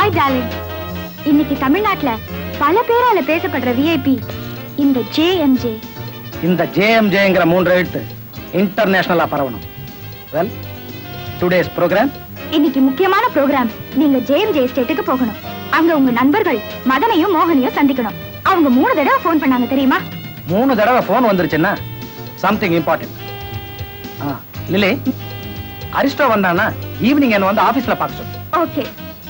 Hi darling இன்னைக்கு தமிழ்நாட்டுல பல பேரால பேசப்படுற விஐபி இந்த ஜேஎம்ஜே இந்த ஜேஎம்ஜேங்கிற மூன்று எழுத்து இன்டர்நேஷனலா பரவணும் வெல் டுடேஸ் ப்ரோக்ராம் இன்னைக்கு முக்கியமான ப்ரோக்ராம் நீங்க ஜேஎம்ஜே எஸ்டேட்டுக்கு போகணும் அங்க உங்க நண்பர்கள் மதனையும் மோகனையும் சந்திக்கணும் அவங்க மூணு தடவை ஃபோன் பண்ணாங்க தெரியுமா மூணு தடவை ஃபோன் வந்துருச்சுன்னா சம்திங் இம்பார்ட்டன்ட் ஆ லிலி அரிஸ்டோ வந்தானா ஈவினிங் என்ன வந்து ஆபீஸ்ல பார்க்க சொல்லு okay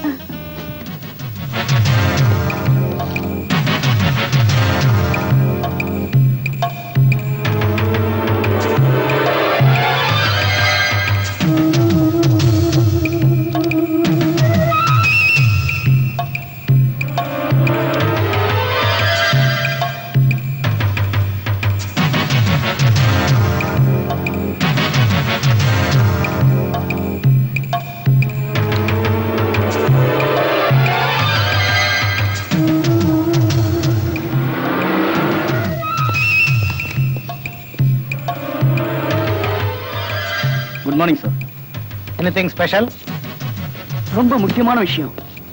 good morning sir anything special ரொம்ப முக்கியமான விஷயம்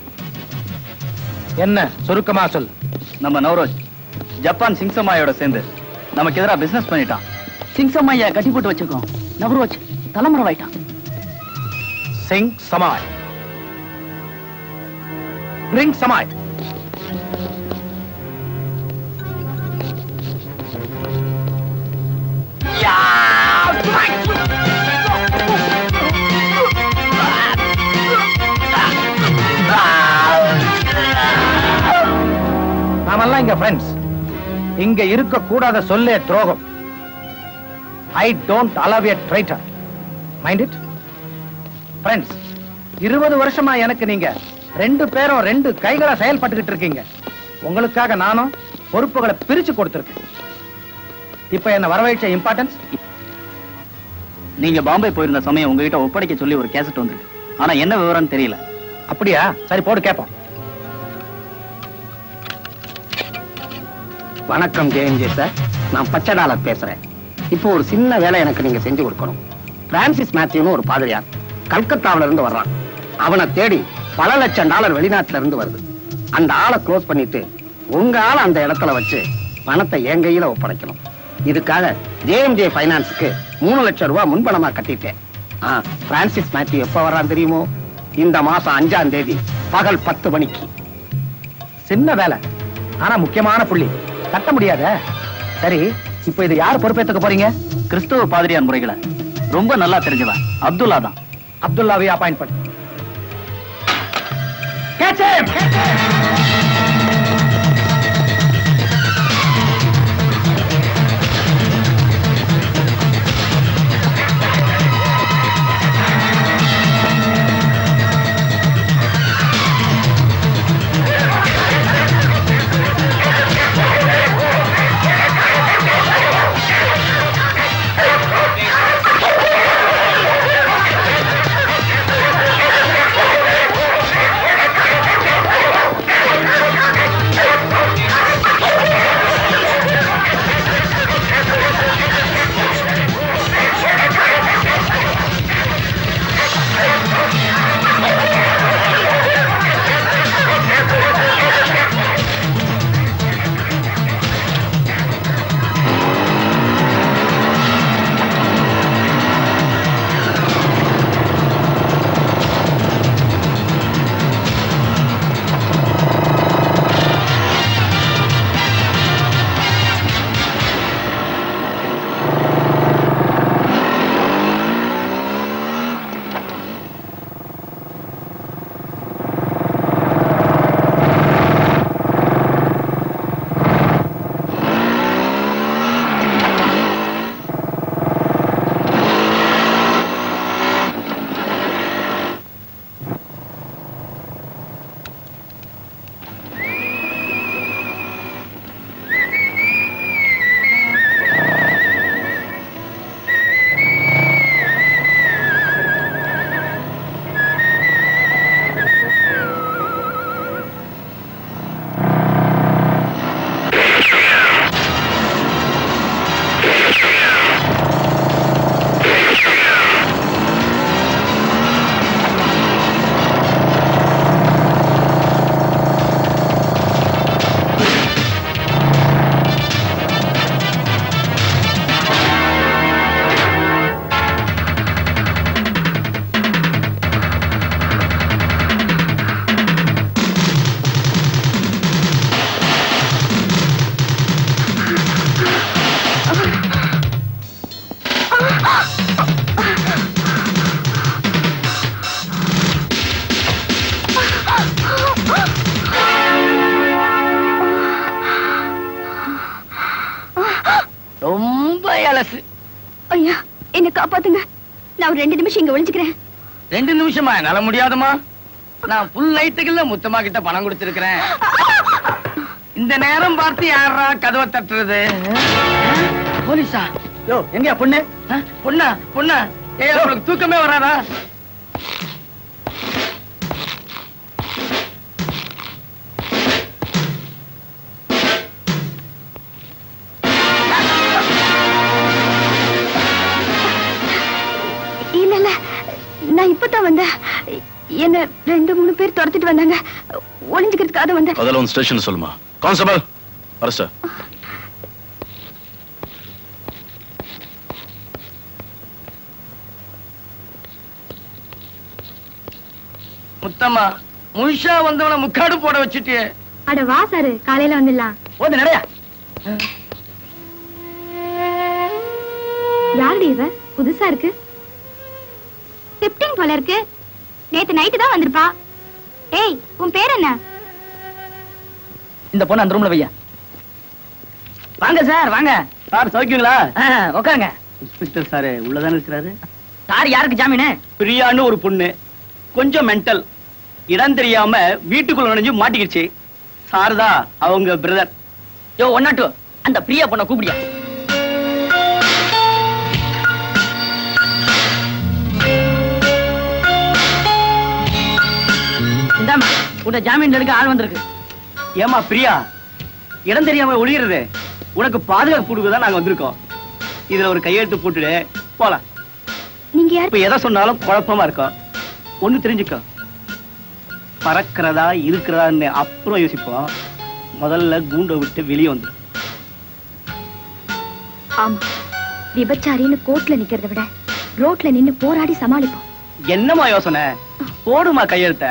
என்ன சுருக்கமா சொல் நம்ம நவரோஜ் ஜப்பான் சிங்சமாயோட சேர்ந்து நமக்கு எதிராக பிசினஸ் பண்ணிட்டான் சிங்சம்மையா கட்டி போட்டு வச்சிருக்கோம் நவரோஜ் தலைமுறைவாயிட்டான் சிங் சமாய் ரிங் சமாய் நாமெல்லாம் இங்க ஃப்ரெண்ட்ஸ் இங்க இருக்க கூடாத சொல்லே துரோகம் I don't allow a traitor mind it friends இருபது வருஷமா எனக்கு நீங்க ரெண்டு பேரும் ரெண்டு கைகளை செயல்பட்டுக்கிட்டு இருக்கீங்க உங்களுக்காக நானும் பொறுப்புகளை பிரிச்சு கொடுத்திருக்கேன் இப்ப என்ன வரவழைச்ச இம்பார்ட்டன்ஸ் நீங்க பாம்பே போயிருந்த சமயம் உங்ககிட்ட ஒப்படைக்க சொல்லி ஒரு கேசட் வந்திருக்கு ஆனா என்ன விவரம்னு தெரியல அப்படியா சரி போடு கேட்போம் வணக்கம் ஜெயஞ்சே சார் நான் பச்சைடாலர் பேசுறேன் இப்போ ஒரு சின்ன வேலை எனக்கு நீங்க செஞ்சு கொடுக்கணும் பிரான்சிஸ் மேத்யூன்னு ஒரு பாதிரியார் கல்கத்தாவுல இருந்து வர்றான் அவனை தேடி பல லட்சம் டாலர் வெளிநாட்டுல இருந்து வருது அந்த ஆளை க்ளோஸ் பண்ணிட்டு உங்க ஆளை அந்த இடத்துல வச்சு பணத்தை என் கையில ஒப்படைக்கணும் இதுக்காக ஜேஎம்ஜே பைனான்ஸுக்கு மூணு லட்சம் ரூபாய் முன்பணமா கட்டிட்டேன் ஆ, பிரான்சிஸ் மேத்யூ எப்ப வர்றான் தெரியுமோ இந்த மாசம் அஞ்சாம் தேதி பகல் பத்து மணிக்கு சின்ன வேலை ஆனா முக்கியமான புள்ளி தட்ட முடியாத சரி இப்போ இது யார் பொறுப்பேத்துக்க போறீங்க கிறிஸ்தவ பாதிரியார் முறைகளை ரொம்ப நல்லா தெரிஞ்சவன் அப்துல்லா தான் அப்துல்லாவை அப்பாயிண்ட் பண்ணு Catch him! பேலஸ் ஐயா என்ன காப்பாத்துங்க நான் ஒரு ரெண்டு நிமிஷம் இங்க ஒளிஞ்சுக்கிறேன் ரெண்டு நிமிஷமா என்னால முடியாதுமா நான் ஃபுல் நைட்டுக்குள்ள முத்தமா கிட்ட பணம் கொடுத்திருக்கிறேன் இந்த நேரம் பார்த்து யாரா கதவை தட்டுறது போலீஸா யோ எங்கயா பொண்ணு ஆ, பொண்ணா பொண்ணா ஏ உங்களுக்கு தூக்கமே வராதா இல்ல இல்ல நான் இப்பதான் வந்தேன் என்ன ரெண்டு மூணு பேர் துரத்திட்டு வந்தாங்க ஒளிஞ்சுக்கிறதுக்காக வந்தேன் அதெல்லாம் வந்து ஸ்டேஷன் சொல்லுமா கான்ஸ்டபிள் அரசு முத்தம்மா முழுஷா வந்தவன முக்காடு போட வச்சுட்டியே அட வா சாரு காலையில வந்துடலாம் போது நிறையா யாருடி இவ புதுசா இருக்கு ஷிஃப்டிங் போல இருக்கு நேத்து நைட்டு தான் வந்திருப்பா ஏய் உன் பேர் என்ன இந்த பொண்ணு அந்த ரூம்ல வையா வாங்க சார் வாங்க சார் சௌக்கியங்களா உட்காருங்க இன்ஸ்பெக்டர் சார் உள்ளதானே இருக்கிறாரு சார் யாருக்கு ஜாமீனு பிரியான்னு ஒரு பொண்ணு கொஞ்சம் மென்டல் இடம் தெரியாம வீட்டுக்குள்ள நுழைஞ்சு மாட்டிக்கிச்சு சார் தான் அவங்க பிரதர் யோ ஒன் டூ அந்த பிரியா பொண்ணை கூப்பிடியா இந்தாம்மா உன்னை ஜாமீன் எடுக்க ஆள் வந்திருக்கு ஏமா பிரியா இடம் தெரியாம ஒளியறது உனக்கு பாதுகாப்பு கொடுக்கதான் நாங்க வந்திருக்கோம் இதுல ஒரு கையெழுத்து போட்டுடு போலாம் நீங்க யார் இப்ப எதை சொன்னாலும் குழப்பமா இருக்கும் ஒண்ணு தெரிஞ்சுக்கோ பறக்கிறதா இருக்கிறதான்னு அப்புறம் யோசிப்போம் முதல்ல கூண்டை விட்டு வெளியே வந்து ஆமா விபச்சாரின்னு கோர்ட்ல நிக்கிறத விட ரோட்ல நின்னு போராடி சமாளிப்போம் என்னமா யோசனை போடுமா கையெழுத்த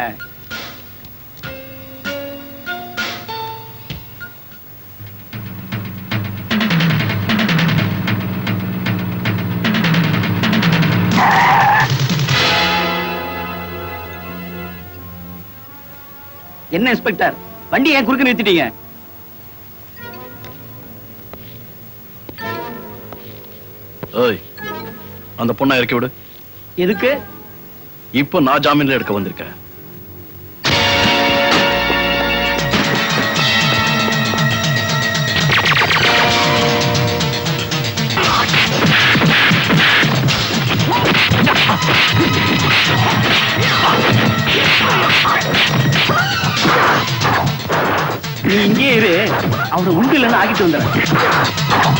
என்ன இன்ஸ்பெக்டர் வண்டி ஏன் குறுக்க நிறுத்திட்டீங்க ஏய் அந்த பொண்ணை இறக்கி விடு எதுக்கு இப்போ நான் ஜாமீன்ல எடுக்க வந்திருக்கேன் நீ இங்கே இரு அவனை உண்டு இல்லைன்னு ஆகிட்டு வந்துடுறேன்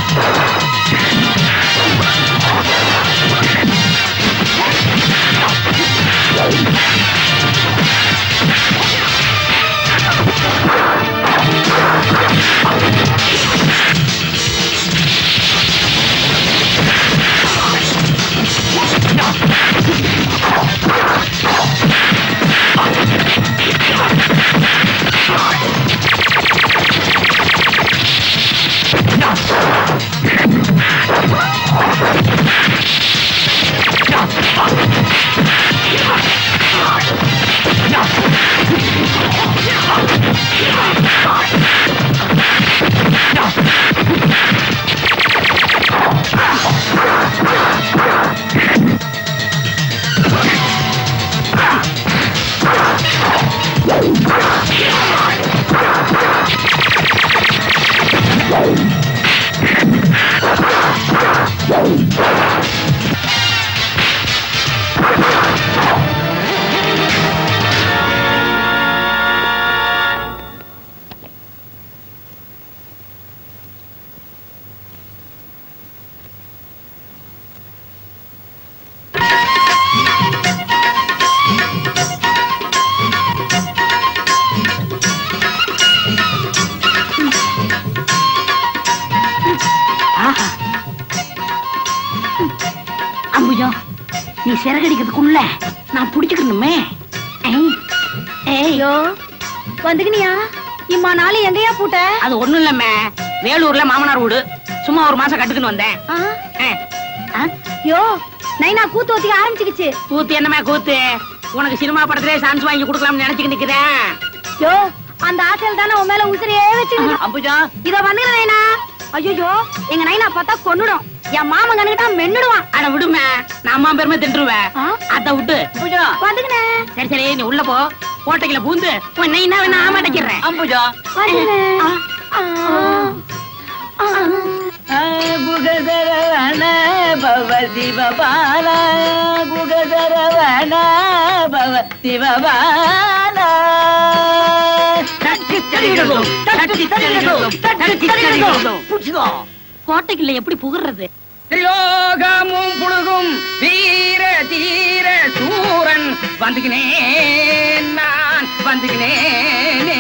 அம்புஜம் நீ சிறகடிக்கிறதுக்குள்ள நான் புடிச்சுக்கணுமே ஐயோ வந்துக்கினியா இம்மா நாளை எங்கயா பூட்ட அது ஒண்ணும் இல்லம்மே வேலூர்ல மாமனார் வீடு சும்மா ஒரு மாசம் கட்டுக்குன்னு வந்தேன் ஆ? ஆ. ஆ? யோ நைனா கூத்து ஒத்திக்க ஆரம்பிச்சுக்கிச்சு கூத்து என்னமே கூத்து உனக்கு சினிமா படத்திலே சான்ஸ் வாங்கி கொடுக்கலாம்னு நினைச்சுக்கிட்டு நிக்கிறேன் யோ அந்த ஆசையில தானே உன் மேல உசிரியே வச்சு அம்புஜா இத வந்துக்கிறேன் நைனா ஐயோ எங்க நைனா பார்த்தா கொன்னுடும் என் மாமன் கணக்கிட்டா மென்னுடுவான் அட விடுமே நான் அம்மா பெருமை தின்றுவேன் ஆ? அத விட்டு வந்துக்கினே சரி சரி நீ உள்ள போ கோட்டைக்குள்ள பூந்து உன்னை என்ன வேணா ஆமாட்டிக்கிறேன் அம்புஜா குகதரவன பவ சிவபால குகதரவன பவ சிவபால தட்டி தடிக்கிறதும், தட்டி தடிக்கிறதும், தட்டி தடிக்கிறதும். புடிச்சுக்கோ கோட்டைக்குள்ள எப்படி புகுறது திரியோகமும் புழுகும் வீர தீர சூரன் வந்துகினேன் நான் வந்துகினேனே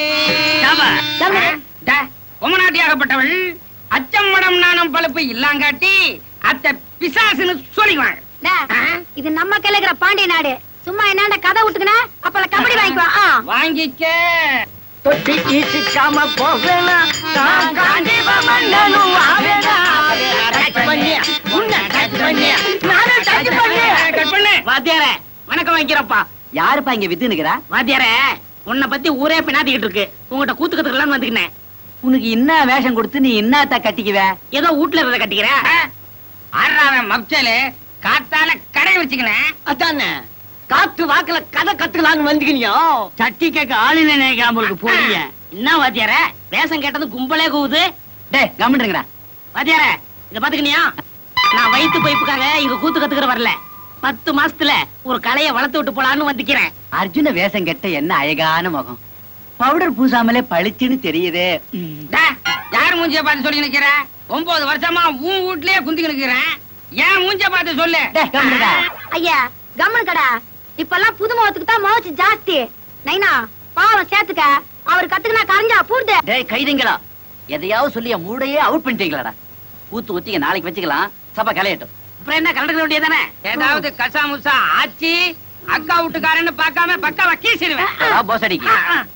உமநாட்டியாகப்பட்டவள் அச்சம்மடம் நாணம் பழுப்பு இல்லாங்காட்டி அத்த பிசாசுன்னு சொல்லிக்குவாள் இது நம்ம கிழக்குற பாண்டிய நாடு சும்மா என்னண்ட கதை விட்டுக்கின அப்பல கபடி வாங்கிக்குவா ஆ. வாங்கிக்க தொட்டி ஈசிக்காம போவேனா நான் காண்டிவ மன்னனும் ஆவேனா டச் பண்ணி உன்னை டச் பண்ணி நானும் டச் பண்ணி கட் பண்ணு வாத்தியாரே வணக்கம் வாங்கிக்கிறப்பா யாருப்பா இங்க வித்து நிக்கிறா வாத்தியாரே உன்னை பத்தி ஊரே பின்னாத்திக்கிட்டு இருக்கு உங்ககிட்ட கூத்து கத்துக்கலாம்னு வந்துக்கினேன் உனக்கு என்ன வேஷம் கொடுத்து நீ என்னத்த கட்டிக்குவ ஏதோ வீட்டுல இருந்த கட்டிக்கிற ஆறாவன் மப்சலு காத்தால கடை வச்சுக்கினேன் அதானே காத்து வாக்குல கதை கத்துக்கலான்னு வந்துக்கினியோ சட்டி கேட்க ஆளு நினைக்காம உங்களுக்கு போறீங்க என்ன வாத்தியாரே வேஷம் கேட்டது கும்பலே கூவுது டேய் கம்மிட்டுங்கடா வாத்தியாரே இத பாத்துக்கினியா நான் வயித்து பைப்புக்காக இங்க கூத்து கத்துக்கிற வரல பத்து மாசத்துல ஒரு கலைய வளர்த்து விட்டு போலான்னு வந்துக்கிறேன் அர்ஜுன வேஷம் கெட்ட என்ன அழகான முகம் பவுடர் பூசாமலே பளிச்சுன்னு தெரியுதே யார் மூஞ்சிய பார்த்து சொல்லி நிக்கிற ஒன்பது வருஷமா உன் வீட்லயே குந்தி நிக்கிறேன் ஏன் மூஞ்சிய பார்த்து சொல்லு டேய் கம்மிடா ஐயா கம்மன் கடா இப்பெல்லாம் புது முகத்துக்கு தான் முகச்சு ஜாஸ்தி நைனா பாவம் சேர்த்துக்க அவர் கத்துக்கினா கரைஞ்சா பூர்த்து டேய் கைதிங்களா எதையாவது சொல்லி என் மூடையே அவுட் பண்ணிட்டீங்களாடா ஊத்து ஊத்திங்க நாளைக்கு வச்சுக்கலாம் சபை கலையட்டும் அப்புறம் என்ன கலந்துக்க வேண்டியதானே ஏதாவது கசா முசா ஆச்சி அக்கா வீட்டுக்காரன்னு பார்க்காம பக்காவா கீசிடுவேன் போஸ் அடிக்கு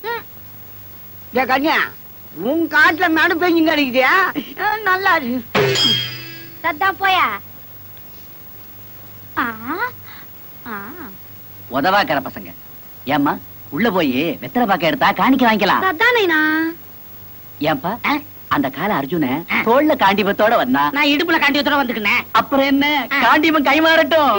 கன்யா உன் காட்டுல நடு பெஞ்சுங்க அடிக்குதியா நல்லா சத்தம் போயா ஆ ஆ உதவாக்கிற பசங்க ஏம்மா உள்ள போய் வெத்தலை பாக்க எடுத்தா காணிக்க வாங்கிக்கலாம் சத்தம் நைனா ஏன்பா அந்த கால அர்ஜுன தோல்ல காண்டிபத்தோட வந்தா நான் இடுப்புல காண்டி வத்தோட வந்துக்கினேன் அப்புறம் என்ன காண்டிபம் கை மாறட்டும்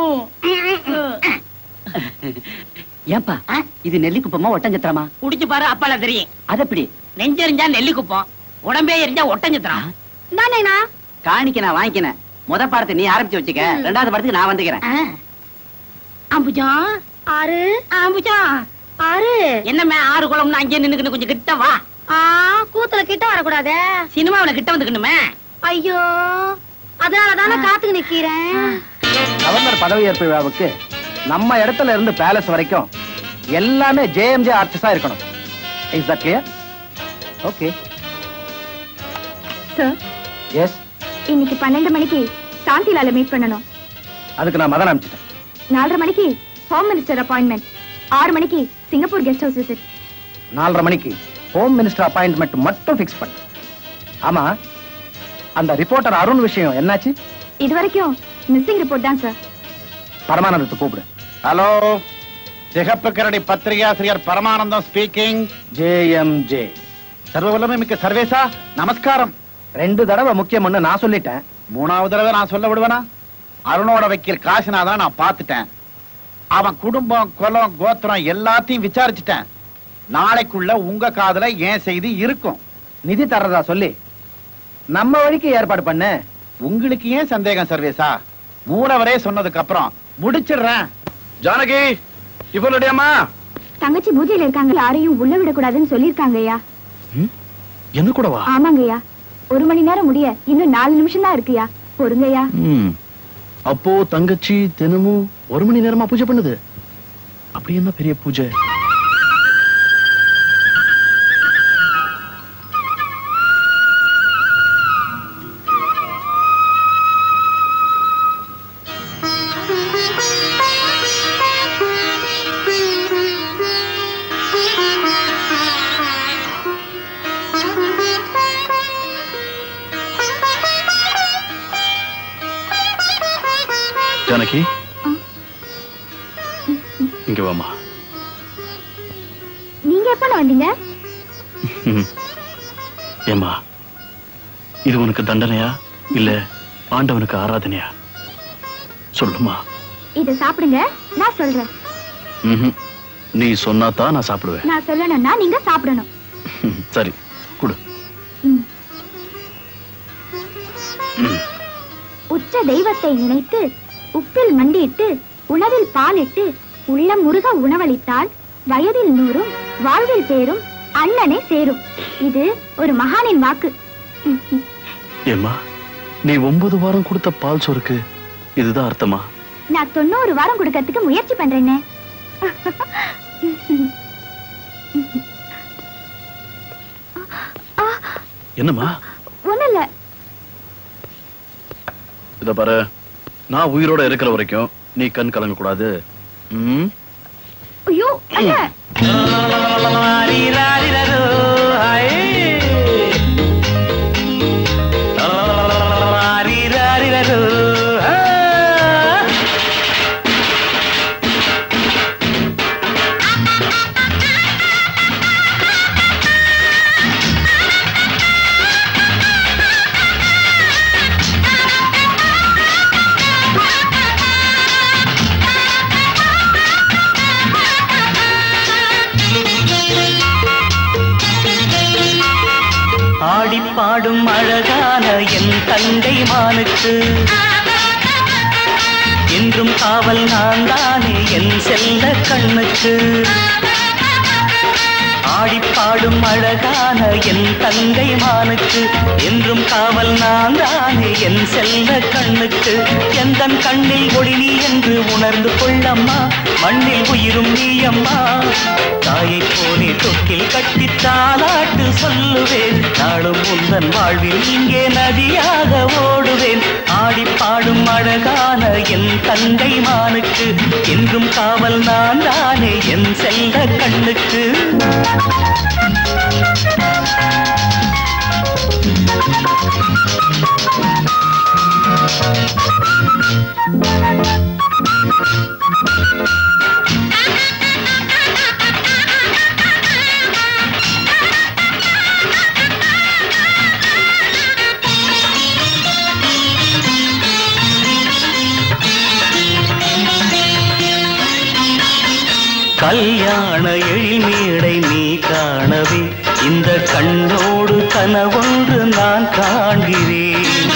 ஏன்பா இது நெல்லிக்குப்பமா ஒட்டஞ்சத்திரமா குடிச்சு பாரு அப்பால தெரியும் அது எப்படி நெஞ்செறிஞ்சா நெல்லி குப்பம் உடம்பே எரிஞ்சா ஒட்டஞ்சித்தான் இந்தா நைனா காணிக்க நான் வாங்கிக்கினேன் முத பாடத்தை நீ ஆரம்பிச்சு வச்சுக்க ரெண்டாவது படத்துக்கு நான் வந்துக்கிறேன் அம்புஜா ஆறு அம்புஜா ஆறு என்னமே ஆறு குளம்னு அங்கேயே நின்னுக்கணும் கொஞ்சம் கிட்ட வா ஆ கூத்துல கிட்ட வரக்கூடாதே சினிமாவுல கிட்ட வந்துக்கணுமே ஐயோ அதனால தானே காத்துக்கு நிக்கிறேன் கவர்னர் பதவியேற்பு விழாவுக்கு நம்ம இடத்துல இருந்து பேலஸ் வரைக்கும் எல்லாமே ஜேஎம்ஜே ஆர்டிஸ்டா இருக்கணும் is that clear okay sir yes இன்னைக்கு பன்னெண்டு மணிக்கு சாந்திலால மீட் பண்ணணும் அதுக்கு நான் மதன் அனுப்பிச்சிட்டேன் நாலரை மணிக்கு ஹோம் மினிஸ்டர் அப்பாயின்மெண்ட் ஆறு மணிக்கு சிங்கப்பூர் கெஸ்ட் ஹவுஸ் விசிட் நாலரை மணிக்கு ஹோம் மினிஸ்டர் அப்பாயின்மெண்ட் மட்டும் ஃபிக்ஸ் பண்ணு ஆமா அந்த ரிப்போர்ட்டர் அருண் விஷயம் என்னாச்சு இது வரைக்கும் மிஸ்ஸிங் ரிப்போர்ட் தான் சார் பரமானந்தத்தை கூப்பிடு ஹலோ சிகப்பு கரடி பத்திரிகாசிரியர் பரமானந்தம் ஸ்பீக்கிங் ஜேஎம்ஜே சர்வ வல்லமை மிக்க சர்வேசா நமஸ்காரம் ரெண்டு தடவை முக்கியம்னு நான் சொல்லிட்டேன் மூணாவது தடவை நான் சொல்ல விடுவேனா அருணோட வக்கீல் காசிநாதன் நான் பார்த்துட்டேன் அவன் குடும்பம் குலம் கோத்திரம் எல்லாத்தையும் விசாரிச்சுட்டேன் நாளைக்குள்ள உங்க காதுல ஏன் செய்தி இருக்கும் நிதி தர்றதா சொல்லி நம்ம வழிக்கு ஏற்பாடு பண்ணு உங்களுக்கு ஏன் சந்தேகம் சர்வேசா மூலவரே சொன்னதுக்கு அப்புறம் முடிச்சிடுறேன் ஜானகி இப்போ ரெடியாமா தங்கச்சி பூஜையில இருக்காங்க யாரையும் உள்ள விடக்கூடாதுன்னு சொல்லிருக்காங்க ஐயா என்ன கூடவா ஆமாங்கய்யா ஒரு மணி நேரம் முடிய இன்னும் நாலு நிமிஷம் தான் இருக்குயா பொறுங்கய்யா ம். அப்போ தங்கச்சி தினமும் ஒரு மணி நேரமா பூஜை பண்ணுது அப்படி என்ன பெரிய பூஜை ஜானகி இங்க வாமா நீங்க எப்ப வந்தீங்க ஏமா இது உனக்கு தண்டனையா இல்ல ஆண்டவனுக்கு ஆராதனையா சொல்லுமா இத சாப்பிடுங்க நான் சொல்றேன் ம்ஹும். நீ சொன்னாதான் நான் சாப்பிடுவேன் நான் சொல்லணும்னா நீங்க சாப்பிடணும் சரி குடு ம். ம். உச்ச தெய்வத்தை நினைத்து உப்பில் மண்டியிட்டு உணவில் பாலிட்டு உள்ளம் முருக உணவளித்தால் வயதில் நூறும் வாழ்வில் பேரும் அண்ணனே சேரும் இது ஒரு மகானின் வாக்கு ஏம்மா நீ ஒன்பது வாரம் கொடுத்த பால் சோறுக்கு இதுதான் அர்த்தமா நான் தொண்ணூறு வாரம் கொடுக்கறதுக்கு முயற்சி பண்றேன்னு என்னம்மா ஒண்ணு இல்ல இத பாரு நான் உயிரோட இருக்கிற வரைக்கும் நீ கண் கலங்க கூடாது ம் ஐயோ அண்ணா ஆடி பாடும் அழகான என் தங்கை மானுக்கு என்றும் காவல் நான் தானே என் செல்ல கண்ணுக்கு ஆடி பாடும் அழகான என் தங்கை மானுக்கு என்றும் காவல் நான் தானே என் செல்ல கண்ணுக்கு எந்தன் கண்ணில் ஒளி நீ என்று உணர்ந்து கொள்ளம்மா மண்ணில் உயிரும் நீ அம்மா தாயைப் போலே தொட்டில் கட்டி தாலாட்டு சொல்லுவேன் நாளும் உந்தன் வாழ்வில் இங்கே நதியாக ஓடுவேன் ஆடி பாடும் அழகான என் தங்கை மானுக்கு என்றும் காவல் நான் தானே என் செல்ல கண்ணுக்கு கல்யாண எழில்மேடை நீ காணவே இந்த கண்ணோடு கனவொன்று நான் காண்கிறேன்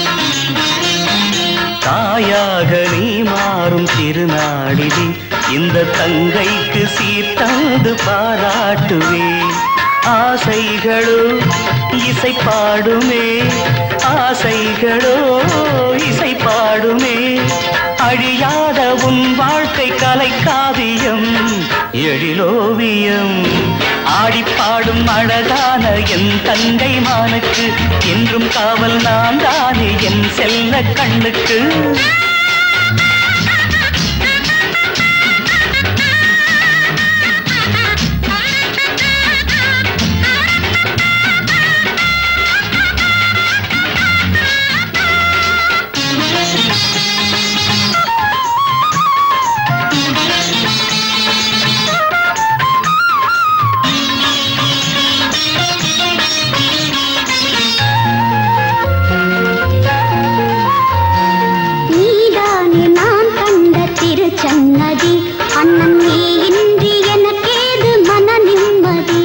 தாயாக நீ மாறும் திருநாளிலே இந்த தங்கைக்கு சீர்தந்து பாராட்டுவேன் ஆசைகளோ இசை பாடுமே ஆசைகளோ இசை பாடுமே அழியாத உன் வாழ்க்கை கலை காவியம் எழிலோவியம் ஆடிப்பாடும் அழகான என் தங்கை மானுக்கு என்றும் காவல் நான் தானே என் செல்ல கண்ணுக்கு நீதானே நான் கண்ட திருச்சன்னதி அண்ணன் நீ இன்றி எனக்கேது மன நிம்மதி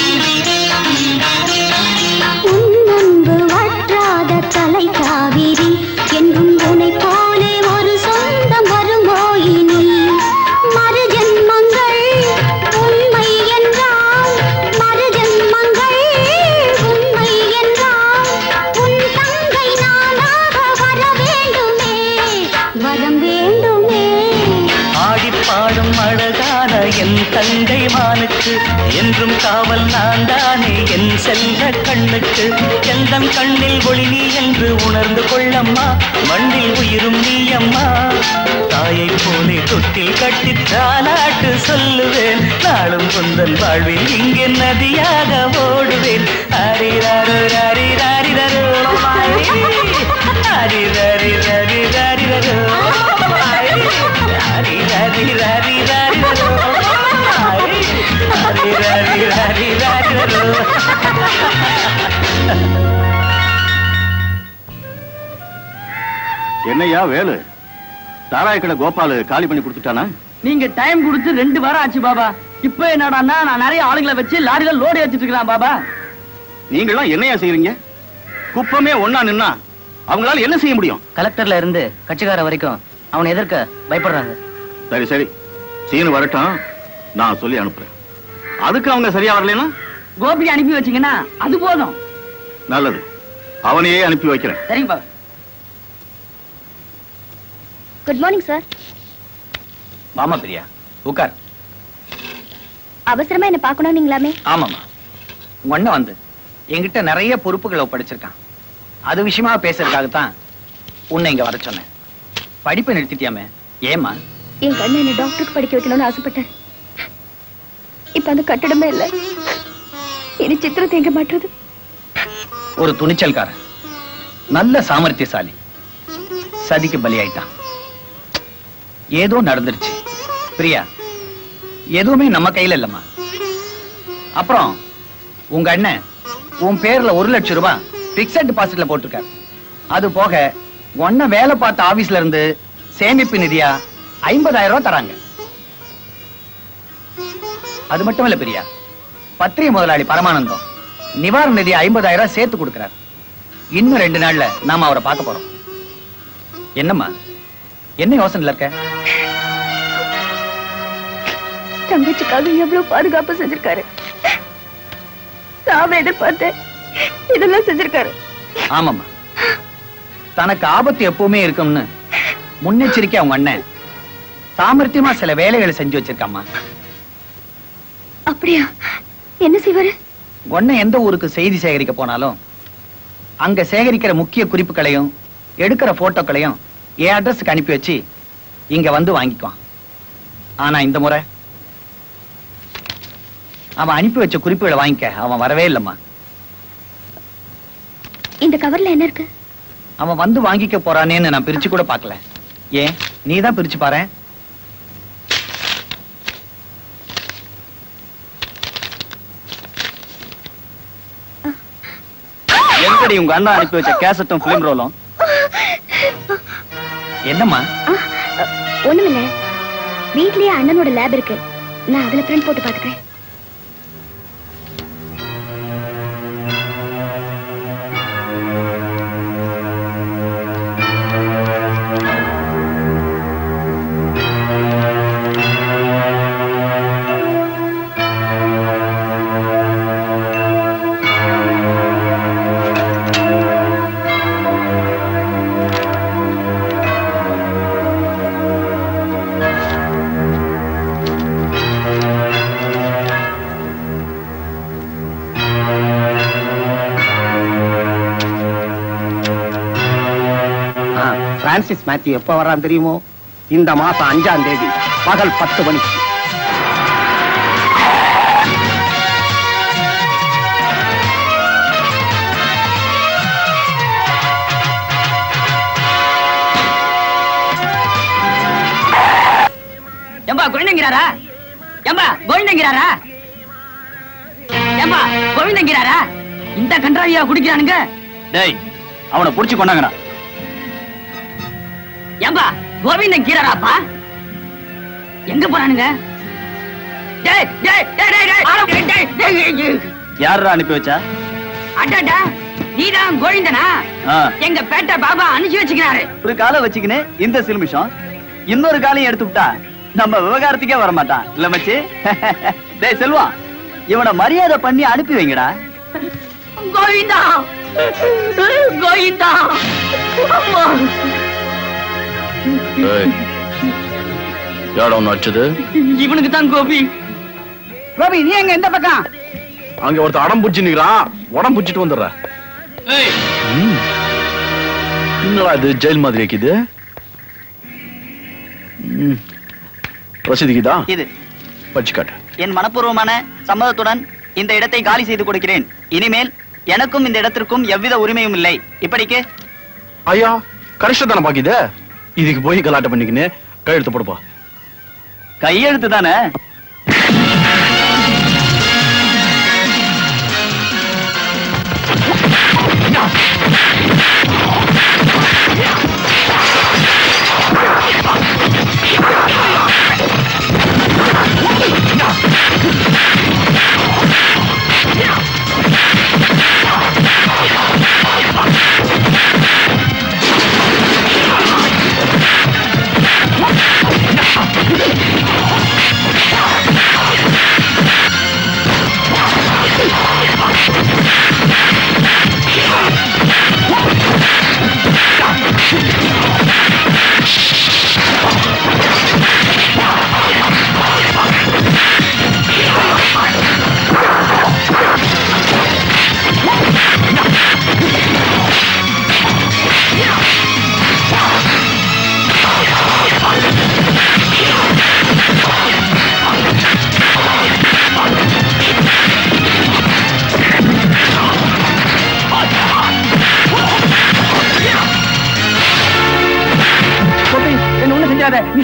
உன்னன்பு வற்றாத தலை காவிரி என்றும் உனை போலே ஒரு சொந்தம் வருமோ இனி மறு ஜென்மங்கள் உண்மை என்றால் மறு ஜென்மங்கள் உண்மை என்றால் உன் தங்கை நானாக வர வேண்டுமே வரம் வேண்டுமே ஆடிப்பாடும் அழகான என் தங்கை மானுக்கு என்றும் காவல் நான் தானே என் செல்ல கண்ணுக்கு எந்தன் கண்ணில் ஒளி நீ என்று உணர்ந்து கொள்ளம்மா மண்ணில் உயிரும் நீ அம்மா தாயை போலே தொட்டில் கட்டி தாலாட்டு சொல்லுவேன் நாளும் குந்தன் வாழ்வில் இங்கே நதியாக ஓடுவேன் அரிராரோ அரிராரிரோ அரிரரிரரிரரிரோ என்னையா வேலு தாராய கடை கோபாலு காலி பண்ணி கொடுத்துட்டானா நீங்க டைம் கொடுத்து ரெண்டு வாரம் ஆச்சு பாபா இப்ப என்னடான்னா நான் நிறைய ஆளுங்களை வச்சு லாரியில லோடு ஏத்திட்டு இருக்கிறேன் பாபா நீங்களாம் என்னையா செய்றீங்க குப்பமே ஒண்ணா நின்னா அவங்களால என்ன செய்ய முடியும் கலெக்டர்ல இருந்து கட்சிக்கார வரைக்கும் அவனை எதிர்க்க பயப்படுறாங்க சரி சரி சீனு வரட்டும் நான் சொல்லி அனுப்புறேன் அதுக்கு அவங்க சரியா வரலைன்னா கோபி அனுப்பி வச்சீங்கன்னா அது போதும் நல்லது அவனையே அனுப்பி வைக்கிறேன் சரிங்க பாபா குட் மார்னிங் சார் வாமா பிரியா உட்கார் அவசரமா என்ன பார்க்கணும் நீங்களாமே ஆமாமா உங்க அண்ணன் வந்து என்கிட்ட நிறைய பொறுப்புகளை ஒப்படைச்சிருக்கான் அது விஷயமா பேசுறதுக்காகத்தான் உன்னை இங்க வர சொன்னேன் படிப்பை நிறுத்திட்டியாமே ஏமா என் கண்ணு என்ன டாக்டருக்கு படிக்க வைக்கணும்னு ஆசைப்பட்டேன் இப்ப அந்த கட்டடமே இல்ல இனி சித்திரத்தை எங்க மாட்டுறது ஒரு துணிச்சல்காரன் நல்ல சாமர்த்தியசாலி சதிக்கு பலியாயிட்டான் ஏதோ நடந்துருச்சு பிரியா எதுவுமே நம்ம கையில இல்லம்மா அப்புறம் உங்க அண்ணன் உன் பேர்ல ஒரு லட்சம் ரூபாய் பிக்சட் டெபாசிட்ல போட்டிருக்காரு அது போக உன்ன வேலை பார்த்த ஆபீஸ்ல இருந்து சேமிப்பு நிதியா ஐம்பதாயிரம் ரூபாய் தராங்க அது மட்டும் இல்ல பிரியா பத்திரிகை முதலாளி பரமானந்தம் நிவாரண நிதி ஐம்பதாயிரம் ரூபாய் சேர்த்து கொடுக்கிறார் இன்னும் ரெண்டு நாள்ல நாம அவரை பார்க்க போறோம் என்னம்மா என்ன யோசனைல இருக்க தங்கச்சிக்காக எவ்வளவு பாதுகாப்பு செஞ்சிருக்காரு நான் எதிர்பார்த்தேன் இதெல்லாம் செஞ்சிருக்காரு ஆமாம்மா தனக்கு ஆபத்து எப்பவுமே இருக்கும்னு முன்னெச்சரிக்கை அவங்க அண்ணன் சாமர்த்தியமா சில வேலைகளை செஞ்சு வச்சிருக்காம்மா அப்படியா என்ன செய்வாரு உன்னை எந்த ஊருக்கு செய்தி சேகரிக்க போனாலும் அங்க சேகரிக்கிற முக்கிய குறிப்புகளையும் எடுக்கிற போட்டோக்களையும் என் அட்ரஸ்க்கு அனுப்பி வச்சு இங்க வந்து வாங்கிக்குவான் ஆனா இந்த முறை அவன் அனுப்பி வச்ச குறிப்புகளை வாங்கிக்க அவன் வரவே இல்லம்மா இந்த கவர்ல என்ன இருக்கு அவன் வந்து வாங்கிக்க போறானேன்னு நான் பிரிச்சு கூட பார்க்கல ஏன் நீ தான் பிரிச்சு பாரு எங்கடி உங்க அண்ணா அனுப்பி வச்ச கேசட்டும் பிலிம் ரோலும் என்னம்மா ஒண்ணுமில்ல வீட்லயே அண்ணனோட லேப் இருக்கு நான் அதுல பிரிண்ட் போட்டு பாத்துக்கிறேன் ஆ, பிரான்சிஸ் மேத்யூ எப்ப வர்றான் தெரியுமோ இந்த மாசம் அஞ்சாம் தேதி பகல் பத்து மணிக்கு ஏம்பா கோவிந்தங்கிறாரா ஏம்பா கோவிந்தங்கிறாரா ஏம்பா கோவிந்தங்கிறாரா இந்த கன்றாவியா குடிக்கிறானுங்க டேய் அவனை புடிச்சு கொண்டாங்கடா ஏம்பா கோவிந்தன் கீராராப்பா எங்க போறானுங்க டேய் டேய் டேய் டேய் டேய் ஆளு, டேய், டேய், டேய், டேய். யாரா அனுப்பி வச்சா அடடா நீதான் கோவிந்தனா எங்க பேட்டை பாபா அனுப்பிச்சு வச்சுக்கிறாரு ஒரு காலை வச்சுக்கின்னு இந்த சிலுமிஷம் இன்னொரு காலையும் எடுத்து விட்டா நம்ம விவகாரத்துக்கே வர மாட்டான் இல்ல மச்சி டேய் செல்வா இவனை மரியாதை பண்ணி அனுப்பி வைங்கடா கோவிந்தா கோவிந்தா அம்மா யாடா ஒண்ணு வச்சது இவனுக்கு தான் கோபி கோபி நீ எங்க எந்த பக்கம் அங்க ஒருத்தன் அடம் பிடிச்சு நிக்கிறான் உடம் பிடிச்சிட்டு வந்துடுற ம். என்னடா இது ஜெயில் மாதிரி இருக்குது ம். ரசீதுக்குதா இது வச்சு காட்டு என் மனப்பூர்வமான சம்மதத்துடன் இந்த இடத்தை காலி செய்து கொடுக்கிறேன் இனிமேல் எனக்கும் இந்த இடத்திற்கும் எவ்வித உரிமையும் இல்லை இப்படிக்கு ஐயா கரெக்டா தானே பாக்கிது இதுக்கு போய் கலாட்டம் பண்ணிக்கின்னு கையெழுத்து போடுப்பா கையெழுத்து தானே Yeah.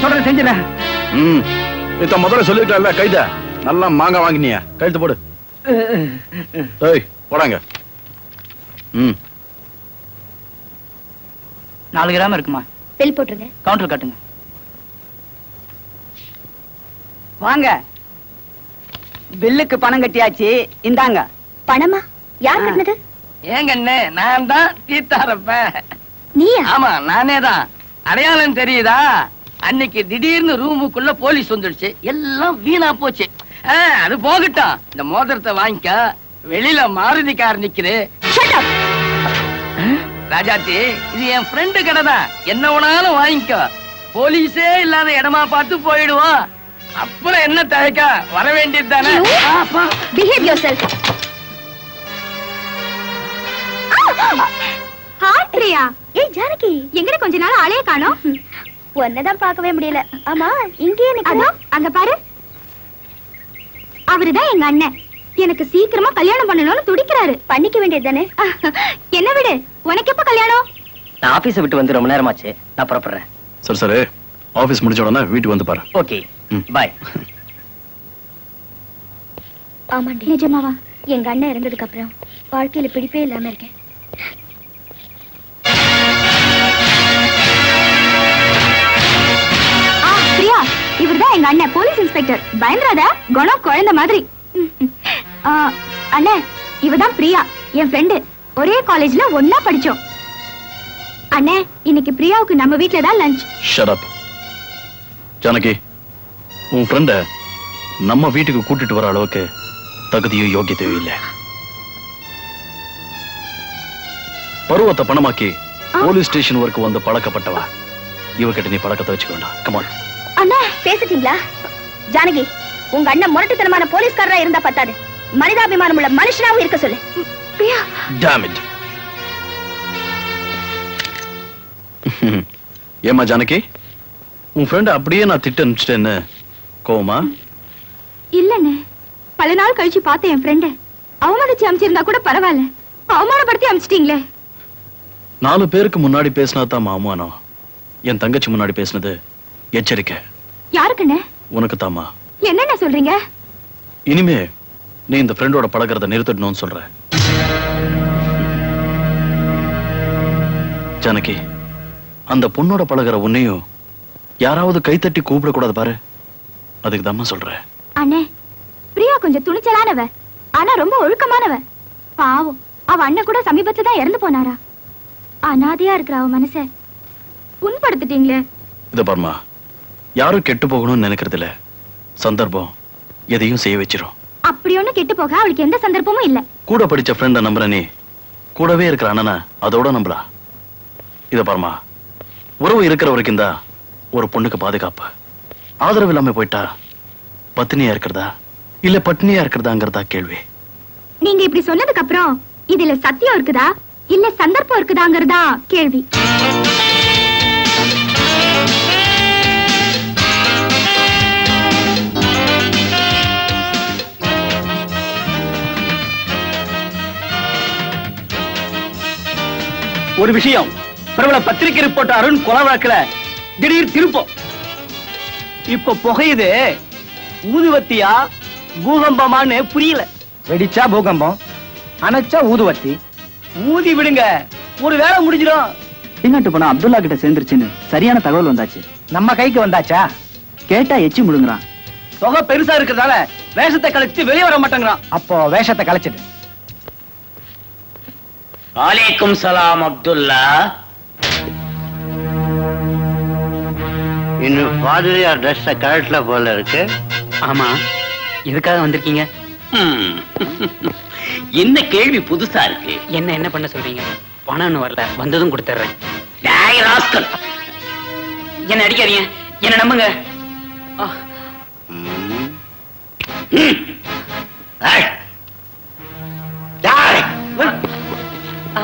நீ சொல்றதை செஞ்சிடறேன் ம் இத முதல்ல சொல்லிருக்கல கைத நல்லா மாங்காய் வாங்கினிய கழுத்து போடு ஏய் போடாங்க ம் நாலு கிராம் இருக்குமா பில் போட்டுருங்க கவுண்டர் காட்டுங்க வாங்க பில்லுக்கு பணம் கட்டியாச்சு இந்தாங்க பணமா யார் கட்டினது ஏங்க அண்ணே நான் தான் தீர்த்தாரப்ப நீயா ஆமா நானே தான் அடையாளம் தெரியுதா அன்னைக்கு திடீர்னு ரூமுக்குள்ள போலீஸ் வந்துடுச்சு எல்லாம் வீணா போச்சு ஆ, அது போகட்டும் இந்த மோதிரத்தை வாங்கிக்க வெளியில மாருதி கார் நிக்குது ராஜாத்தி இது என் ஃப்ரெண்டு கடை தான் என்ன வேணாலும் வாங்கிக்கோ போலீஸே இல்லாத இடமா பார்த்து போயிடுவோம் அப்புறம் என்ன தயக்கா வர வேண்டியது தானே behave yourself hi Priya ஏய் ஜானகி எங்கட கொஞ்ச நாள் ஆளைய காணோம் ஒன்னதான் பார்க்கவே முடியல ஆமா இங்கேயே நிக்கணும் அங்க பாரு அவருதான் எங்க அண்ணன் எனக்கு சீக்கிரமா கல்யாணம் பண்ணணும்னு துடிக்கிறாரு பண்ணிக்க வேண்டியது தானே என்ன விடு உனக்கு எப்ப கல்யாணம் நான் ஆபீஸ் விட்டு வந்து ரொம்ப நேரமாச்சு நான் புறப்படுறேன் சரி சரி ஆபீஸ் முடிஞ்ச உடனே வீட்டுக்கு வந்து பாரு ஓகே பாய் ஆமாண்டி நிஜமாவா எங்க அண்ணன் இறந்ததுக்கு அப்புறம் வாழ்க்கையில பிடிப்பே இல்லாம இருக்கேன் ஆ, பிரியா இவர்தான் எங்க அண்ணன் போலீஸ் இன்ஸ்பெக்டர் பயந்துராத குணம் குழந்தை மாதிரி ஆ, அண்ணே இவதான் பிரியா என் ஃப்ரெண்டு ஒரே காலேஜ்ல ஒன்னா படிச்சோம் அண்ணே இன்னைக்கு பிரியாவுக்கு நம்ம வீட்ல தான் லஞ்ச் ஷட் அப் ஜானகி உன் ஃப்ரெண்ட நம்ம வீட்டுக்கு கூட்டிட்டு வர அளவுக்கு தகுதியோ யோகியத்தையோ இல்ல பருவத்தை பணமாக்கி போலீஸ் ஸ்டேஷன் வரைக்கும் வந்து பழக்கப்பட்டவா இவகிட்ட நீ பழக்கத்தை வச்சுக்க வேண்டாம் கமான் அண்ணா பேசிட்டீங்களா ஜானகி உங்க அண்ணன் முரட்டுத்தனமான போலீஸ்காரரா இருந்தா பத்தாது மனிதாபிமானம் உள்ள மனுஷனாவும் இருக்க சொல்லு பிரியா Damn it. ஏமா ஜானகி உன் ஃப்ரெண்ட் அப்படியே நான் திட்டு அனுப்பிச்சிட்டேன்னு கோவமா இல்லண்ணே பல நாள் கழிச்சு பார்த்தேன் என் ஃப்ரெண்ட அவமானிச்சு அமைச்சிருந்தா கூட பரவாயில்ல அவமானப்படுத்தி அமைச்சிட்டீங்களே நாலு பேருக்கு முன்னாடி பேசினா தான் அவமானம் என் தங்கச்சி முன்னாடி பேசினது எச்சரிக்கை யாருக்குண்ணே உனக்கு தாமா என்னென்ன சொல்றீங்க இனிமே நீ இந்த ஃப்ரெண்டோட பழகிறத நிறுத்திடணும்னு சொல்ற ஜானகி அந்த பொண்ணோட பழகுற உன்னையும் யாராவது கைத்தட்டி கூப்பிடக்கூடாது பாரு அதுக்கு தாம்மா சொல்றேன் அண்ணே பிரியா கொஞ்சம் துணிச்சலானவ ஆனா ரொம்ப ஒழுக்கமானவ பாவம் அவ அண்ணன் கூட சமீபத்துல தான் இறந்து போனாரா அனாதையா இருக்கிற அவ மனச புண்படுத்திட்டீங்களே இத பாருமா யாரும் கெட்டு போகணும்னு நினைக்கிறது இல்ல சந்தர்ப்பம் எதையும் செய்ய வச்சிரும் அப்படி ஒண்ணு கெட்டு போக அவளுக்கு எந்த சந்தர்ப்பமும் இல்ல கூட படிச்ச ஃப்ரெண்ட நம்புற நீ கூடவே இருக்கிற அண்ணனை அதோட நம்பலா இத பாருமா உறவு இருக்கிற வரைக்கும் தான் ஒரு பொண்ணுக்கு பாதுகாப்பு ஆதரவு இல்லாம போயிட்டா பத்தினியா இருக்கிறதா இல்ல பட்னியா இருக்கிறதாங்கிறதா கேள்வி நீங்க இப்படி சொன்னதுக்கு அப்புறம் இதுல சத்தியம் இருக்குதா இல்ல சந்தர்ப்பம் இருக்குதாங்கிறதா கேள்வி ஒரு விஷயம் பிரபல பத்திரிகை ரிப்போர்ட் அருண் கொலை வழக்குல திடீர் திருப்பம் இப்ப புகையுது ஊதுவத்தியா பூகம்பமான்னு புரியல வெடிச்சா பூகம்பம் அணைச்சா ஊதுவத்தி ஊதி விடுங்க ஒரு வேலை முடிஞ்சிடும் வெளிநாட்டு பணம் அப்துல்லா கிட்ட சேர்ந்துருச்சுன்னு சரியான தகவல் வந்தாச்சு நம்ம கைக்கு வந்தாச்சா கேட்டா எச்சி முழுங்குறான் தொகை பெருசா இருக்கிறதால வேஷத்தை கழிச்சு வெளியே வர மாட்டேங்கிறான் அப்போ வேஷத்தை கலைச்சிடு வாலேக்கும் சலாம் அப்துல்லா இன்னும் பாதிரியா ட்ரெஸ் கரெக்ட்ல போல இருக்கு ஆமா எதுக்காக வந்திருக்கீங்க என்ன கேள்வி புதுசா இருக்கு என்ன என்ன பண்ண சொல்றீங்க பணம்னு வரல வந்ததும் கொடுத்துறேன் டேய் ராஸ்கல் என்ன அடிக்காதீங்க என்ன நம்புங்க ஆ. ம். ஏய், ஆ,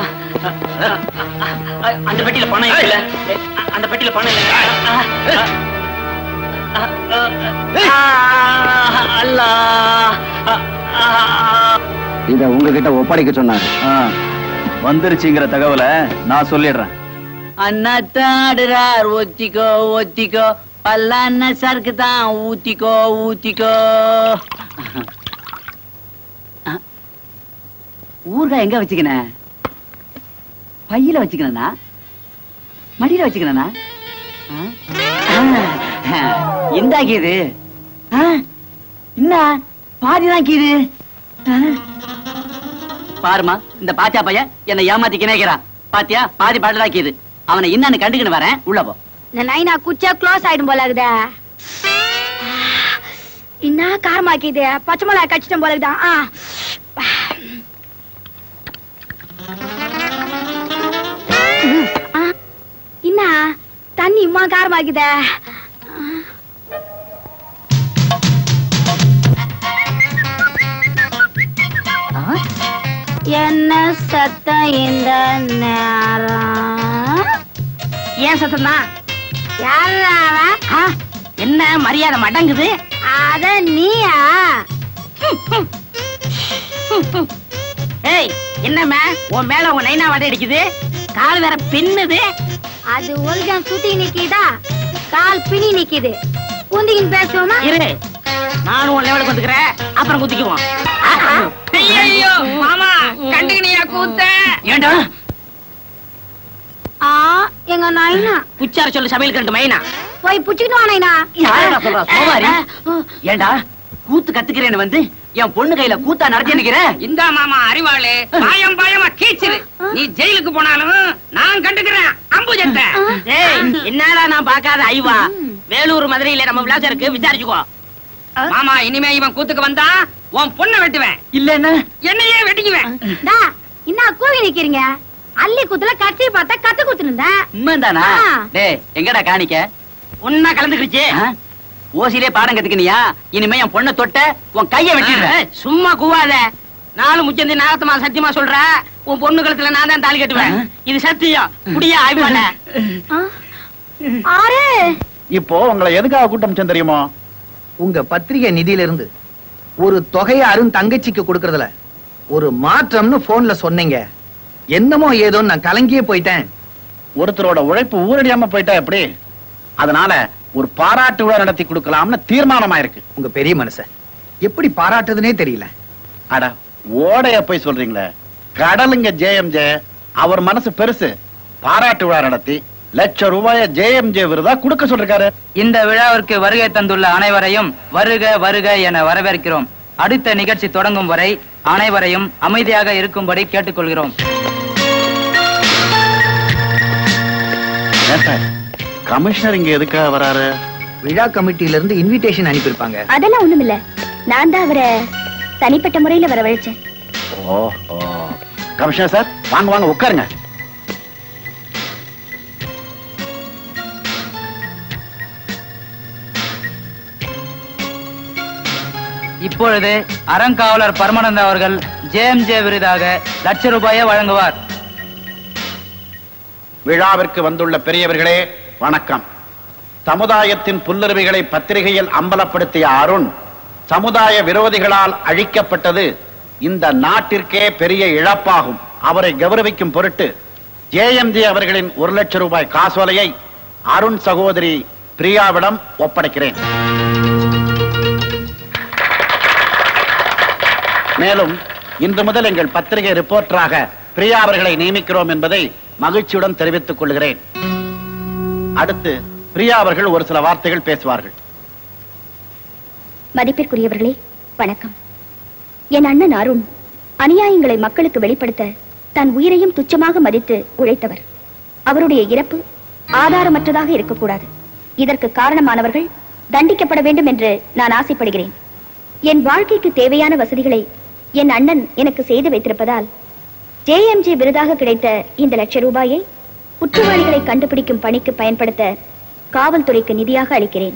அந்த பெட்டியில பணம் இல்ல அந்த பெட்டியில பணம் இல்ல ஆ, ஆ, ஆ, ஆ, ஆ, அல்லாஹ் ஆ, ஆ, இத உங்ககிட்ட ஒப்படைக்க சொன்னாரு வந்துருச்சுங்கிற தகவலை நான் சொல்லிடுறேன் அண்ணா தாடுறார் ஒத்திக்கோ ஒத்திக்கோ பல்லான சருக்கு தான் ஊத்திக்கோ ஊத்திக்கோ அஹ். ஊறுகாய் எங்க வச்சுக்கின பையில வச்சுக்கணா மடியில வச்சுக்கணா இந்தா கீது என்ன பாதிதான் கீது பாருமா இந்த பாத்தியா பையன் என்னை ஏமாத்தி கிணைக்கிறான் பாத்தியா பாதி பாட்டுதான் கீது அவனை என்னன்னு கண்டுக்கின்னு வரேன் உள்ள போ இந்த நைனா குச்சா க்ளோஸ் ஆயிடும் போல இருக்குதே என்ன காரமாக்கிது பச்சை மிளகா கடிச்சிட்டோம் போல இருக்குதா ஆ. ஆ. என்ன தண்ணி இம்மா காரமாக்குதே என்ன சத்தம் இந்த நேரம் ஏன் சத்தம் தான் யாரா என்ன மரியாதை மடங்குது அத நீயா ஏய் என்னம்மா உன் மேல உன் நைனா வடை அடிக்குது கால் வேற பின்னுது அது ஒழுங்கா சுத்தி நிக்கிதா கால் பிணி நிக்குது குந்திக்கின்னு பேசுவோமா இரு நானும் உன் லெவலுக்கு வந்துக்கிறேன் அப்புறம் குத்திக்குவோம் ஐயோ மாமா கண்டுக்கினியா கூத்த ஏண்டா ஆ எங்க நாயினா புச்சார சொல்லு சமையல் ரெண்டு மைனா போய் புடிச்சுக்கிட்டு வா நாயினா யாரா சொல்றா சோமாரி ஏண்டா கூத்து கத்துக்கிறேன்னு வந்து என் பொண்ணு கையில கூத்தா நடத்தி நிக்கிறேன் இந்த மாமா அறிவாளு பாயம் பாயமா கீச்சுது நீ ஜெயிலுக்கு போனாலும் நான் கண்டுக்கிறேன் அம்புஜத்தை ஏய் என்னடா நான் பார்க்காத ஐவா வேலூர் மதுரையில நம்ம விளாசருக்கு விசாரிச்சுக்கோ மாமா இனிமே இவன் கூத்துக்கு வந்தா உன் பொண்ணை வெட்டுவேன் இல்ல என்ன என்னையே வெட்டிக்குவேன் டா என்ன கூவி நிக்கிறீங்க அள்ளி குத்துல கட்சி பார்த்தா கத்து குத்துனுந்தேன் உண்மைதானா ஆ. டேய் எங்கடா காணிக்க ஒன்னா கலந்துக்கிச்சு ஆ? ஓசிலே பாடம் கத்துக்கினியா இனிமே என் பொண்ணை தொட்ட உன் கைய வெட்டிடுறேன் ஏய், சும்மா கூவாத நாலு முச்சந்தி நாகத்தமா சத்தியமா சொல்ற உன் பொண்ணு கழுத்துல நான் தான் தாலி கட்டுவேன் இது சத்தியம் குடியா ஆய்வான ஆறு இப்போ உங்களை எதுக்காக கூட்டம் வச்சேன் தெரியுமா உங்க பத்திரிகை நிதியில இருந்து ஒரு தொகையை அருண் தங்கச்சிக்கு கொடுக்கறதுல ஒரு மாற்றம்னு போன்ல சொன்னீங்க என்னமோ ஏதோ நான் கலங்கியே போயிட்டேன் ஒருத்தரோட உழைப்பு ஊரடியாம போயிட்டா எப்படி அதனால ஒரு பாராட்டு விழா நடத்தி கொடுக்கலாம்னு தீர்மானமாயிருக்கு உங்க பெரிய மனுஷன் எப்படி பாராட்டுதுன்னே தெரியல அட ஓடைய போய் சொல்றீங்களே கடலுங்க ஜேஎம் ஜே அவர் மனசு பெருசு பாராட்டு விழா நடத்தி லட்சம் ரூபாய ஜேஎம் ஜே விருதா கொடுக்க சொல்லிருக்காரு இந்த விழாவிற்கு வருகை தந்துள்ள அனைவரையும் வருக வருக என வரவேற்கிறோம் அடுத்த நிகழ்ச்சி தொடங்கும் வரை அனைவரையும் அமைதியாக இருக்கும்படி கேட்டுக்கொள்கிறோம் ஏன் சார் கமிஷனர் இங்க எதுக்காக வராரு விழா கமிட்டியில இருந்து இன்விடேஷன் அனுப்பியிருப்பாங்க அதெல்லாம் ஒண்ணுமில்ல நான் தான் அவரை தனிப்பட்ட முறையில வரவழைச்சேன் ஓஹோ கமிஷனர் சார் வாங்க வாங்க உட்காருங்க இப்பொழுது அறங்காவலர் பரமானந்த அவர்கள் ஜேஎம்ஜே விருதாக லட்ச ரூபாயை வழங்குவார் விழாவிற்கு வந்துள்ள பெரியவர்களே வணக்கம் சமுதாயத்தின் புல்லுரிமைகளை பத்திரிகையில் அம்பலப்படுத்திய அருண் சமுதாய விரோதிகளால் அழிக்கப்பட்டது இந்த நாட்டிற்கே பெரிய இழப்பாகும் அவரை கௌரவிக்கும் பொருட்டு ஜேஎம்ஜே அவர்களின் ஒரு லட்சம் ரூபாய் காசோலையை அருண் சகோதரி பிரியாவிடம் ஒப்படைக்கிறேன் மேலும் இன்று முதல் எங்கள் பத்திரிகை ரிப்போர்ட்டராக பிரியா அவர்களை நியமிக்கிறோம் என்பதை மகிழ்ச்சியுடன் தெரிவித்துக் கொள்கிறேன் அடுத்து பிரியா அவர்கள் ஒரு சில வார்த்தைகள் பேசுவார்கள் மதிப்பிற்குரியவர்களே வணக்கம் என் அண்ணன் அருண் அநியாயங்களை மக்களுக்கு வெளிப்படுத்த தன் உயிரையும் துச்சமாக மதித்து உழைத்தவர் அவருடைய இறப்பு ஆதாரமற்றதாக இருக்கக்கூடாது இதற்கு காரணமானவர்கள் தண்டிக்கப்பட வேண்டும் என்று நான் ஆசைப்படுகிறேன் என் வாழ்க்கைக்கு தேவையான வசதிகளை என் அண்ணன் எனக்கு செய்து வைத்திருப்பதால் ஜேஎம்ஜே விருதாக கிடைத்த இந்த லட்ச ரூபாயை குற்றவாளிகளை கண்டுபிடிக்கும் பணிக்கு பயன்படுத்த காவல்துறைக்கு நிதியாக அளிக்கிறேன்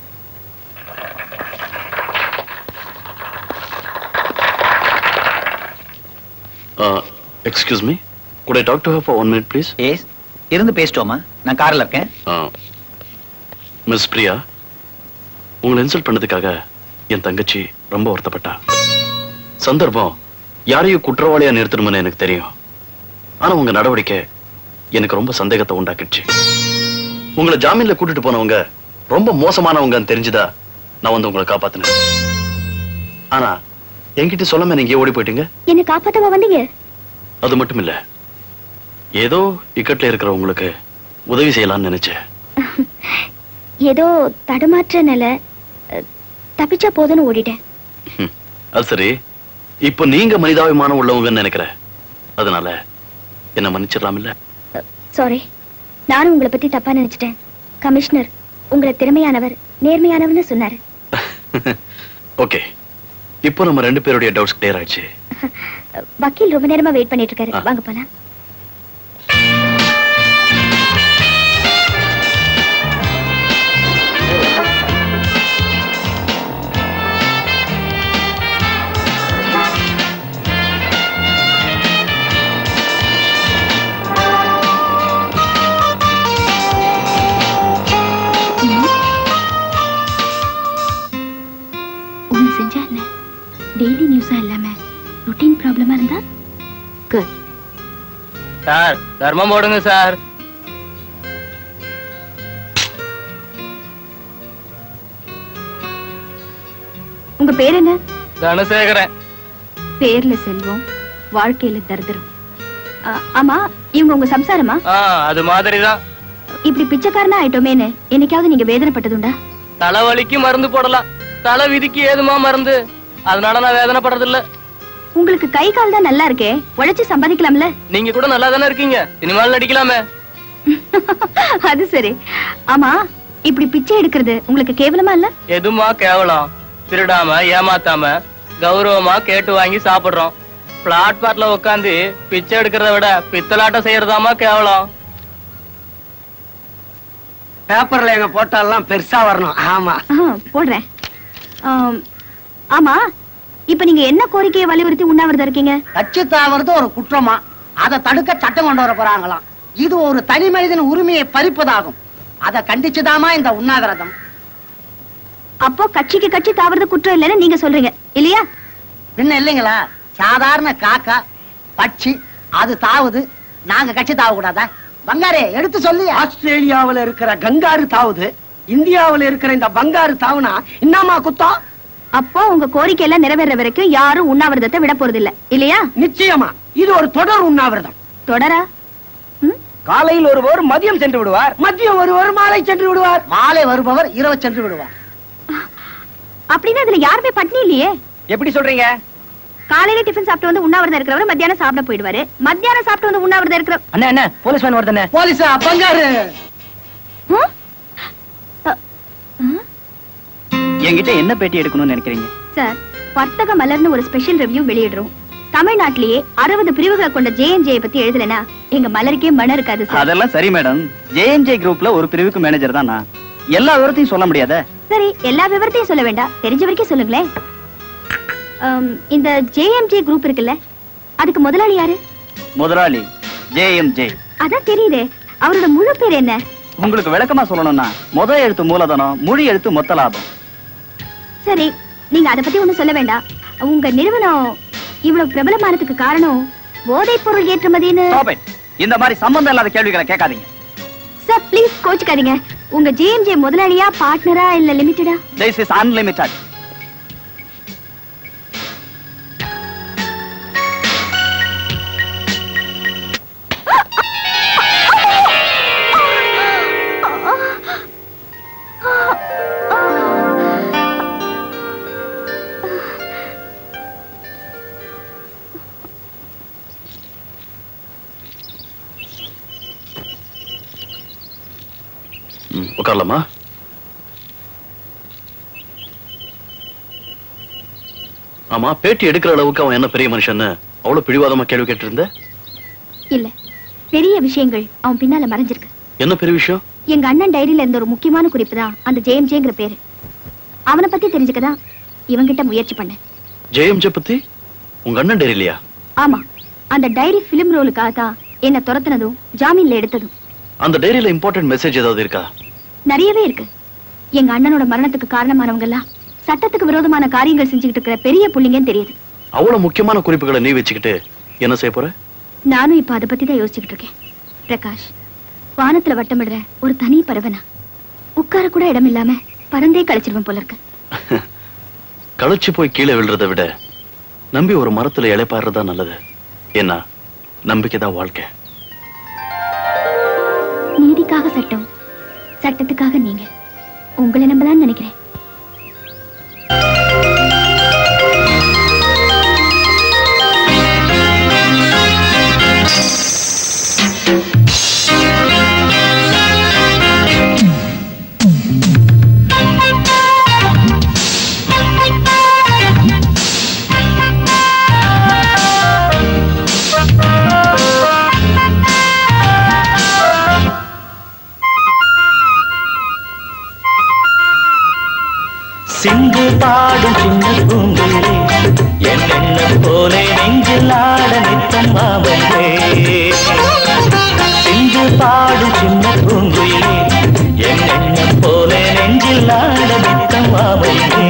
excuse me could I talk to her for one minute please yes இருந்து பேசிட்டோமா நான் கார்ல இருக்கேன் மிஸ் பிரியா உங்களை இன்சல்ட் பண்ணதுக்காக என் தங்கச்சி ரொம்ப வருத்தப்பட்டா சந்தர்ப்பம் யாரையும் குற்றவாளியா நிறுத்தணும்னு எனக்கு தெரியும் ஆனா உங்க நடவடிக்கை எனக்கு ரொம்ப சந்தேகத்தை உண்டாக்கிடுச்சு உங்களை ஜாமீன்ல கூட்டிட்டு போனவங்க ரொம்ப மோசமானவங்கன்னு தெரிஞ்சுதா நான் வந்து உங்களை காப்பாத்தினேன் ஆனா என்கிட்ட சொல்லாம நீங்க ஏன் ஓடி போயிட்டீங்க என்ன காப்பாத்தவா வந்தீங்க அது மட்டும் இல்ல ஏதோ இக்கட்ல இருக்கிற உங்களுக்கு உதவி செய்யலாம்னு நினைச்சேன் ஏதோ தடுமாற்ற நிலை அஹ், தப்பிச்சா போதும்னு ஓடிட்டேன் அது சரி இப்போ நீங்க மனிதாபிமானம் உள்ளவங்கன்னு நினைக்கிறேன் அதனால என்ன மன்னிச்சிடலாம் இல்ல சாரி நானும் உங்களை பத்தி தப்பா நினைச்சிட்டேன் கமிஷனர் உங்களை திறமையானவர் நேர்மையானவர்னு சொன்னாரு ஓகே இப்போ நம்ம ரெண்டு பேருடைய டவுட்ஸ் கிளியர் ஆயிடுச்சு அஹ், வக்கீல் ரொம்ப நேரமா வெயிட் பண்ணிட்டு இருக்காரு வாங்க போலாம் ஒண்ணு செஞ்சா என்ன டெய்லி நியூஸா இல்லாம ருட்டீன் ப்ராப்ளமா இருந்தா குட் சார் தர்மம் போடுங்க சார் உங்க பேர் என்ன தனசேகரன் பேர்ல செல்வம் வாழ்க்கையில தரித்திரம் ஆ, ஆமா இவங்க உங்க சம்சாரமா ஆ அது மாதிரிதான் இப்படி பிச்சைக்காரனா ஆயிட்டோமேன்னு என்னைக்காவது நீங்க வேதனைப்பட்டதுண்டா தலைவலிக்கு மருந்து போடலாம் தலை விதிக்கு ஏதுமா மருந்து அதனால நான் வேதனைப்படுறது இல்ல உங்களுக்கு கை கால் தான் நல்லா இருக்கே உழைச்சு சம்பாதிக்கலாம்ல நீங்க கூட நல்லா தானே இருக்கீங்க சினிமாவில் நடிக்கலாமே அது சரி ஆமா இப்படி பிச்சை எடுக்கிறது உங்களுக்கு கேவலமா இல்ல எதுமா கேவலம் திருடாம ஏமாத்தாம கௌரவமா கேட்டு வாங்கி சாப்பிடுறோம் பிளாட்பார்ட்ல உட்காந்து பிச்சை எடுக்கிறத விட பித்தலாட்டம் செய்யறதாமா கேவலம் பேப்பர்ல எங்க போட்டாலாம் பெருசா வரணும் ஆமா ஆ, போடுறேன் ஆம், ஆமா இப்ப நீங்க என்ன கோரிக்கையை வலியுறுத்தி உண்ணாவிரதம் இருக்கீங்க கட்சி தாவறது ஒரு குற்றமா அதை தடுக்க சட்டம் கொண்டு வர போறாங்களாம் இது ஒரு தனி மனிதன் உரிமையை பறிப்பதாகும் அதை கண்டிச்சுதாமா இந்த உண்ணாவிரதம் அப்போ கட்சிக்கு கட்சி தாவறது குற்றம் இல்லைன்னு நீங்க சொல்றீங்க இல்லையா பின்ன இல்லைங்களா சாதாரண காக்கா பட்சி அது தாவுது நாங்க கட்சி தாவ கூடாதா பங்காரே எடுத்து சொல்லி ஆஸ்திரேலியாவுல இருக்கிற கங்காரு தாவுது இந்தியாவுல இருக்கிற இந்த பங்காரு தாவுனா என்னமா குத்தம் அப்போ உங்க கோரிக்கை எல்லாம் நிறைவேற வரைக்கும் யாரும் உண்ணாவிரதத்தை விட போறது இல்ல இல்லையா நிச்சயமா இது ஒரு தொடர் உண்ணாவிரதம் தொடரா காலையில் ஒருவர் மதியம் சென்று விடுவார் மதியம் ஒருவர் மாலை சென்று விடுவார் மாலை வருபவர் இரவு சென்று விடுவார் அப்படின்னா அதுல யாருமே பட்னி இல்லையே எப்படி சொல்றீங்க காலையில டிஃபன் சாப்பிட்டு வந்து உண்ணாவிரதம் இருக்கிறவர் மத்தியானம் சாப்பிட போயிடுவாரு மத்தியானம் சாப்பிட்டு வந்து உண்ணாவிரதம் இருக்கிற அண்ணா என்ன போலீஸ் மேன் வருதுண்ணே போலீஸா பங்காரு என்கிட்ட என்ன பேட்டி எடுக்கணும்னு நினைக்கிறீங்க சார் வர்த்தக மலர்னு ஒரு ஸ்பெஷல் ரிவ்யூ வெளியிடுறோம் தமிழ்நாட்டிலேயே அறுபது பிரிவுகளை கொண்ட ஜேஎன்ஜே பத்தி எழுதலனா எங்க மலருக்கே மன இருக்காது சார் அதெல்லாம் சரி மேடம் ஜேஎன்ஜே குரூப்ல ஒரு பிரிவுக்கு மேனேஜர் தான் நான் எல்லா விவரத்தையும் சொல்ல முடியாத சரி எல்லா விவரத்தையும் சொல்ல வேண்டாம் தெரிஞ்ச வரைக்கும் சொல்லுங்களேன் ஆம், இந்த ஜேஎம்ஜே குரூப் இருக்குல்ல அதுக்கு முதலாளி யாரு முதலாளி ஜேஎம்ஜே அதான் தெரியுதே அவரோட முழு பேர் என்ன உங்களுக்கு விளக்கமா சொல்லணும்னா முத எழுத்து மூலதனம் மொழி எழுத்து மொத்த லாபம் சரி நீங்க அத பத்தி ஒண்ணும் சொல்ல வேண்டாம் உங்க நிறுவனம் இவ்வளவு பிரபலமானதுக்கு காரணம் போதைப் பொருள் ஏற்றுமதின்னு Stop it. இந்த மாதிரி சம்பந்தம் இல்லாத கேள்விகளை கேட்காதீங்க சார் ப்ளீஸ் கோச்சுக்காதீங்க உங்க ஜேஎம்ஜே முதலாளியா பார்ட்னரா இல்ல லிமிட்டடா திஸ் இஸ் அன்லிமிட்டட் ம், உட்காரலாமா ஆமா பேட்டி எடுக்கிற அளவுக்கு அவன் என்ன பெரிய மனுஷன்னு அவ்வளவு பிடிவாதமா கேள்வி கேட்டு இருந்த இல்ல பெரிய விஷயங்கள் அவன் பின்னால மறைஞ்சிருக்கு என்ன பெரிய விஷயம் எங்க அண்ணன் டைரியில இருந்த ஒரு முக்கியமான குறிப்பு தான் அந்த ஜேஎம்ஜேங்கிற பேரு அவனை பத்தி தெரிஞ்சுக்கதான் இவங்கிட்ட முயற்சி பண்ணேன் ஜெயம்ஜே பத்தி உங்க அண்ணன் டெரிலியா ஆமா அந்த டைரி பிலிம் ரோலுக்காக தான் என்ன துரத்துனதும் ஜாமீன்ல எடுத்ததும் அந்த டைரியில இம்பார்ட்டன்ட் மெசேஜ் ஏதாவது இருக்கா நிறையவே இருக்கு எங்க அண்ணனோட மரணத்துக்கு காரணமானவங்க எல்லாம் சட்டத்துக்கு விரோதமான காரியங்கள் செஞ்சுக்கிட்டு இருக்கிற பெரிய புள்ளிங்கன்னு தெரியுது அவ்வளவு முக்கியமான குறிப்புகளை நீ வச்சுக்கிட்டு என்ன செய்ய போற நானும் இப்ப அதை பத்தி தான் யோசிச்சுக்கிட்டு இருக்கேன் பிரகாஷ் வானத்துல வட்டமிடுற ஒரு தனி பறவைனா உட்கார கூட இடம் இல்லாம பறந்தே கழிச்சிருவேன் போல இருக்கு களைச்சு போய் கீழே விழுறதை விட நம்பி ஒரு மரத்துல இலைப்பாடுறதா நல்லது ஏன்னா நம்பிக்கைதான் வாழ்க்கை நீதிக்காக சட்டம் சட்டத்துக்காக நீங்க உங்களை நம்பலாம்னு நினைக்கிறேன் சிந்து பாடும் சின்ன பூங்குயிலே என் எண்ணம் போலே நெஞ்சில் ஆட நித்தம் மாமல்லே சிந்து பாடும் சின்ன பூங்குயிலே என் எண்ணம் போலே நெஞ்சில் ஆட நித்தம் மாமல்லே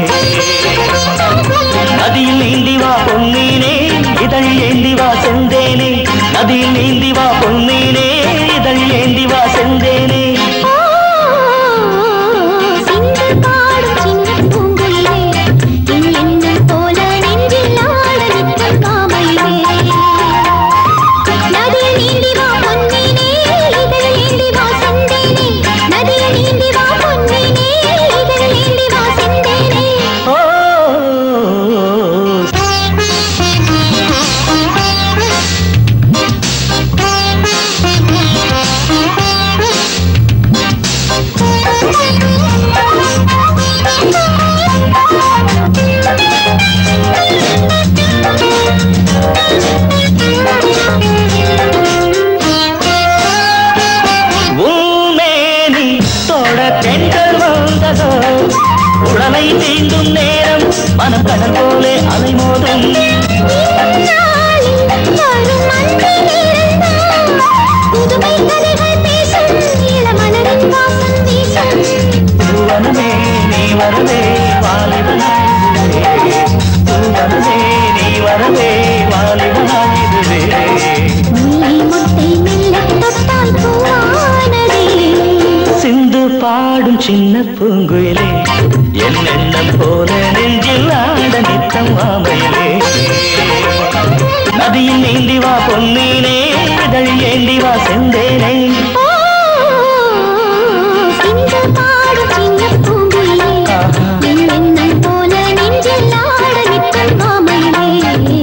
நதியில் நீந்தி வா பொன்னீனே இதழ் ஏந்தி வா செந்தேனே நதியில் நீந்தி வா பொன்னீனே இதழ் ஏந்தி வா செந்தேனே சிந்து பாடும் சின்ன பூங்குயிலே என் எண்ணம் போல நெஞ்சில் ஆட நிற்கும் மாமயிலே நதியில் நீந்தி வா பொன்னினே இதழில் ஏந்தி வா செந்தேனே நதியில் நீந்தி வா பொன்னினே இதழில் ஏந்தி வா செந்தேனே உன்மேனி தொட பெண்கள் வந்ததோ உடலை தீண்டும் நேரம் மனம் கடல் போலே அலைமோதும் புதுமை கதைகள் பேசும் இளமலரின் வாசம் வீசும் தூவனமே நீ வரவே வாலிபனாயிடுவே தூவனமே நீ வரவே வாலிபனாயிடுவே முல்லை முட்டை மெல்ல தொட்டால் பூவானதே சிந்து பாடும் சின்ன பூங்குயிலே என் எண்ணம் போல நெஞ்சில் ஆட நித்தம் மாமையிலே நதியில் நீந்தி வா பொன்னீனே இதழ் ஏந்தி வா செந்தேனே சிந்து பாடும் சின்ன பூங்குயிலே என் எண்ணம் போல நெஞ்சில் ஆட நிற்கும் மாமயிலே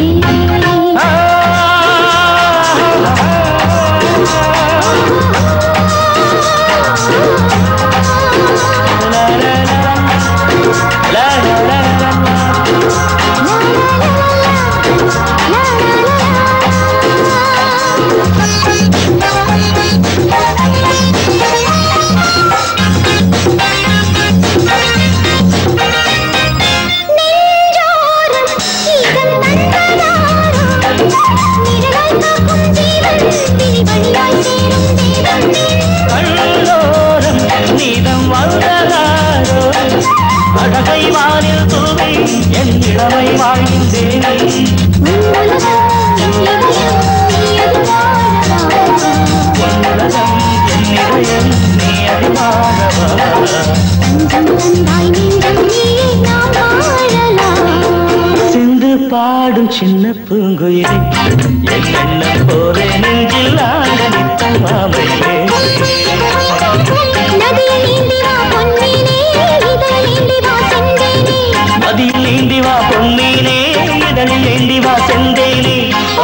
நெஞ்சோரம் இதம் நந்தனாரம் நிழலாய் காக்கும் ஜீவன் விழி வழியாய் சேரும் தேவன் கண்ணோரம் நீதம் வந்ததாரோ அழகை வானில் தூவி என் இளமை வாழ்கின்றேனே உன்னுலகம் என் இதயம் நீ அறிவானவா தந்தாய் நெஞ்சம் நீயே நாம் வாழலாம் சிந்து பாடும் சின்ன பூங்குயிலே என் எண்ணம் போலே நெஞ்சில் ஆட நித்தம் மாமையிலே நதியில் நீந்தி வா பொன்னினே இதழில் ஏந்தி வா செந்தேனே நதியில் நீந்தி வா பொன்னீனே இதழில் ஏந்தி வா செந்தேனே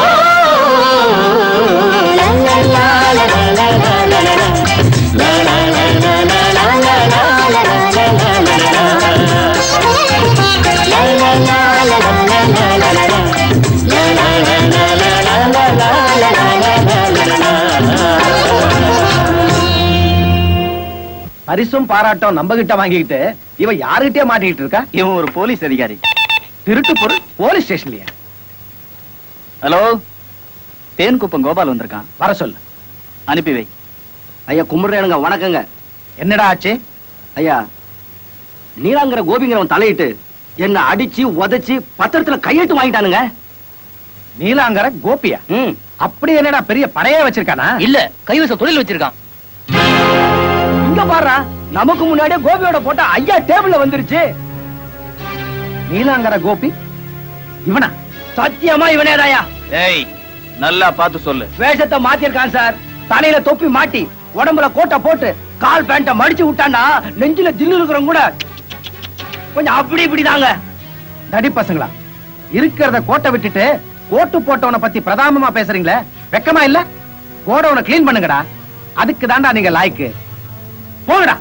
பரிசும் பாராட்டம் நம்ம கிட்ட வாங்கிக்கிட்டு இவ யாருகிட்டயே மாட்டிக்கிட்டு இருக்கா இவன் ஒரு போலீஸ் அதிகாரி திருட்டு பொருள் போலீஸ் ஸ்டேஷன்லயா ஹலோ தேன்குப்பம் கோபால் வந்திருக்கான் வர சொல்லு அனுப்பி வை ஐயா கும்பிடுறேனுங்க வணக்கங்க என்னடா ஆச்சு ஐயா நீலாங்கிற கோபிங்கிறவன் தலையிட்டு என்ன அடிச்சு உதைச்சு பத்திரத்துல கையெழுத்து வாங்கிட்டானுங்க நீலாங்கர கோபியா ம் அப்படி என்னடா பெரிய படையே வச்சிருக்கானா இல்ல கைவச தொழில் வச்சிருக்கான் இங்க பாருடா நமக்கு முன்னாடியே கோபியோட போட்டோ ஐயா டேபிள்ல வந்துருச்சு நீலாங்கர கோபி இவனா சத்தியமா இவனேதாயா ஏய் நல்லா பார்த்து சொல்லு வேஷத்தை மாத்திருக்கான் சார் தலையில தொப்பி மாட்டி உடம்புல கோட்டை போட்டு கால் பேண்ட மடிச்சு விட்டான்னா நெஞ்சில தில்லு இருக்கிறவங்க கூட கொஞ்சம் அப்படி இப்படி தாங்க தடி பசங்களா இருக்கிறத கோட்டை விட்டுட்டு கோட்டு போட்டவனை பத்தி பிரதானமா பேசுறீங்களே வெக்கமா இல்ல கோடவனை க்ளீன் பண்ணுங்கடா அதுக்கு தாண்டா நீங்க லாய்க்கு போங்கடா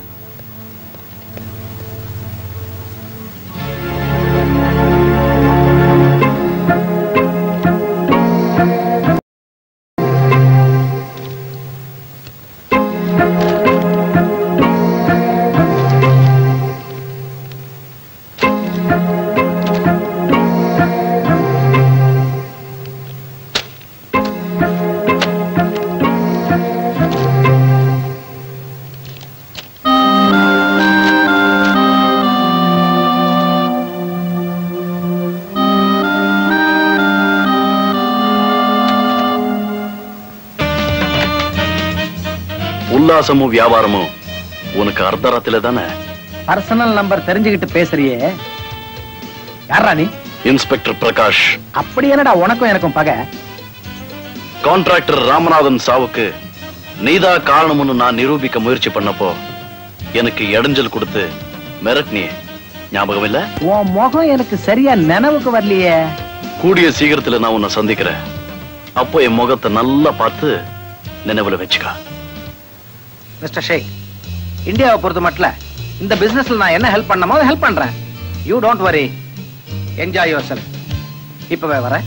உல்லாசமும் வியாபாரமும் உனக்கு அர்த்தராத்தில தானே பர்சனல் நம்பர் தெரிஞ்சுக்கிட்டு பேசுறியே யாரா நீ இன்ஸ்பெக்டர் பிரகாஷ் அப்படி என்னடா உனக்கும் எனக்கும் பகை கான்ட்ராக்டர் ராமநாதன் சாவுக்கு நீதா காரணம்னு நான் நிரூபிக்க முயற்சி பண்ணப்போ எனக்கு இடைஞ்சல் கொடுத்து மிரட்டினியே ஞாபகம் இல்ல உன் முகம் எனக்கு சரியா நினைவுக்கு வரலையே கூடிய சீக்கிரத்துல நான் உன்னை சந்திக்கிறேன் அப்போ என் முகத்தை நல்லா பார்த்து நினைவுல வச்சுக்கா மிஸ்டர் ஷேக் இந்தியாவை பொறுத்த மட்டும் இந்த பிசினஸ்ல நான் என்ன ஹெல்ப் பண்ணமோ ஹெல்ப் பண்றேன் you don't worry enjoy yourself இப்பவே வரேன்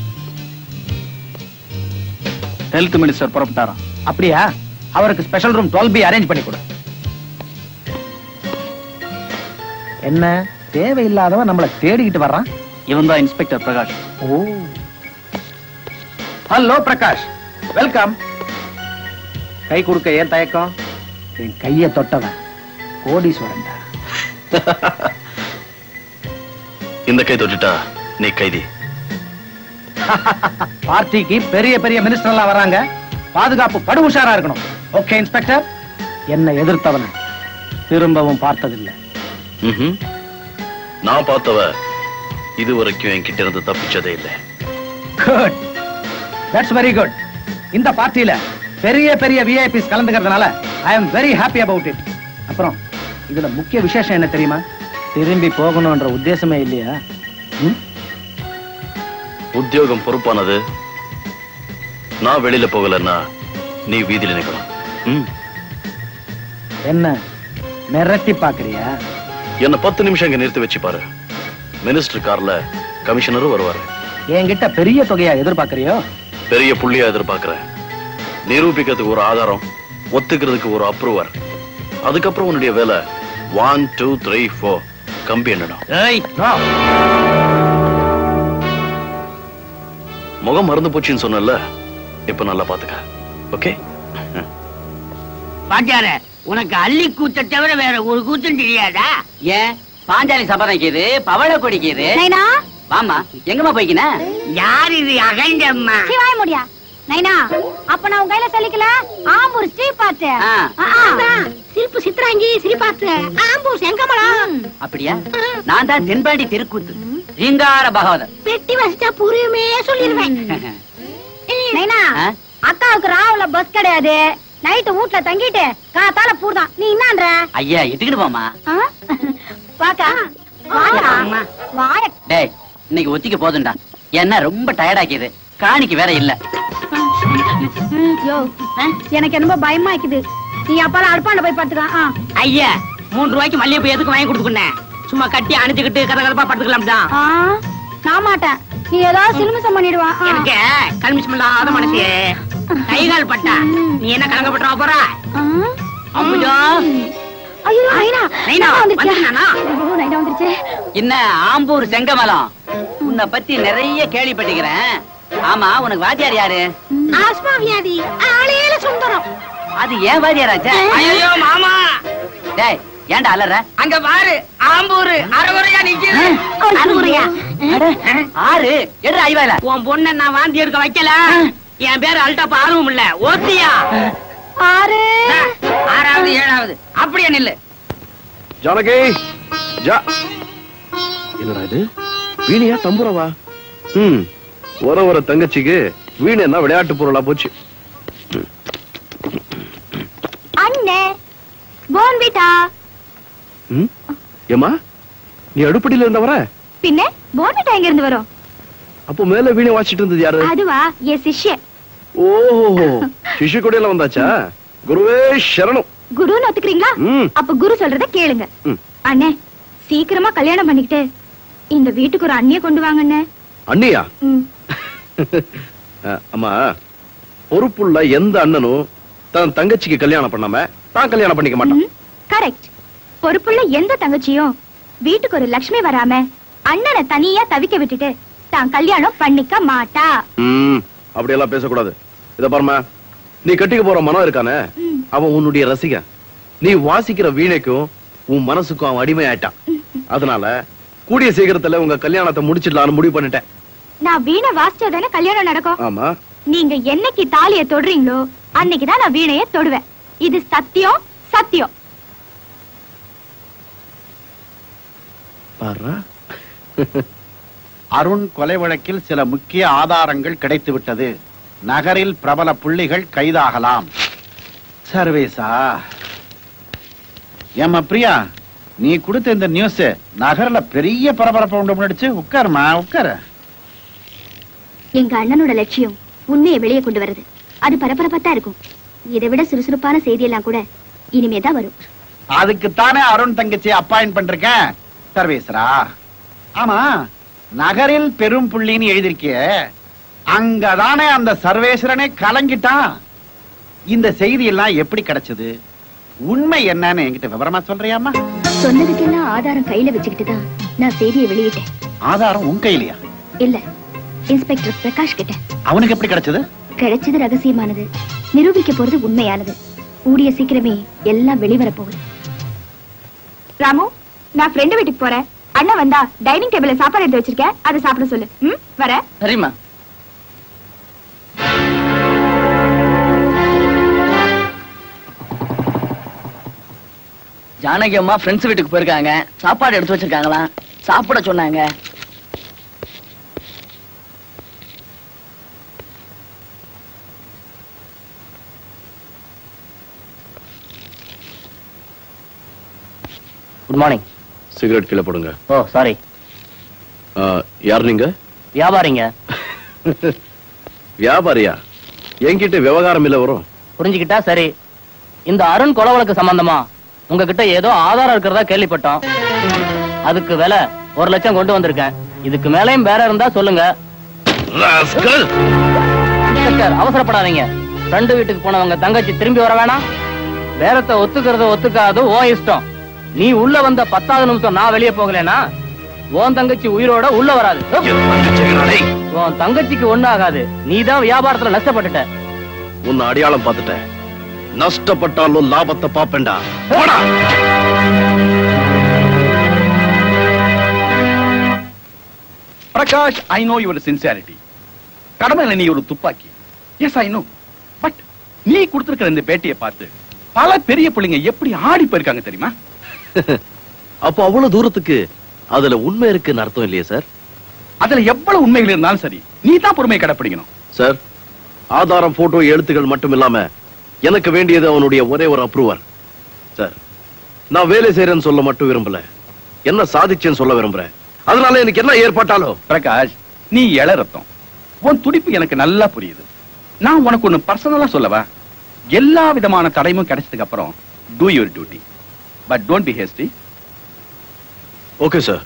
ஹெல்த் மினிஸ்டர் புறப்பட்டாராம் அப்படியா அவருக்கு ஸ்பெஷல் ரூம் டுவெல் பி அரேஞ்ச் பண்ணி கொடு என்ன தேவையில்லாதவன் நம்மள தேடிக்கிட்டு வர்றான் இவன் தான் inspector Prakash oh hello Prakash welcome கை கொடுக்க ஏன் தயக்கம் என் கைய தொட்டவன் கோடீஸ்வரன்டா இந்த கை தொட்டுட்டா நீ கைதி பார்ட்டிக்கு பெரிய பெரிய மினிஸ்டர் எல்லாம் வராங்க பாதுகாப்பு படு உஷாரா இருக்கணும் ஓகே இன்ஸ்பெக்டர் என்னை எதிர்த்தவன திரும்பவும் பார்த்ததில்லை ம்ஹும். நான் பார்த்தவ இதுவரைக்கும் என்கிட்ட இருந்து தப்பிச்சதே இல்லை குட் தட்ஸ் வெரி குட் இந்த பார்ட்டியில பெரிய பெரிய விஐபிஸ் கலந்துக்கிறதுனால I am very happy about it அப்புறம் இதுல முக்கிய விசேஷம் என்ன தெரியுமா திரும்பி போகணும்ன்ற உத்தேசமே இல்லையா ம்? உத்தியோகம் பொறுப்பானது நான் வெளியில போகலன்னா நீ வீதியில நிக்கணும் ம். என்ன மிரட்டி பாக்குறியா என்ன பத்து நிமிஷம் இங்க நிறுத்தி வச்சு பாரு மினிஸ்டர் கார்ல கமிஷனரும் வருவாரு என்கிட்ட பெரிய தொகையா எதிர்பார்க்கறியோ பெரிய புள்ளியா எதிர்பார்க்கிறேன் நிரூபிக்கிறதுக்கு ஒரு ஆதாரம் ஒத்துக்கிறதுக்கு ஒரு அப்ரூவர் அதுக்கப்புறம் உன்னுடைய வேலை ஒன் டூ த்ரீ ஃபோர் கம்பி என்னணும் No. முகம் மறந்து போச்சுன்னு சொன்னல இப்ப நல்லா பாத்துக்க ஓகே பாட்டியார உனக்கு அள்ளி கூத்த தவிர வேற ஒரு கூத்தும் தெரியாதா ஏன் பாஞ்சாலி சபதைக்குது பவள கொடிக்குது நைனா வாமா எங்கம்மா போய்க்கின யார் இது அகண்டம்மா சிவாய முடியா நைனா அப்ப நான் உங்க கையில சொல்லிக்கல ஆம்பூர் ஸ்ரீ பார்த்து சிரிப்பு சித்ராங்கி ஸ்ரீ பார்த்து ஆம்பூர் செங்கமலம் அப்படியா நான் தான் தென்பாண்டி தெருக்கூத்து ரீங்கார பகவதர் பெட்டி வசிச்சா புரியுமே சொல்லிருவேன் நைனா ஆ? அக்காவுக்கு ராவுல பஸ் கிடையாது நைட்டு வீட்ல தங்கிட்டு காத்தால பூர்தான் நீ என்னன்ற ஐயா இட்டுக்கிட்டு போமா ஆ? வாக்கா வாடா வாய டேய் இன்னைக்கு ஒத்திக்க போதும்டா என்ன ரொம்ப டயர்டாக்கிது காணிக்கு வேற இல்ல யோ எனக்கு என்னமோ பயமா இருக்குது நீ அப்பால அடுப்பாண்ட போய் படுத்துக்கலாம் ஆ. ஐயா மூணு ரூபாய்க்கு மல்லிகைப்பூ எதுக்கு வாங்கி கொடுத்துக்குனேன் சும்மா கட்டி அணைச்சுக்கிட்டு கதை கதப்பா படுத்துக்கலாம் தான் ஆ, நான் மாட்டேன் நீ ஏதாவது சிலுமிசம் பண்ணிடுவான் ஆ. எனக்கு கல்மிஷம் இல்லாத மனசு கை கால் பட்டா நீ என்ன கலங்கப்பட்டுவா போற ஆ? அம்புஜா ஐயோ நைனா நைனா, நைனா வந்துருச்சு வந்துட்டானா? ஐயோ, நைனா வந்துருச்சு என்ன ஆம்பூர் செங்கமலம் உன்னை பத்தி நிறைய கேள்விப்பட்டிருக்கிறேன் ஆமா உனக்கு வாத்தியார் யாரு ஆஸ்மா வியாதி ஆளேல சுந்தரம் அது ஏன் வாத்தியாராச்சா ஐயோ மாமா டேய் ஏன்டா அலற அங்க பாரு ஆம்பூர் அரைகுறையா நிக்குது அறுகுறையா? ஆறு எடு ஐவாயில உன் பொண்ண நான் வாந்தி எடுக்க வைக்கல என் பேரு அல்டாப்பா ஆர்வம் இல்ல ஓத்தியா ஆறு ஆறாவது ஏழாவது அப்படியே நில்லு ஜானகி ஜா என்னடா இது வீணையா தம்புரவா ம் வர வர தங்கச்சிக்கு வீணைன்னா விளையாட்டு பொருளா போச்சு அண்ணே போன்விட்டா ம் ஏமா நீ அடுப்படியில இருந்த வர பின்ன போன்விட்டா எங்க இருந்து வரும் அப்போ மேல வீணை வாசிட்டு இருந்தது யாரு அதுவா என் சிஷ்ய ஓஹோ சிஷு கொடையில வந்தாச்சா குருவே சரணம் குருன்னு ஒத்துக்கிறீங்களா ம். அப்ப குரு சொல்றத கேளுங்க ம். அண்ணே சீக்கிரமா கல்யாணம் பண்ணிக்கிட்டு இந்த வீட்டுக்கு ஒரு அண்ணிய கொண்டு வாங்க அண்ணே அண்ணியா ம். அஹ், அம்மா பொறுப்புள்ள எந்த அண்ணனும் தன் தங்கச்சிக்கு கல்யாணம் பண்ணாம தான் கல்யாணம் பண்ணிக்க மாட்டான் கரெக்ட் பொறுப்புள்ள எந்த தங்கச்சியும் வீட்டுக்கு ஒரு லக்ஷ்மி வராம அண்ணனை தனியா தவிக்க விட்டுட்டு தான் கல்யாணம் பண்ணிக்க மாட்டா ம் அப்படியெல்லாம் பேசக்கூடாது இத பாருமா நீ கட்டிக்க போற மனம் இருக்கானே அவன் உன்னுடைய ரசிகன் நீ வாசிக்கிற வீணைக்கும் உன் மனசுக்கும் அவன் அடிமை ஆயிட்டான் அதனால கூடிய சீக்கிரத்துல உங்க கல்யாணத்தை முடிச்சிடலாம்னு முடிவு பண்ணிட்டேன் நான் வீணை வாசிச்சாதானே கல்யாணம் நடக்கும் ஆமா நீங்க என்னைக்கு தாலிய தொடுறீங்களோ அன்னைக்குதான் நான் வீணைய தொடுவேன் இது சத்தியம் சத்தியம் பாரு அருண் கொலை வழக்கில் சில முக்கிய ஆதாரங்கள் கிடைத்துவிட்டது நகரில் பிரபல புள்ளிகள் கைதாகலாம் சர்வேசா ஏம்மா பிரியா நீ கொடுத்த இந்த நியூஸ் நகர்ல பெரிய பரபரப்பை உண்டு பண்ணிடுச்சு உட்காருமா உட்காரு எங்க அண்ணனோட லட்சியம் உண்மையை வெளியே கொண்டு வருது அது பரபரப்பா இருக்கும் இதை விட சுறுசுறுப்பான செய்தியெல்லாம் கூட இனிமேதான் வரும் அதுக்குத்தானே அருண் தங்கச்சி அப்பாயிண்ட் பண்றேன் சர்வேஸ்வரா ஆமா நகரில் பெரும் புள்ளின்னு எழுதிருக்கிய அங்கதானே அந்த சர்வேஸ்வரனே கலங்கிட்டான் இந்த செய்தி எல்லாம் எப்படி கிடைச்சது உண்மை என்னன்னு என்கிட்ட விவரமா சொல்றியாமா சொன்னதுக்கெல்லாம் ஆதாரம் கையில வச்சுக்கிட்டு தான் நான் செய்தியை வெளியிட்டேன் ஆதாரம் உன் கையிலயா இல்ல இன்ஸ்பெக்டர் பிரகாஷ் கிட்ட அவனுக்கு எப்படி கிடைச்சது கிடைச்சது ரகசியமானது நிரூபிக்க போறது உண்மையானது கூடிய சீக்கிரமே எல்லாம் வெளிவர போகுது ராமு நான் ஃப்ரெண்டு வீட்டுக்கு போறேன் அண்ணன் வந்தா டைனிங் டேபிள்ல சாப்பாடு எடுத்து வச்சிருக்கேன் அதை சாப்பிட சொல்லு ம் வர சரிம்மா ஜானகி அம்மா ஃப்ரெண்ட்ஸ் வீட்டுக்கு போயிருக்காங்க சாப்பாடு எடுத்து வச்சிருக்காங்களாம் சாப்பிட சொன்னாங்க குட் மார்னிங் சிகரெட் கீழே போடுங்க ஓ சாரி ஆ, யார் நீங்க வியாபாரிங்க வியாபாரியா என்கிட்ட விவகாரம் இல்ல வரும் புரிஞ்சுக்கிட்டா சரி இந்த அருண் கொலை வழக்கு சம்பந்தமா உங்ககிட்ட ஏதோ ஆதாரம் இருக்கிறதா கேள்விப்பட்டோம் அதுக்கு விலை ஒரு லட்சம் கொண்டு வந்திருக்கேன் இதுக்கு மேலேயும் வேற இருந்தா சொல்லுங்க இன்ஸ்பெக்டர் அவசரப்படாதீங்க ஃப்ரெண்டு வீட்டுக்கு போனவங்க தங்கச்சி திரும்பி வர வேணாம் வேறத்தை ஒத்துக்கிறது ஒத்துக்காது ஓ இஷ்டம் நீ உள்ள வந்த பத்தாவது நிமிஷம் நான் வெளியே போகலனா உன் தங்கச்சி உயிரோட உள்ள வராது உன் தங்கச்சிக்கு ஒண்ணு ஆகாது நீதான் வியாபாரத்துல நஷ்டப்பட்டுட்ட உன்னை அடையாளம் பார்த்துட்டேன் நஷ்டப்பட்டாலும் லாபத்தை பாப்பேன்டா போடா Prakash I know your sincerity கடமையில நீ ஒரு துப்பாக்கி எஸ் ஐ நோ பட் நீ கொடுத்திருக்கிற இந்த பேட்டியை பார்த்து பல பெரிய பிள்ளைங்க எப்படி ஆடி போயிருக்காங்க தெரியுமா அப்போ அவ்வளவு தூரத்துக்கு அதுல உண்மை இருக்குன்னு அர்த்தம் இல்லையே சார் அதுல எவ்வளவு உண்மைகள் இருந்தாலும் சரி நீ தான் பொறுமையை கடைப்பிடிக்கணும் சார் ஆதாரம் போட்டோ எழுத்துக்கள் மட்டும் இல்லாம எனக்கு வேண்டியது அவனுடைய ஒரே ஒரு அப்ரூவல் சார் நான் வேலை செய்யறேன்னு சொல்ல மட்டும் விரும்பல என்ன சாதிச்சேன்னு சொல்ல விரும்புறேன் அதனால எனக்கு என்ன ஏற்பாட்டாலும் பிரகாஷ் நீ இள ரத்தம் உன் துடிப்பு எனக்கு நல்லா புரியுது நான் உனக்கு ஒண்ணு பர்சனலா சொல்லவா எல்லா விதமான தடையும் கிடைச்சதுக்கு அப்புறம் do your duty but don't be hasty okay sir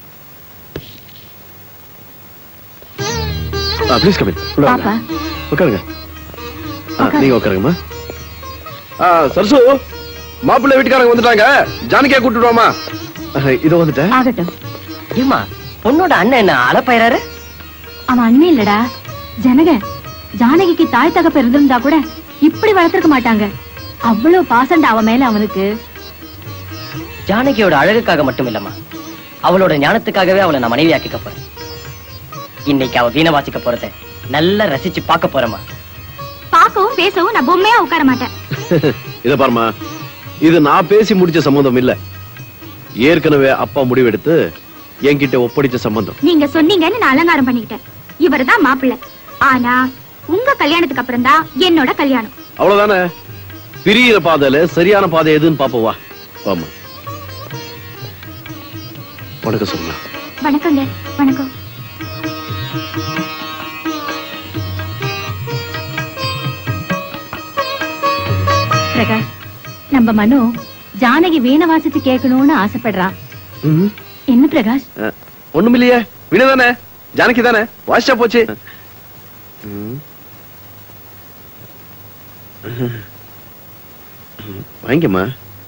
please come in பாப்பா உட்காருங்க ஆ, நீங்க உட்காருங்கம்மா ஆ, சரசு மாப்பிள்ளை வீட்டுக்காரங்க வந்துட்டாங்க ஜானகியா கூட்டிட்டு வாமா இதோ வந்துட்டேன் ஆகட்டும் ஏமா பொண்ணோட அண்ணன் என்ன அலப்பயிறாரு அவன் அண்ணன் இல்லடா ஜனக ஜானகிக்கு தாய் தகப்ப இருந்திருந்தா கூட இப்படி வளர்த்திருக்க மாட்டாங்க அவ்வளவு பாசண்டா அவன் மேல அவனுக்கு ஜானகியோட அழகுக்காக மட்டும் இல்லம்மா அவளோட ஞானத்துக்காகவே அவளை நான் மனைவியாக்கிக்க போறேன் இன்னைக்கு அவ வீணை வாசிக்க போறத நல்லா ரசிச்சு பார்க்க போறேம்மா பார்க்கவும் பேசவும் நான் பொம்மையா உட்கார மாட்டேன் இத பாருமா இது நான் பேசி முடிச்ச சம்மந்தம் இல்ல ஏற்கனவே அப்பா முடிவெடுத்து என்கிட்ட ஒப்படைச்ச சம்பந்தம் நீங்க சொன்னீங்கன்னு நான் அலங்காரம் பண்ணிக்கிட்டேன் இவர்தான் மாப்பிள்ளை ஆனா உங்க கல்யாணத்துக்கு அப்புறம் தான் என்னோட கல்யாணம் அவ்வளவுதானே பிரியிற பாதையில சரியான பாதை எதுன்னு பாப்போம் வா வாமா வணக்கம் சொல்லுங்க வணக்கங்க வணக்கம் பிரகாஷ் நம்ம மனு ஜானகி வீணை வாசிச்சு கேட்கணும்னு ஆசைப்படுறான் என்ன பிரகாஷ் ஒண்ணும் இல்லையே வினதானே ஜானகி தானே வாஷா போச்சு ம். வாங்கிக்கம்மா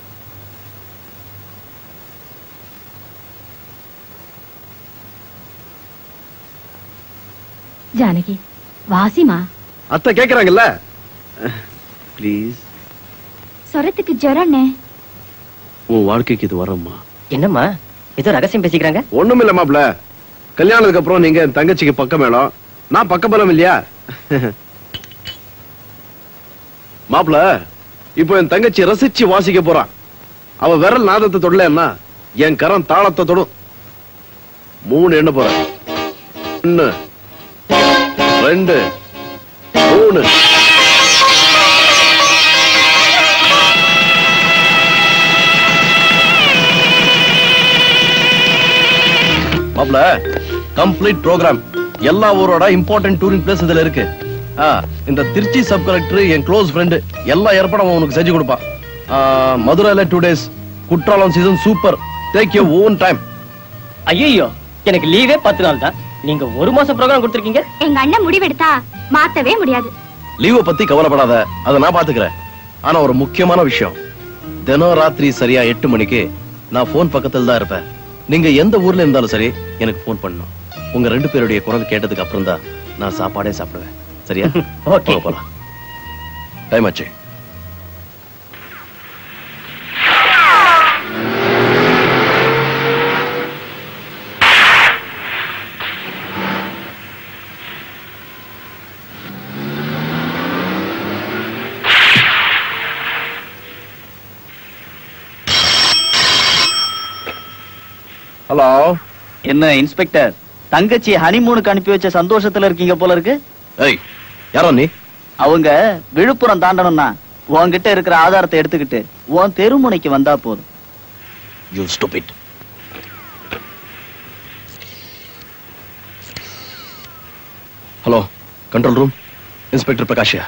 ஜானகி வாசிமா அத்தை கேக்குறாங்கல்ல ப்ளீஸ் சொரத்துக்கு ஜுரம்னே உன் வாழ்க்கைக்கு இது வரம்மா என்னம்மா ஏதோ ரகசியம் பேசிக்கிறாங்க ஒண்ணும் இல்ல மாப்ள கல்யாணத்துக்கு அப்புறம் நீங்க என் தங்கச்சிக்கு பக்கம் மேளம் நான் பக்கபலம் இல்லையா மாப்ள இப்போ என் தங்கச்சி ரசிச்சு வாசிக்க போறான் அவ விரல் நாதத்தை தொடலன்னா என் கரம் தாளத்தை தொடும் மூணு எண்ண போற ஒண்ணு ரெண்டு மூணு மாப்ள கம்ப்ளீட் ப்ரோக்ராம் எல்லா ஊரோட இம்பார்ட்டன்ட் டூரிங் பிளேஸ் இதுல இருக்கு ஆ, இந்த திருச்சி சப் கலெக்டர் என் க்ளோஸ் ஃப்ரெண்டு எல்லா ஏற்பாடும் உனக்கு செஞ்சு கொடுப்பான் ஆ, மதுரையில two days Courtallam season super take you own time ஐயோ எனக்கு லீவே பத்து நாள் தான் நீங்க ஒரு மாசம் ப்ரோக்ராம் கொடுத்துருக்கீங்க எங்க அண்ணன் முடிவெடுத்தா மாத்தவே முடியாது லீவை பத்தி கவலைப்படாத அதை நான் பாத்துக்கிறேன் ஆனா ஒரு முக்கியமான விஷயம் தினம் ராத்திரி சரியா எட்டு மணிக்கு நான் போன் பக்கத்துல தான் இருப்பேன் நீங்க எந்த ஊர்ல இருந்தாலும் சரி எனக்கு போன் பண்ணணும் உங்க ரெண்டு பேருடைய குரல் கேட்டதுக்கு அப்புறம் தான் நான் சாப்பாடே சாப்பிடுவேன் சரியா ஓகே போலாம் டைம் ஆச்சு ஹலோ என்ன இன்ஸ்பெக்டர் தங்கச்சி ஹனிமூனுக்கு அனுப்பி வச்ச சந்தோஷத்துல இருக்கீங்க போல இருக்கு ஏய் யாரோ நீ அவங்க விழுப்புரம் தாண்டணும்னா உன்கிட்ட இருக்கிற ஆதாரத்தை எடுத்துக்கிட்டு உன் தெருமுனைக்கு வந்தா போதும் you stupid hello control room inspector பிரகாஷியா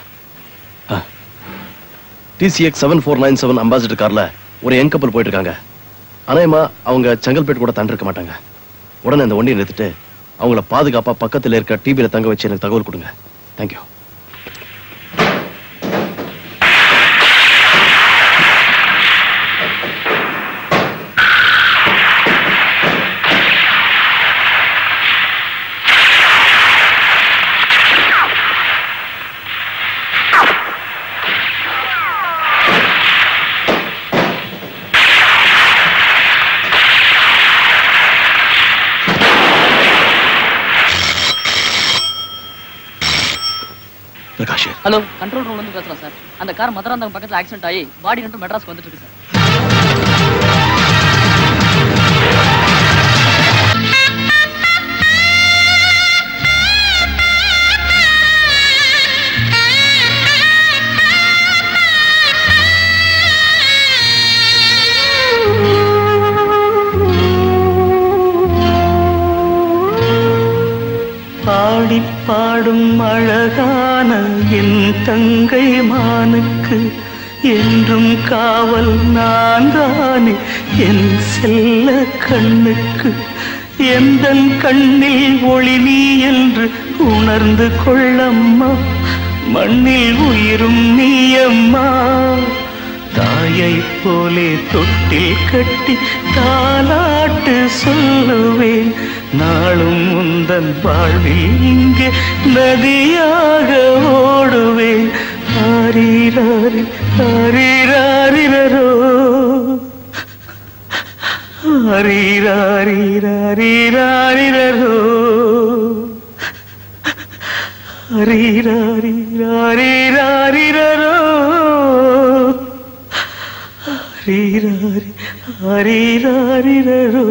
TCX seven four nine seven ambassador கார்ல ஒரு யங் கப்பல் போயிட்டு இருக்காங்க அநேகமா அவங்க செங்கல்பேட் கூட தாண்டி இருக்க மாட்டாங்க உடனே அந்த வண்டியை நிறுத்திட்டு அவங்கள பாதுகாப்பா பக்கத்துல இருக்க டிபியில தங்க வச்சு எனக்கு தகவல் கொடுங்க தேங்க்யூ பிரகாஷ் ஹலோ கண்ட்ரோல் ரூம்ல இருந்து பேசுறேன் சார் அந்த கார் மதுராந்தகம் பக்கத்துல ஆக்சிடென்ட் ஆகி பாடி கண்டு மெட்ராஸ்க்கு வந்துட்டு இருக்கு சார் பாடி பாடும் அழகான என் தங்கை மானுக்கு என்றும் காவல் நான் தானே என் செல்ல கண்ணுக்கு எந்த கண்ணில் ஒளி நீ என்று உணர்ந்து கொள்ளம்மா மண்ணில் உயிரும் நீயம்மா தாயை போலே தொட்டில் கட்டி தாலாட்டு சொல்லுவேன் நாளும் உந்தன் வாழ்வில் இங்கே நதியாக ஓடுவேன் ஆரீராரி ஆரீராரிரோ ஆரீராரிராரிராரிரோ ஆரீராரிராரிராரிரோ ரீராரி ஹரிராரிரரோ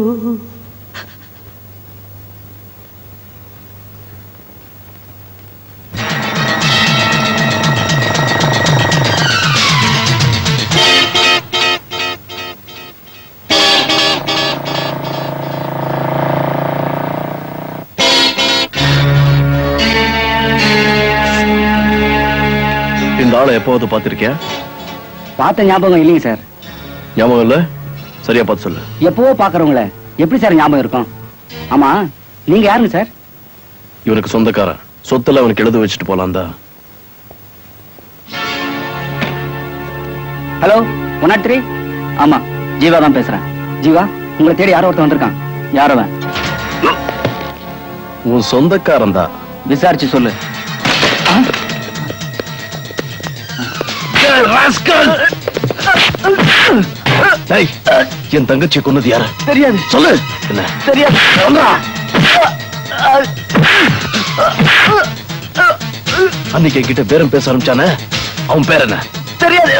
இந்த ஆளை எப்போது பார்த்திருக்கியா பார்த்த ஞாபகம் இல்லைங்க சார் ஞாபகம் இல்ல சரியா பார்த்து சொல்லு எப்பவோ பாக்குறவங்கள எப்படி சார் ஞாபகம் இருக்கும் ஆமா நீங்க யாருங்க சார் இவனுக்கு சொந்தக்காரன் சொத்துல அவனுக்கு எழுத வச்சுட்டு போலாம் தான் ஹலோ ஒன் நாட் த்ரீ ஆமா ஜீவா தான் பேசுறேன் ஜீவா உங்களை தேடி யாரோ ஒருத்தன் வந்திருக்கான் யார் அவன் உன் சொந்தக்காரன் தான் விசாரிச்சு சொல்லு டேய், என் தங்கச்சியை கொன்னது யாரு தெரியாது சொல்லு என்ன தெரியாது அன்னைக்கு என்கிட்ட பேரம் பேச ஆரம்பிச்சானே அவன் பேர் என்ன தெரியாது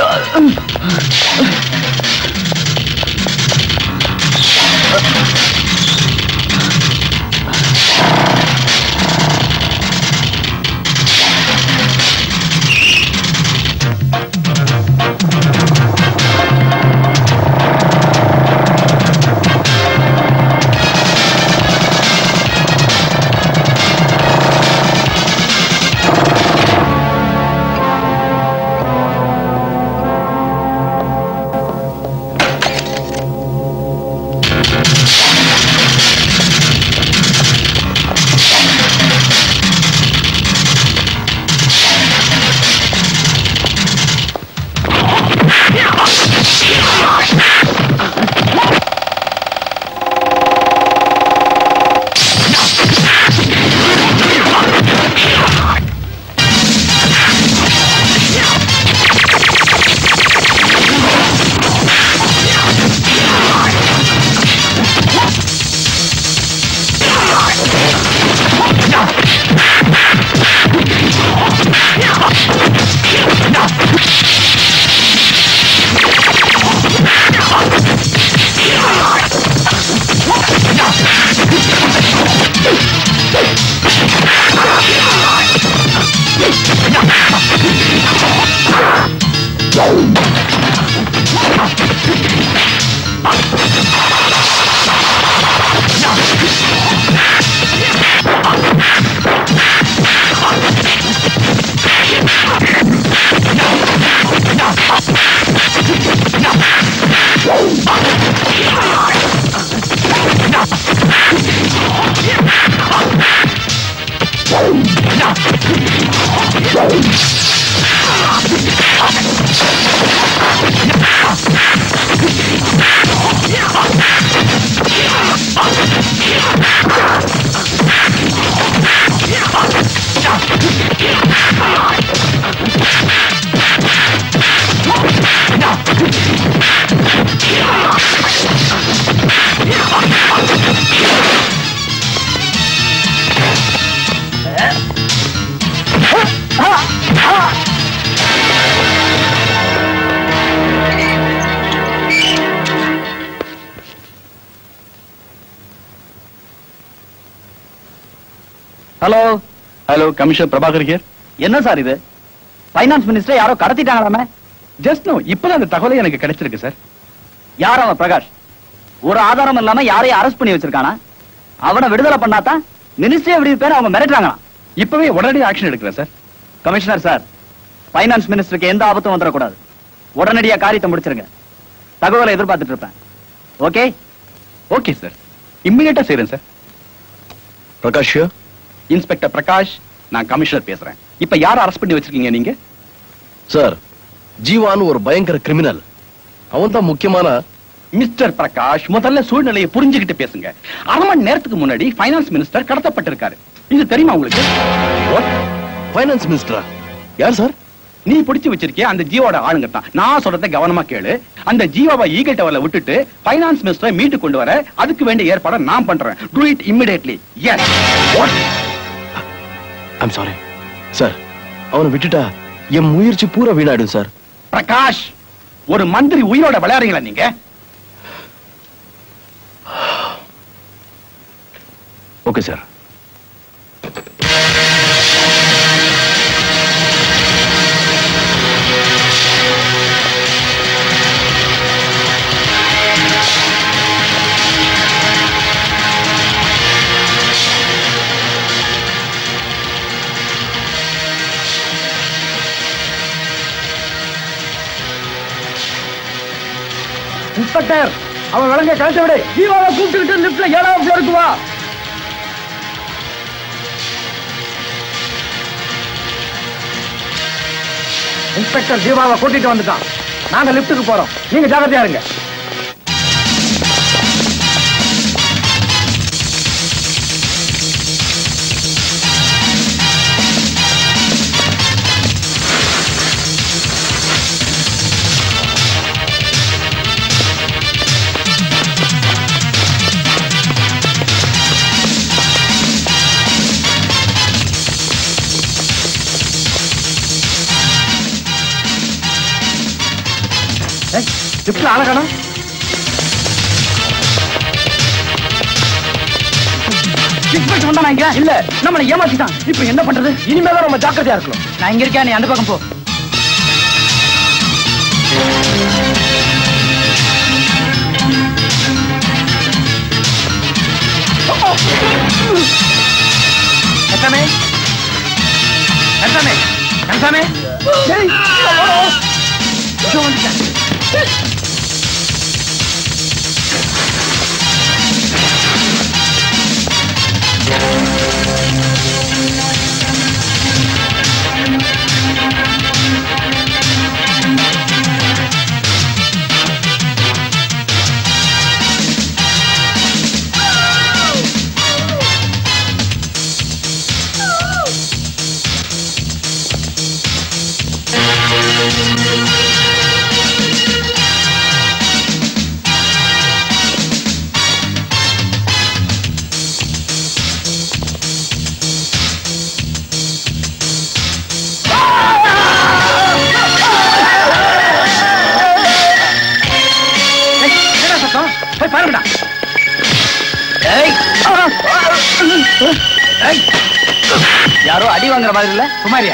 hello hello commissioner Prabhakar here என்ன சார் இது ஃபைனான்ஸ் மினிஸ்டர் யாரோ கடத்திட்டாங்களாமே ஜஸ்ட் நோ இப்பதான் அந்த தகவலை எனக்கு கிடைச்சிருக்கு சார் யார் அவன் பிரகாஷ் ஒரு ஆதாரம் இல்லாம யாரையும் அரெஸ்ட் பண்ணி வச்சிருக்கானா அவனை விடுதலை பண்ணாதான் மினிஸ்ட்ரி எப்படி பேர் அவங்க மிரட்டுறாங்களாம் இப்பவே உடனடி ஆக்ஷன் எடுக்கிறேன் சார் கமிஷனர் சார் ஃபைனான்ஸ் மினிஸ்டருக்கு எந்த ஆபத்தும் வந்துடக்கூடாது உடனடியா காரியத்தை முடிச்சிருங்க தகவலை எதிர்பார்த்துட்டு இருப்பேன் ஓகே ஓகே சார் இம்மிடியட்டா செய்றேன் சார் பிரகாஷ் இன்ஸ்பெக்டர் பிரகாஷ் நான் கமிஷனர் பேசுறேன் இப்ப யார் அரெஸ்ட் பண்ணி வச்சிருக்கீங்க நீங்க சார் ஜீவான்னு ஒரு பயங்கர கிரிமினல் அவன் தான் முக்கியமான மிஸ்டர் பிரகாஷ் முதல்ல சூழ்நிலையை புரிஞ்சுக்கிட்டு பேசுங்க அரை மணி நேரத்துக்கு முன்னாடி ஃபைனான்ஸ் மினிஸ்டர் கடத்தப்பட்டிருக்காரு இது தெரியுமா உங்களுக்கு ஃபைனான்ஸ் மினிஸ்டரா யார் சார் நீ பிடிச்சு வச்சிருக்கிய அந்த ஜீவோட ஆளுங்க தான் நான் சொல்றதை கவனமா கேளு அந்த ஜீவாவை ஈகல் டவர்ல விட்டுட்டு ஃபைனான்ஸ் மினிஸ்டரை மீட்டு கொண்டு வர அதுக்கு வேண்டிய ஏற்பாடை நான் பண்றேன் do it immediately yes I'm sorry sir அவனை விட்டுட்டா என் முயற்சி பூரா வீணாயிடும் சார் பிரகாஷ் ஒரு மந்திரி உயிரோட விளையாடுறீங்களா நீங்க ஓகே சார் இன்ஸ்பெக்டர் அவன் விலங்க கழட்ட விடு ஜீவாவை கூப்பிட்டுக்கிட்டு லிப்ட்ல ஏழாவது ஃப்ளோருக்கு வா இன்ஸ்பெக்டர் ஜீவாவை கூட்டிட்டு வந்துட்டான் நாங்க லிப்ட்டுக்கு போறோம் நீங்க ஜாகிரதையா இருங்க லிப்ட்ல அழகணும் இன்ஸ்பெக்டர் வந்தானா இங்க இல்ல நம்மளை ஏமாத்திட்டான் இப்போ என்ன பண்றது இனிமே தான் நம்ம ஜாக்கிரதையா இருக்கணும் நான் இங்க இருக்கேன் நீ அந்த பக்கம் போ கன்சாமே கன்சாமே கன்சாமே டேய், இதோ வந்துட்டேன். ஏய், என்னடா சத்தம் போய் பாருங்கடா ஏய் ஏய் யாரோ அடி வாங்குற மாதிரி இல்ல குமாரியா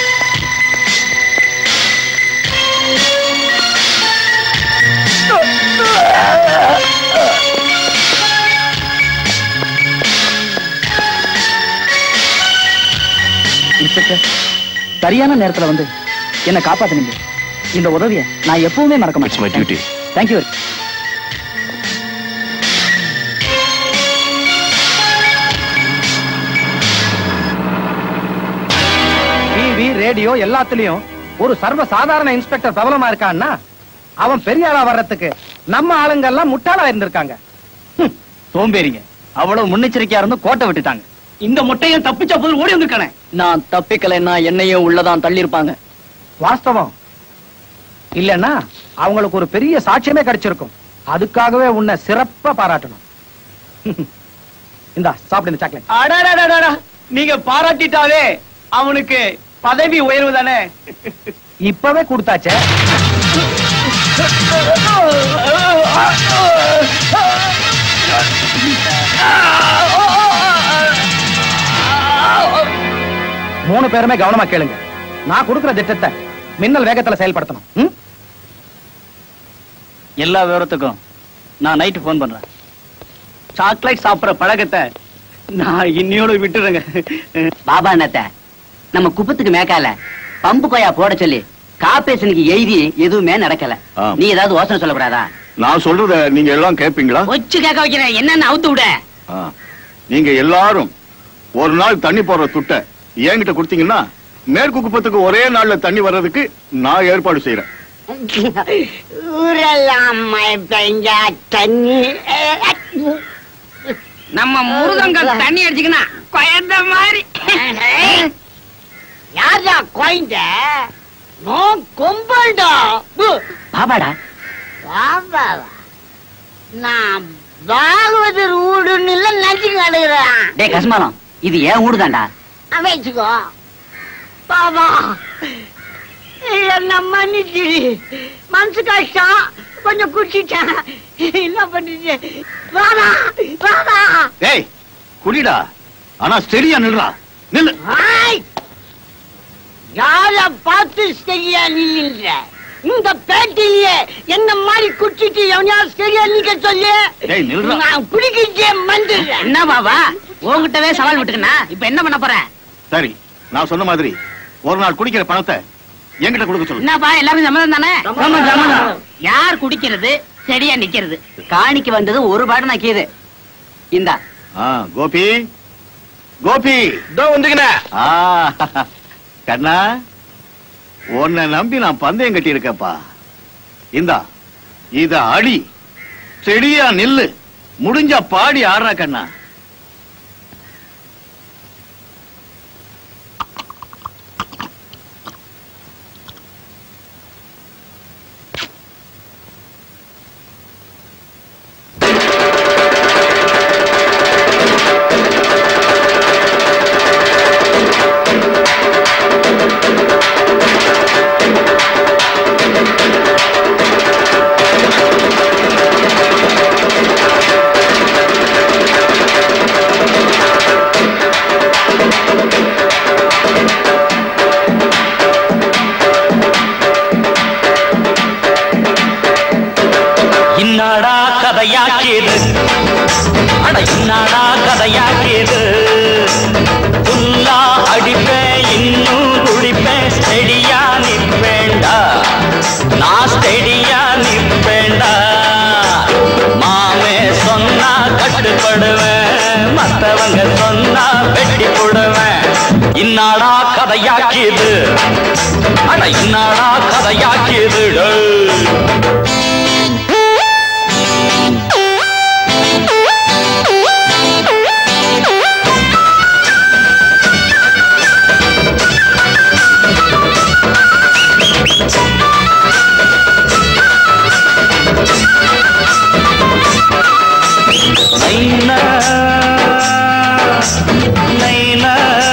இன்ஸ்பெக்டர் சரியான நேரத்துல வந்து என்ன காப்பாத்துனீங்க இந்த உதவியை நான் எப்பவுமே மறக்க it's my duty thank you TV radio எல்லாத்துலயும் ஒரு சர்வ சாதாரண இன்ஸ்பெக்டர் பிரபலமா இருக்கான்னா அவன் பெரிய ஆளா வர்றதுக்கு நம்ம ஆளுங்க எல்லாம் முட்டாளா இருந்திருக்காங்க சோம்பேறிங்க அவ்வளவு முன்னெச்சரிக்கையா இருந்தும் கோட்டை விட்டுட்டாங்க இந்த முட்டையும் தப்பிச்ச போது ஓடி வந்திருக்கானே நான் தப்பிக்கலைன்னா என்னையும் உள்ளதான் தள்ளியிருப்பாங்க வாஸ்தவம் இல்லன்னா அவங்களுக்கு ஒரு பெரிய சாட்சியமே கிடைச்சிருக்கும் அதுக்காகவே உன்னை சிறப்பா பாராட்டணும் இந்தா சாப்பிடு இந்த சாக்லேட் அடடடடடா நீங்க பாராட்டிட்டாலே அவனுக்கு பதவி உயர்வு தானே இப்பவே கொடுத்தாச்சே மூணு பேருமே கவனமா கேளுங்க நான் கொடுக்கிற திட்டத்தை மின்னல் வேகத்துல செயல்படுத்தணும் ம்? எல்லா விவரத்துக்கும் நான் நைட்டு ஃபோன் பண்றேன் சாக்லேட் சாப்பிடுற பழக்கத்தை நான் இன்னையோட விட்டுறேங்க பாபா என்னத்த நம்ம குப்பத்துக்கு மேக்கால பம்பு கொயா போட சொல்லி காப்பேசனுக்கு எழுதி எதுவுமே நடக்கல ஆ. நீ ஏதாவது யோசனை சொல்லக்கூடாதா நான் சொல்றத நீங்க எல்லாம் கேட்பீங்களா வச்சு கேட்க வைக்கிறேன் என்னன்னு அவுத்து விட ஆ. நீங்க எல்லாரும் ஒரு நாள் தண்ணி போடுற துட்டை என்கிட்ட கொடுத்தீங்கன்னா மேற்கு குப்பத்துக்கு ஒரே நாள்ல தண்ணி வர்றதுக்கு நான் ஏற்பாடு செய்யறேன் ஊரெல்லாம் மழை பெஞ்சா தண்ணி நம்ம முருகங்கள் தண்ணி அடிச்சுக்கினா குழந்த மாதிரி யாரா குழந்த நோ கொம்பல்டா பாபாடா பாபாவா நான் பாகவதர் ஊடுன்னு இல்ல நினைச்சு கிடக்குறேன் டேய் கஸ்மாலம் இது ஏன் ஊடுதான்டா வச்சுக்கோ பாபா என்ன மன்னிச்சு மனசு கஷ்டம் கொஞ்சம் குடிச்சிட்டேன் என்ன பண்ணிட்டு வாடா வாடா ஏய் குடிடா ஆனா ஸ்டெடியா நில்றா நில்லு ஆய்! யார பார்த்து சரியா நில்லுன்ற இந்த பேட்டிலேயே என்ன மாதிரி குடிச்சிட்டு எவனையாவது சரியா நிக்க சொல்லு டேய், நில்றா. நான் குடிக்கிட்டே மந்துடுறேன் என்ன பாபா உங்ககிட்டவே சவால் விட்டுக்கண்ணா இப்ப என்ன பண்ண போற சரி நான் சொன்ன மாதிரி ஒரு நாள் குடிக்கிற பணத்தை என்கிட்ட கொடுக்க சொல்லு என்னப்பா எல்லாரும் சம்மதம் தானே யார் குடிக்கிறது செடியா நிக்கிறது காணிக்கு வந்தது ஒரு பாடு நக்கியது இந்தா ஆ, கோபி கோபி ஆ, கண்ணா உன்னை நம்பி நான் பந்தயம் கட்டி இருக்கேன்ப்பா இந்தா இத அடி செடியா நில்லு முடிஞ்சா பாடி ஆடுறா கண்ணா இன்னாடா கதையாக்கியது அட இன்னாடா கதையாக்கியது புல்லா அடிப்பேன் இன்னும் குடிப்பேன் ஸ்டெடியா நிற்பேண்டா நான் ஸ்டெடியா நிற்பேண்டா மாமே சொன்னா கட்டுப்படுவேன் மத்தவங்க சொன்னா வெட்டி போடுவேன் இன்னாடா கதையாக்கியது அட இன்னாடா கதையாக்கியது டேய். நைனா நைனா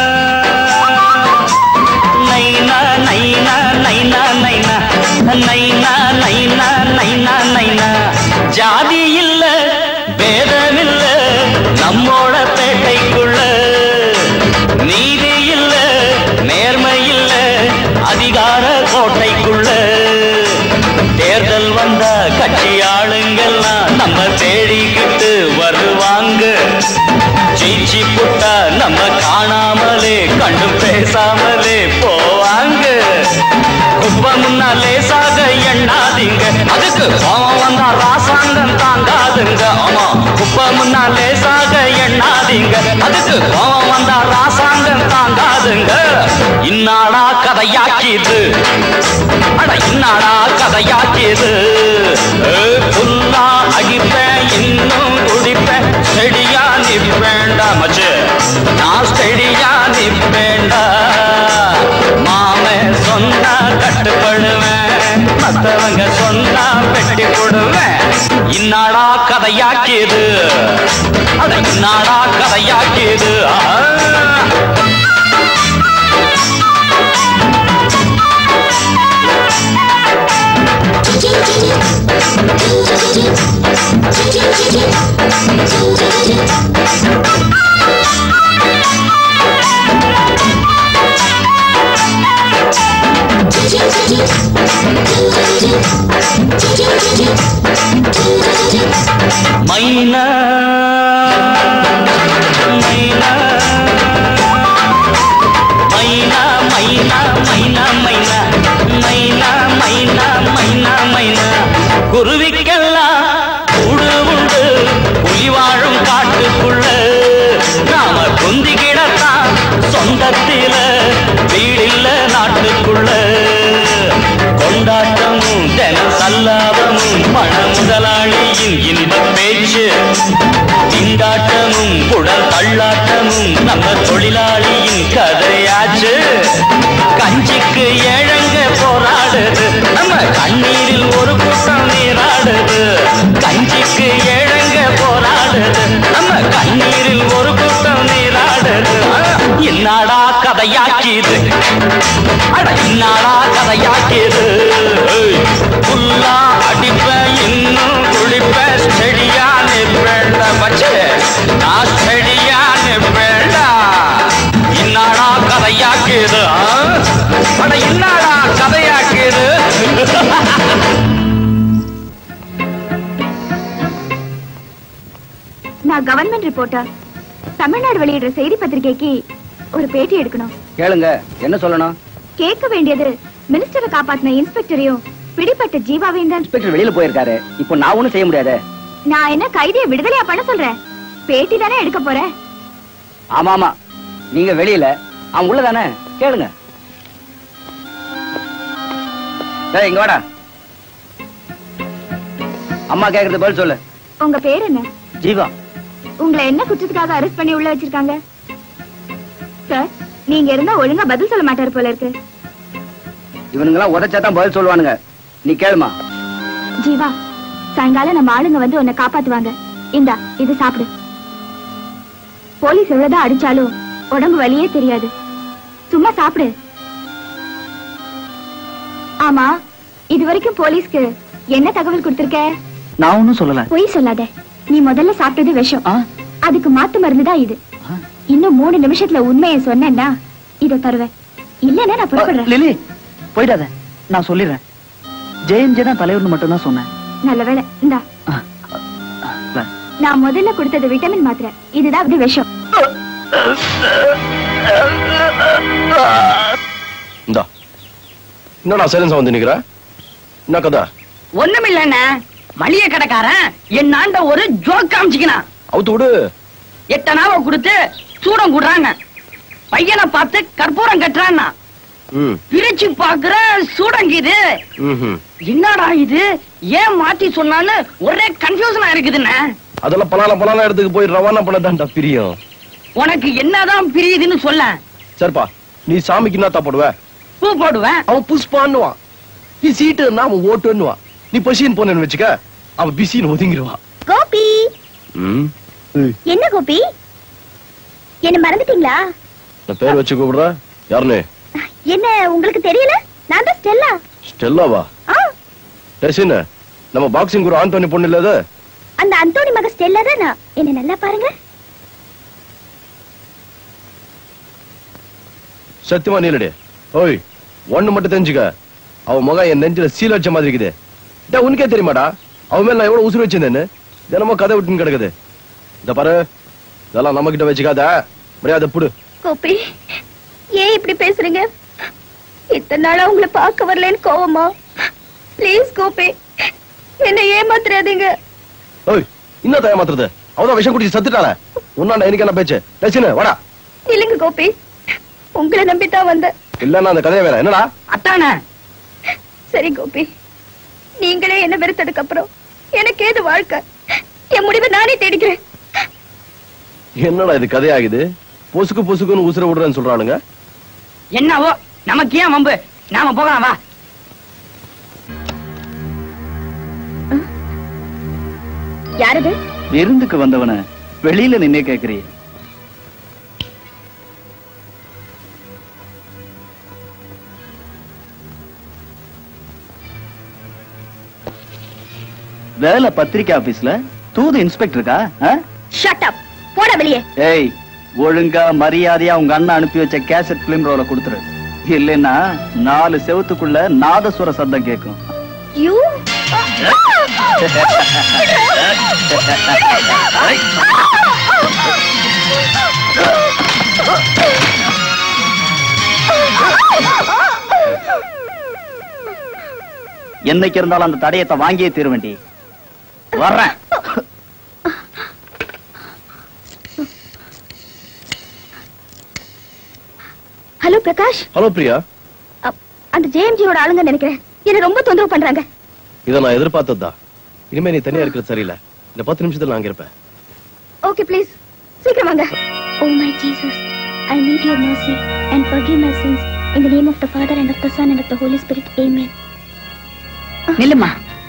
நைனா நைனா நைனா நைனா நைனா நைனா நைனா நைனா ஜாதி இல்ல பேதம் இல்ல நம்மோட பேட்டைக்குள்ள நீதி இல்ல நேர்மை இல்ல அதிகார கோட்டைக்குள்ள தேர்தல் வந்த கட்சி ஆளுங்கெல்லாம் நம்ம தேடிக்கிட்டு வருவாங்க ஜெயிச்சு புட்டா நம்ம காணாமலே கண்டு பேசாமலே போவாங்க குப்பை முன்னாலே சாக எண்ணாதீங்க அதுக்கு கோவம் வந்தா ராசாங்கம் தாங்காதுங்க ஆமா குப்பை முன்னாலே சாக எண்ணாதீங்க அதுக்கு கோவம் வந்தா ராசாங்கம் தாங்காதுங்க இன்னாடா கதையாக்கிது அட இன்னாடா கதையாக்கிது புல்லா அடிப்பேன் இன்னும் குடிப்பேன் செடியா நிப்பேண்டா மச்சு நான் செடியா நிப்பேண்டா மாமே சொன்னா கட்டுப்படுவேன் மத்தவங்க சொன்னா வெட்டி போடுவேன் இன்னாடா கதையாக்கியது அட இன்னாடா கதையாக்கியது ஆ மைனா மைனா மைனா மைனா மைனா மைனா மைனா மைனா மைனா மைனா குருவிக்கெல்லாம் கூடு உண்டு புலி வாழும் காட்டுக்குள்ள நாம குந்தி கிடத்தான் சொந்தத்தில வீடில்ல நாட்டுக்குள்ள கொண்டாட்டமும் தினம் சல்லாபமும் மன முதலாளியின் இனிம பேச்சு திண்டாட்டமும் குடல் தள்ளாட்டமும் நம்ம தொழிலாளியின் கதையாச்சு கஞ்சிக்கு ஏழங்க போராடுது நம்ம கண்ணீரில் ஒரு கூட்டம் நீராடுது கஞ்சிக்கு ஏழங்க போராடுது நம்ம கண்ணீரில் ஒரு கூட்டம் நீராடுது ஆ, இன்னாடா கதையாக்கிது அட இன்னாடா கதையாக்கிது ஏய், புல்லா அடிப்ப இன்னும் குளிப்ப செடியா நிற்பேண்ட பச்சை நான் செடியா நிற்பேண்டா நான் கவர்மெண்ட் ரிப்போர்ட்டர் தமிழ்நாடு வெளியிடுற செய்தி பத்திரிகைக்கு ஒரு பேட்டி எடுக்கணும் கேளுங்க என்ன சொல்லணும் கேட்க வேண்டியது மினிஸ்டரை காப்பாத்தின இன்ஸ்பெக்டரையும் பிடிப்பட்ட ஜீவாவையும் தான் இன்ஸ்பெக்டர் வெளியில போயிருக்காரு இப்போ நான் ஒண்ணும் செய்ய முடியாது நான் என்ன கைதியை விடுதலையா பண்ண சொல்றேன் பேட்டி தானே எடுக்க போறேன் ஆமா ஆமா நீங்க வெளியில அவன் உள்ளதானே கேளுங்க டேய் இங்க வாடா அம்மா கேக்குறது பதில் சொல்லு உங்க பேர் என்ன ஜீவா உங்களை என்ன குற்றத்துக்காக அரெஸ்ட் பண்ணி உள்ள வச்சிருக்காங்க சார் நீங்க இருந்தா ஒழுங்கா பதில் சொல்ல மாட்டாரு போல இருக்கு இவனுங்கெல்லாம் உதச்சாதான் பதில் சொல்லுவானுங்க நீ கேளுமா ஜீவா சாயங்காலம் நம்ம ஆளுங்க வந்து உன்னை காப்பாத்துவாங்க இந்தா இது சாப்பிடு போலீஸ் எவ்வளவுதான் அடிச்சாலும் உடம்பு வலியே தெரியாது சும்மா சாப்பிடு ஆமா இது வரைக்கும் போலீஸ்க்கு என்ன தகவல் கொடுத்திருக்க நான் ஒன்னும் சொல்லல பொய் சொல்லாத நீ முதல்ல சாப்பிட்டது விஷம் அதுக்கு மாத்து மருந்து தான் இது இன்னும் மூணு நிமிஷத்துல உண்மையை சொன்னேன்னா இத தருவேன் இல்லன்னா நான் புறப்படுறேன் லிலி போயிடாத நான் சொல்லிடுறேன் ஜெயன் தான் தலைவர்னு மட்டும் தான் சொன்னேன் நல்ல வேளை இந்தா வா. நான் முதல்ல கொடுத்தது விட்டமின் மாத்திரை இதுதான் அப்படி விஷம் இந்தா என்னடா சைலன்ஸா வந்து நிக்கிற என்ன கதை ஒண்ணுமில்லண்ணே மளிகை கடைக்காரன் என் ஆண்ட ஒரு ஜோக் காமிச்சிக்கினான் அவுத்து விடு எட்டனாவை கொடுத்து சூடம் கூடுறாங்க பையனை பார்த்து கற்பூரம் கட்டுறான்னா ம் பிரிச்சு பாக்குற சூடங்கிது ம்ஹும். என்னடா இது ஏன் மாத்தி சொன்னான்னு ஒரே கன்ஃபியூஷனா இருக்குதுண்ணே அதெல்லாம் பலான பலான இடத்துக்கு போய் ரவானா பண்ணதான்டா பிரியம் உனக்கு என்னதான் பிரியுதுன்னு சொல்ல சரிப்பா நீ சாமிக்கு என்ன போடுவ பூ போடுவேன் அவன் புஷ்பான்னுவான் நீ சீட்டு இருந்தா அவன் ஓட்டுன்னுவான் நீ பசின்னு போனேன்னு வச்சுக்க அவன் பிசின்னு ஒதுங்கிடுவான் கோபி ம் என்ன கோபி என்ன மறந்துட்டீங்களா நான் பேர் வச்சு கூப்பிடுற யாருன்னு என்ன உங்களுக்கு தெரியல நான் தான் ஸ்டெல்லா ஸ்டெல்லாவா ஆ, டெசின் நம்ம பாக்ஸிங் குரு ஆண்டோனி பொண்ணு இல்ல அது அந்த அந்தோணி மக ஸ்டெல்லா தான் நான் என்ன நல்லா பாருங்க சத்தியமா நீலடி ஓய் ஒண்ணு மட்டும் தெரிஞ்சுக்க அவ முகம் என் நெஞ்சில சீல் வச்ச மாதிரி இருக்குது டேய், உனக்கே தெரியுமாடா அவன் மேல நான் எவ்வளவு உசுறு வச்சிருந்தேன்னு தினமும் கதை விட்டுன்னு கிடக்குது இந்த பாரு இதெல்லாம் நம்ம கிட்ட வச்சுக்காத மரியாதை புடு கோபி ஏன் இப்படி பேசுறீங்க இத்தனை நாளா உங்களை பார்க்க வரலன்னு கோவமா ப்ளீஸ் கோபி என்ன ஏமாத்துறாதீங்க ஓய் இன்னும் தய மாத்துறது அவதான் விஷம் குடிச்சு சத்துட்டாள உன்னாண்ட எனக்கு என்ன பேச்சு டெசின் வாடா இல்லைங்க கோபி உங்களை நம்பித்தான் வந்தேன் இல்லன்னா அந்த கதையை வேற என்னடா அத்தானே சரி கோபி நீங்களே என்ன வெறுத்ததுக்கு அப்புறம் எனக்கு ஏது வாழ்க்கை என் முடிவை நானே தேடிக்கிறேன் என்னடா இது கதையாகுது பொசுக்கு பொசுக்குன்னு உசுர விடுறேன்னு சொல்றானுங்க என்னவோ நமக்கு ஏன் வம்பு நாம போகலாம் வா யாரது விருந்துக்கு வந்தவன வெளியில நின்னே கேக்குறியே வேலை பத்திரிக்கை ஆபீஸ்ல தூது இன்ஸ்பெக்டருக்கா ஆ? ஷட் அப் போட வெளியே ஏய் ஒழுங்கா மரியாதையா உங்க அண்ணன் அனுப்பி வச்ச கேசட் பிலிம் ரோல கொடுத்துரு இல்லைன்னா நாலு செவத்துக்குள்ள நாதஸ்வர சத்தம் கேட்கும் யூ என்னைக்கு இருந்தாலும் அந்த தடயத்தை வாங்கியே தீர வேண்டி வர்றேன் ஹலோ பிரகாஷ் ஹலோ பிரியா அந்த ஜேஎம்ஜியோட ஆளுங்க நினைக்கிறேன் என்ன ரொம்ப தொந்தரவு பண்றாங்க இதை நான் எதிர்பார்த்ததுதான் இனிமே நீ தனியா இருக்கிறது சரியில்லை இந்த பத்து நிமிஷத்துல நான் அங்க இருப்பேன் ஓகே ப்ளீஸ் சீக்கிரம் வாங்க oh my Jesus I need your mercy and forgive my sins in the name of the father and of the son and of the holy spirit amen நில்லுமா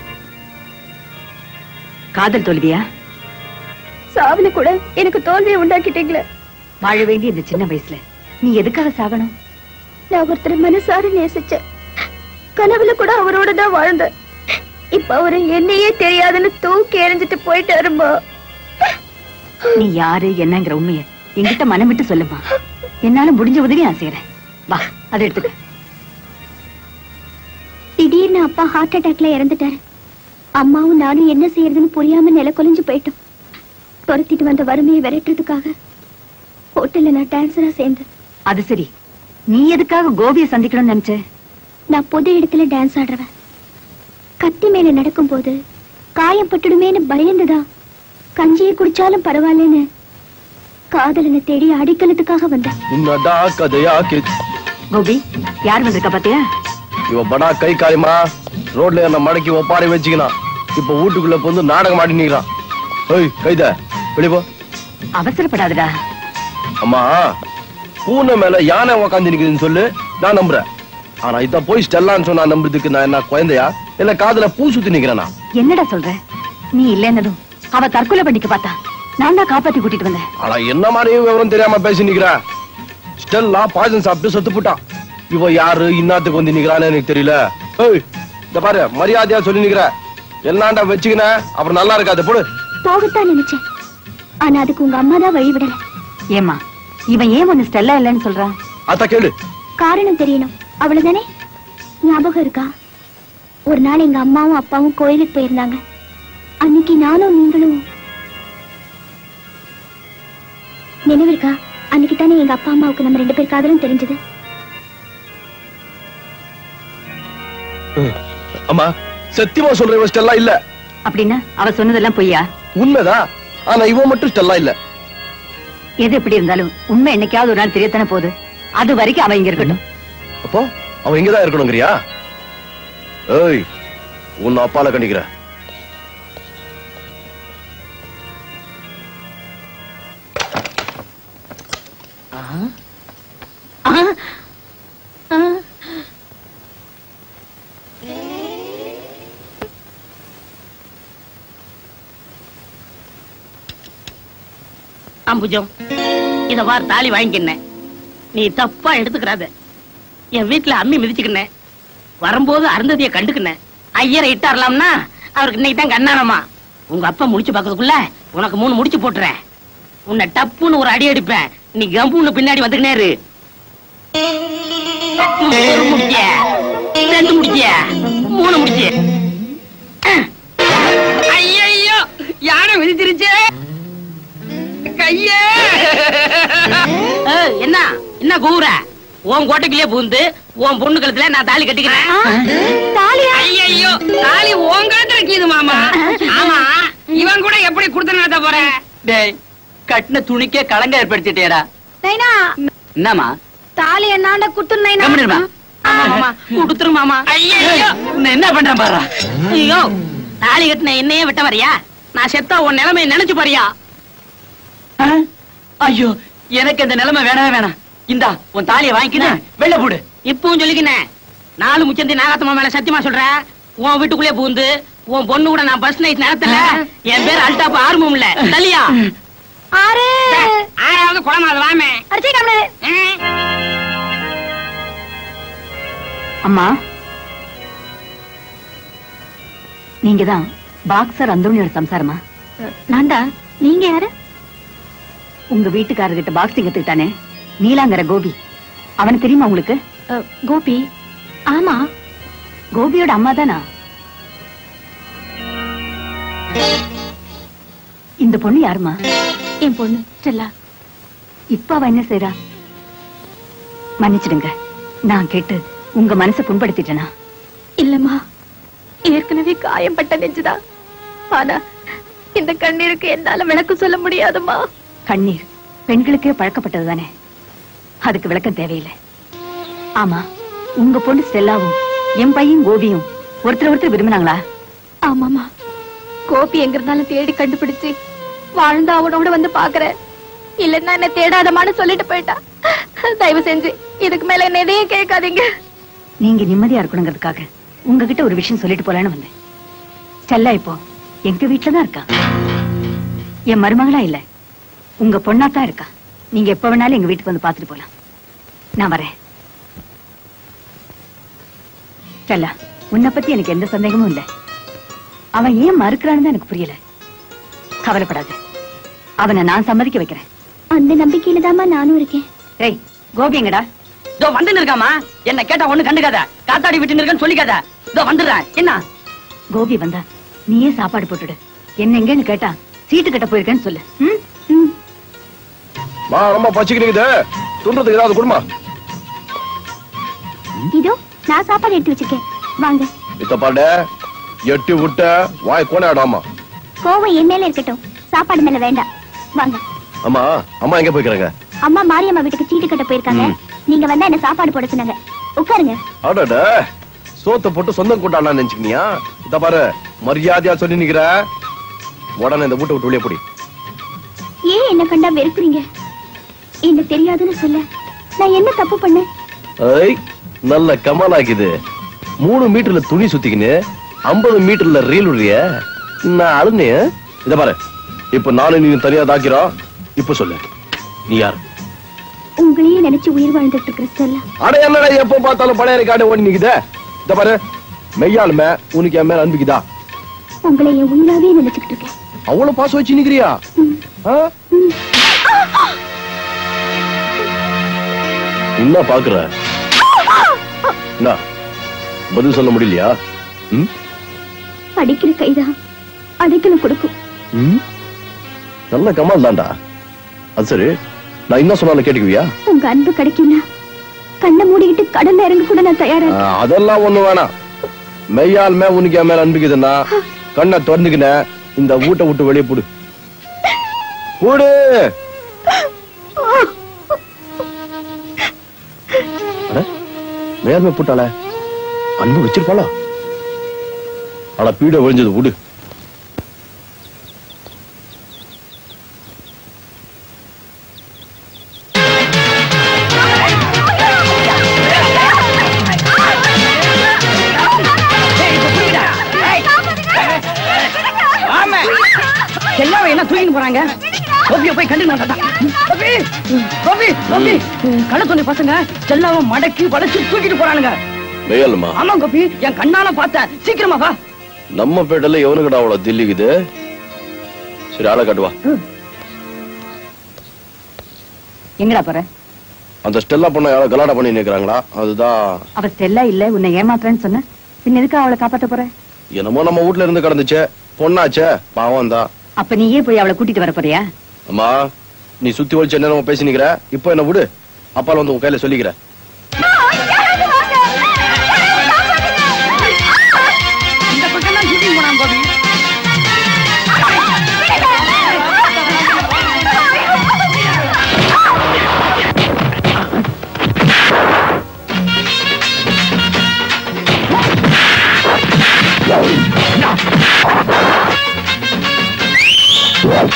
காதல் தோல்வியா சாவில கூட எனக்கு தோல்வியை உண்டாக்கிட்டீங்களே வாழ வேண்டிய இந்த சின்ன வயசுல நீ எதுக்காக சாகணும் நான் ஒருத்தர் மனசார நேசிச்சேன் கனவுல கூட அவரோட தான் வாழ்ந்தேன் இப்ப அவரு என்னையே தெரியாதுன்னு தூக்கி எறிஞ்சிட்டு போயிட்டாருமா நீ யாரு என்னங்கிற உண்மைய என்கிட்ட மனம் விட்டு சொல்லுமா என்னால முடிஞ்ச உதவி நான் செய்யறேன் வா அதை எடுத்துக்க திடீர்னு அப்பா ஹார்ட் அட்டாக்ல இறந்துட்டாரு அம்மாவும் நானும் என்ன செய்யறதுன்னு புரியாம நில கொலிஞ்சு போயிட்டோம் துரத்திட்டு வந்த வறுமையை விரட்டுறதுக்காக ஹோட்டல்ல நான் டான்ஸரா சேர்ந்தேன் அது சரி நீ எதுக்காக கோபியை சந்திக்கணும்னு நினைச்ச நான் பொது இடத்துல டான்ஸ் ஆடுறவன் கத்தி மேல நடக்கும்போது காயம் பட்டுடுமேன்னு பயந்துதா கஞ்சியை குடிச்சாலும் பரவாயில்லன்னு காதலனை தேடி அடிக்கலத்துக்காக வந்தேன் உன்னடா கதையா கிச் கோபி யார் வந்திருக்கா பாத்தியா இவ படா கை காயமா ரோட்ல என்ன மடக்கி ஒப்பாரி வச்சுக்கினான் இப்ப வீட்டுக்குள்ள வந்து நாடகம் ஆடி நிக்கிறான் ஏய் கைத வெளிய போ அவசரப்படாதடா அம்மா பூனை மேல யானை உக்காந்து நிக்குதுன்னு சொல்லு நான் நம்புறேன் ஆனா இத போய் ஸ்டெல்லான்னு சொன்னா நம்புறதுக்கு நான் என்ன குழந்தையா இல்ல காதுல பூ சுத்தி நிக்கிறேனா என்னடா சொல்ற நீ இல்லைன்னதும் அவ தற்கொலை பண்ணிக்க பார்த்தா நான் தான் காப்பாத்தி கூட்டிட்டு வந்தேன் ஆனா என்ன மாதிரி விவரம் தெரியாம பேசி நிக்கிற ஸ்டெல்லா பாய்சன் சாப்பிட்டு செத்து போட்டான் இவ யாரு இன்னாத்துக்கு வந்து நிக்கிறான்னு எனக்கு தெரியல ஏய் இந்த பாரு மரியாதையா சொல்லி நிக்கிற எல்லாண்டா வச்சுக்கின அப்புறம் நல்லா இருக்காது போடு போகத்தான் நினைச்சேன் ஆனா அதுக்கு உங்க அம்மா தான் வழி விடல ஏமா இவன் ஏன் ஒண்ணு ஸ்டெல்லா இல்லைன்னு சொல்றான் அத்த கேளு காரணம் தெரியணும் அவ்வளவுதானே ஞாபகம் இருக்கா ஒரு நாள் எங்க அம்மாவும் அப்பாவும் கோயிலுக்கு போயிருந்தாங்க அன்னைக்கு நானும் நீங்களும் நினைவு இருக்கா அன்னைக்கு தானே எங்க அப்பா அம்மாவுக்கு நம்ம ரெண்டு பேர் காதலும் தெரிஞ்சது அம்மா சத்தியமா சொல்ற இவ ஸ்டெல்லா இல்ல அப்படின்னா அவ சொன்னதெல்லாம் பொய்யா உண்மைதான் ஆனா இவன் மட்டும் ஸ்டெல்லா இல்ல எது எப்படி இருந்தாலும் உண்மை என்னைக்காவது ஒரு நாள் தெரியத்தானே போகுது அது வரைக்கும் அவ இங்க இருக்கட்டும் அப்போ அவன் இங்கதான் இருக்கணுங்கிறியா ஏய் உன்னை அப்பால கண்டிக்கிற அம்புஜம் இத வார் தாலி வாங்கிக்கினேன் நீ தப்பா எடுத்துக்கிறாத என் வீட்டுல அம்மி மிதிச்சுக்கினேன் வரும்போது அருந்ததிய கண்டுக்கினேன் ஐயரை இட்டாரலாம்னா அவருக்கு இன்னைக்கு தான் கண்ணானமா உங்க அப்பா முடிச்சு பார்க்கறதுக்குள்ள உனக்கு மூணு முடிச்சு போட்டுறேன் உன்னை டப்புன்னு ஒரு அடி அடிப்பேன் நீ கம்புன்னு பின்னாடி வந்துக்கினே இரு ஒரு முடிச்ச ரெண்டு முடிச்ச மூணு முடிச்சு ஐயோ யானை மிதிச்சிருச்சே கையே ஏய், என்ன என்ன கூற உன் கோட்டைக்குள்ளே பூந்து உன் பொண்ணு கழுத்துல நான் தாலி கட்டிக்கிறேன் ஐயோ தாலி உன் கழுத்துல கீது மாமா ஆமா இவன் கூட எப்படி கொடுத்து நடத்த போற டேய் கட்டின துணிக்கே களங்க ஏற்படுத்திட்டேடா நைனா என்னம்மா தாலி என்னாண்ட குத்து நைனா கம்முனு ஆமா மாமா கொடுத்துரு மாமா ஐயோ உன்னை என்ன பண்றேன் பாரு ஐயோ தாலி கட்டின என்னையே விட்ட வரியா நான் செத்தா உன் நிலைமையை நினைச்சு பாரியா ஐயோ எனக்கு இந்த நிலைமை வேணவே வேணாம் இந்தா உன் தாலியை வாங்கிக்கினேன் வெளில போடு இப்பவும் சொல்லிக்கினேன் நாலு முச்சந்தி நாகத்தம்மா மேல சத்தியமா சொல்றேன் உன் வீட்டுக்குள்ளே பூந்து உன் பொண்ணு கூட நான் பஸ் நைட் நடத்தல என் பேர் அல்டாப் ஆர்வம் இல்ல தலியா ஆறு ஆறாவது குளமாது வாமே அடிச்சே கம்னு அம்மா நீங்க தான் பாக்ஸர் அந்தோனியோட சம்சாரமா நான்டா நீங்க யாரு உங்க வீட்டுக்காரர்கிட்ட பாக்ஸிங் கத்துக்கிட்டானே நீலாங்கர கோபி அவனுக்கு தெரியுமா உங்களுக்கு கோபி ஆமா கோபியோட அம்மா தானா இந்த பொண்ணு யாருமா என் பொண்ணு ஸ்டெல்லா இப்ப அவ என்ன செய்றா மன்னிச்சிடுங்க நான் கேட்டு உங்க மனசை புண்படுத்திட்டேனா இல்லம்மா ஏற்கனவே காயம்பட்ட நெஞ்சுதான் ஆனா இந்த கண்ணீருக்கு என்னால விளக்கு சொல்ல முடியாதும்மா கண்ணீர் பெண்களுக்கே பழக்கப்பட்டது தானே அதுக்கு விளக்கம் தேவையில்லை ஆமா உங்க பொண்ணு ஸ்டெல்லாவும் என் பையன் கோபியும் ஒருத்தர் ஒருத்தர் விரும்பினாங்களா ஆமாமா கோபி எங்க இருந்தாலும் தேடி கண்டுபிடிச்சு வாழ்ந்து அவனோட வந்து பாக்குறேன் இல்லன்னா என்ன தேடாதமான்னு சொல்லிட்டு போயிட்டா தயவு செஞ்சு இதுக்கு மேல என்ன எதையும் கேட்காதீங்க நீங்க நிம்மதியா இருக்கணுங்கிறதுக்காக உங்ககிட்ட ஒரு விஷயம் சொல்லிட்டு போலான்னு வந்தேன் ஸ்டெல்லா இப்போ எங்க வீட்டுல தான் இருக்கா என் மருமகளா இல்ல உங்க பொண்ணாத்தான் இருக்கா நீங்க எப்ப வேணாலும் எங்க வீட்டுக்கு வந்து பாத்துட்டு போலாம் நான் வரேன் ஸ்டெல்லா உன்னை பத்தி எனக்கு எந்த சந்தேகமும் இல்ல அவன் ஏன் மறுக்கிறான்னு தான் எனக்கு புரியல கவலைப்படாத அவனை நான் சம்மதிக்க வைக்கிறேன் அந்த நம்பிக்கையில தாம்மா நானும் இருக்கேன் ஏய் கோபி எங்கடா இதோ வந்து இருக்காமா என்ன கேட்டா ஒண்ணு கண்டுக்காத காத்தாடி விட்டு இருக்கேன்னு சொல்லிக்காத இதோ வந்துடுறேன் என்ன கோபி வந்தா நீயே சாப்பாடு போட்டுடு என்ன எங்கன்னு கேட்டா சீட்டு கட்ட போயிருக்கேன்னு சொல்லு ம்? மா ரொம்ப பச்சிக்கிறீங்க துன்றதுக்கு ஏதாவது கொடுமா இதோ நான் சாப்பாடு எடுத்து வச்சிருக்கேன் வாங்க இத்த பாடு எட்டி விட்ட வாய் கோணாடாமா கோவம் என் மேல இருக்கட்டும் சாப்பாடு மேல வேண்டாம் வாங்க அம்மா அம்மா எங்க போய்க்கிறாங்க அம்மா மாரியம்மா வீட்டுக்கு சீட்டு கட்ட போயிருக்காங்க நீங்க வந்தா என்ன சாப்பாடு போட சொன்னாங்க உட்காருங்க அடட சோத்த போட்டு சொந்தம் கொண்டாடலாம் நினைச்சுக்கினியா இத பாரு மரியாதையா சொல்லி நிக்கிற உடனே இந்த வீட்டை விட்டு வெளியே போடி ஏன் என்ன கண்டா வெறுக்குறீங்க என்ன தெரியாதுன்னு சொல்ல நான் என்ன தப்பு பண்ணேன் ஐய் நல்ல கமலாக்குது மூணு மீட்டர்ல துணி சுத்திக்கின்னு ஐம்பது மீட்டர்ல ரீல் விடுறிய நான் அழுனே இத பாரு இப்ப நானும் நீ தனியா தாக்கிறோம் இப்ப சொல்லு நீ யார் உங்களையே நினைச்சு உயிர் வாழ்ந்துட்டு இருக்கிற ஸ்டெல்லா அட என்னடா எப்ப பார்த்தாலும் பழைய ரெக்கார்டு ஓடி நிக்குதே இத பாரு மெய்யாலுமே உனக்கு என் மேல அன்பிக்குதா உங்களை என் உயிராவே நினைச்சுக்கிட்டு இருக்கேன் அவ்வளவு பாசம் வச்சு நிக்கிறியா ஆ? என்ன பாக்குற என்ன பதில் சொல்ல முடியலையா ம்? அடிக்கிற கைதான் அடைக்கலம் கொடுக்கும் ம்? நல்ல கமால் தான்டா அது சரி நான் என்ன சொன்னாலும் கேட்டுக்குவியா உங்க அன்பு கிடைக்கும்னா கண்ணை மூடிக்கிட்டு கடல்ல இறங்க கூட நான் தயாரா ஆ, இருக்கேன். அதெல்லாம் ஒண்ணு வேணாம் மெய்யால் மே உனக்கு என் மேல அன்பிக்குதுன்னா கண்ணை திறந்துக்கின இந்த வீட்டை விட்டு வெளியே போடு போடு அட, மேல்மே போட்டாள அன்பு வச்சிருப்பாளா ஆனா பீட விழிஞ்சது விடு ஆமா எல்லாரும் என்ன தூக்கிட்டு போறாங்க கோபிய போய் கண்டு கோபி கோபி கோபி கள்ள சொன்ன பசங்க செல்லாம மடக்கி வளைச்சு தூக்கிட்டு போறானுங்க மெய்யாலுமா ஆமா கோபி என் கண்ணால பார்த்தேன் சீக்கிரமா வா நம்ம பேட்டல எவனுக்கடா அவ்வளவு தில்லிக்குது சரி ஆளை காட்டுவா எங்கடா போற அந்த ஸ்டெல்லா பொண்ணை யாரோ கலாட்டா பண்ணி நிக்கிறாங்களா அதுதான் அவ ஸ்டெல்லா இல்ல உன்னை ஏமாத்துறேன்னு சொன்ன பின்ன எதுக்கு அவளை காப்பாத்த போற என்னமோ நம்ம வீட்ல இருந்து கிடந்துச்சே பொண்ணாச்சே பாவம் தான் அப்ப நீயே போய் அவளை கூட்டிட்டு வர போறியா அம்மா நீ சுத்தி ஒழிச்சு என்ன பேசி நிக்கிற இப்போ என்ன விடு அப்பால வந்து உன் கையில சொல்லிக்கிற இந்த பக்கம் தான் ஷூட்டிங் போனாங்க கோபி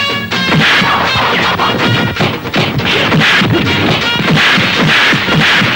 Yeah.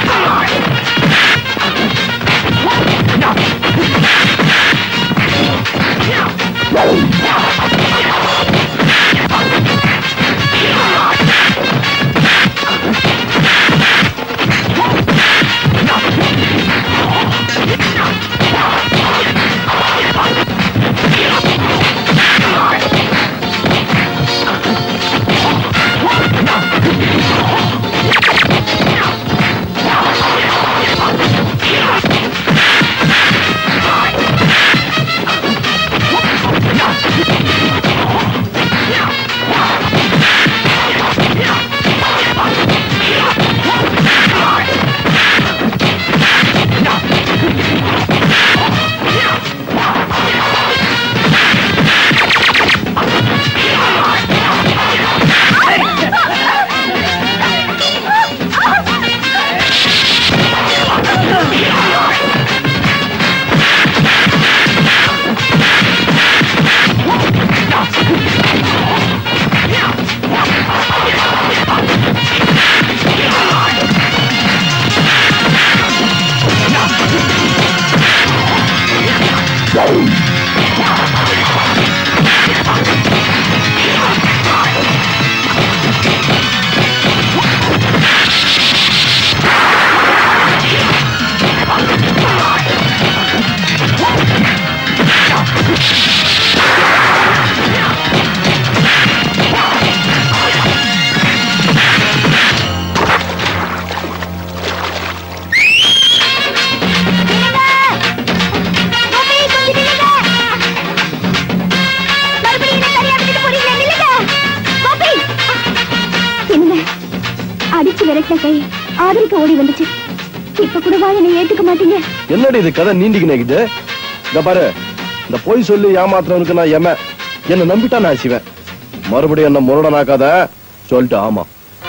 ஓடி வந்துச்சு இப்ப கூடவா என்னை ஏத்துக்க மாட்டீங்க என்னடி இது கதை நீண்டிக்கு நிக்குது இந்த பாரு இந்த பொய் சொல்லி ஏமாத்துறவனுக்கு நான் எம என்ன நம்பிட்டா நான் சிவன் மறுபடியும் என்ன முரடனாக்காத சொல்லிட்டு ஆமா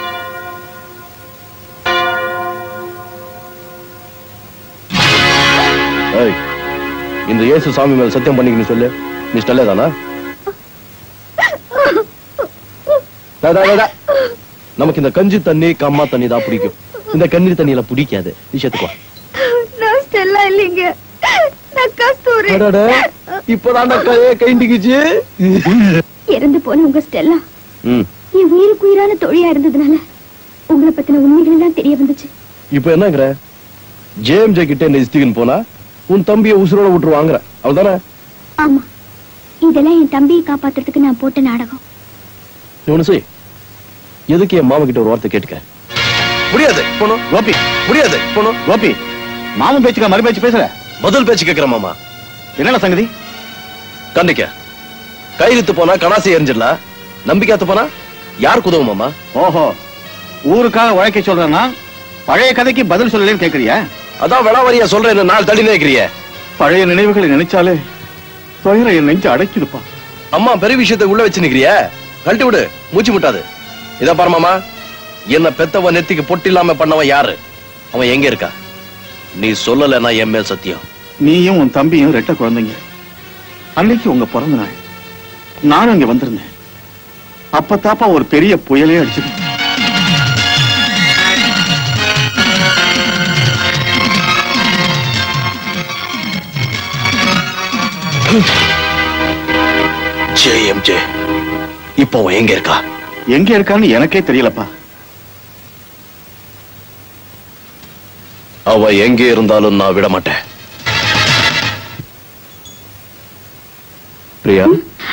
ஏய், இந்த இயேசு சாமி மேல சத்தியம் பண்ணிக்கணும் சொல்லு நீ ஸ்டெல்லே தானா டா, டா, டா, டா. நமக்கு இந்த கஞ்சி தண்ணி கம்மா தண்ணி தான் பிடிக்கும் இந்த கண்ணீர் தண்ணியில பிடிக்காது விஷயத்துக்கு வா நான் ஸ்டெல்லா இல்லைங்க நான் கஸ்தூரி அடடே, இப்பதான்டா கையே கைண்டிக்குச்சு இறந்து போன உங்க ஸ்டெல்லா ம் என் உயிருக்கு உயிரான தொழிலா இருந்ததுனால உங்களை பத்தின உண்மைகள் எல்லாம் தெரிய வந்துச்சு இப்ப என்னங்கிற ஜேஎம்ஜே கிட்ட என்ன இஸ்திகன் போனா உன் தம்பியை உசுரோட விட்டு வாங்குற அவள்தானே ஆமா இதெல்லாம் என் தம்பியை காப்பாத்துறதுக்கு நான் போட்ட நாடகம் நீ ஒண்ணு செய் எதுக்கு என் மாமா கிட்ட ஒரு வார்த்தை கேட்டுக்க முடியாது போனோம் கோபி முடியாது போனோம் கோபி மாமன் பேச்சுக்கா மறு பேச்சு பேசுற பதில் பேச்சு கேட்கிற மாமா என்னடா சங்கதி கண்டிக்க கையெழுத்து போனா கணாசி எரிஞ்சிடலாம் நம்பிக்கையாத்து போனா யாருக்கு உதவும் மாமா ஓஹோ ஊருக்காக உழைக்க சொல்றேன்னா பழைய கதைக்கு பதில் சொல்லலன்னு கேக்குறியா அதான் விளாவரியா சொல்றேன் நாள் தள்ளி நினைக்கிறிய பழைய நினைவுகளை நினைச்சாலே துயர என் நெஞ்சு அடைக்குதுப்பா அம்மா பெரிய விஷயத்தை உள்ள வச்சு நிக்கிறிய கழட்டி விடு மூச்சு முட்டாது இத பாரு மாமா என்ன பெத்தவன் நெத்திக்கு பொட்டு இல்லாம பண்ணவன் யாரு அவன் எங்க இருக்கா நீ சொல்லலைன்னா என் மேல் சத்தியம் நீயும் உன் தம்பியும் ரெட்ட குழந்தைங்க அன்னைக்கு உங்க பிறந்த நாள் நானும் இங்க வந்திருந்தேன் அப்பத்தாப்பா ஒரு பெரிய புயலே அடிச்சது ஜே எம் ஜே இப்போ அவன் எங்க இருக்கா எங்க இருக்கான்னு எனக்கே தெரியலப்பா அவ எங்கே இருந்தாலும் நான் விட மாட்டேன் பிரியா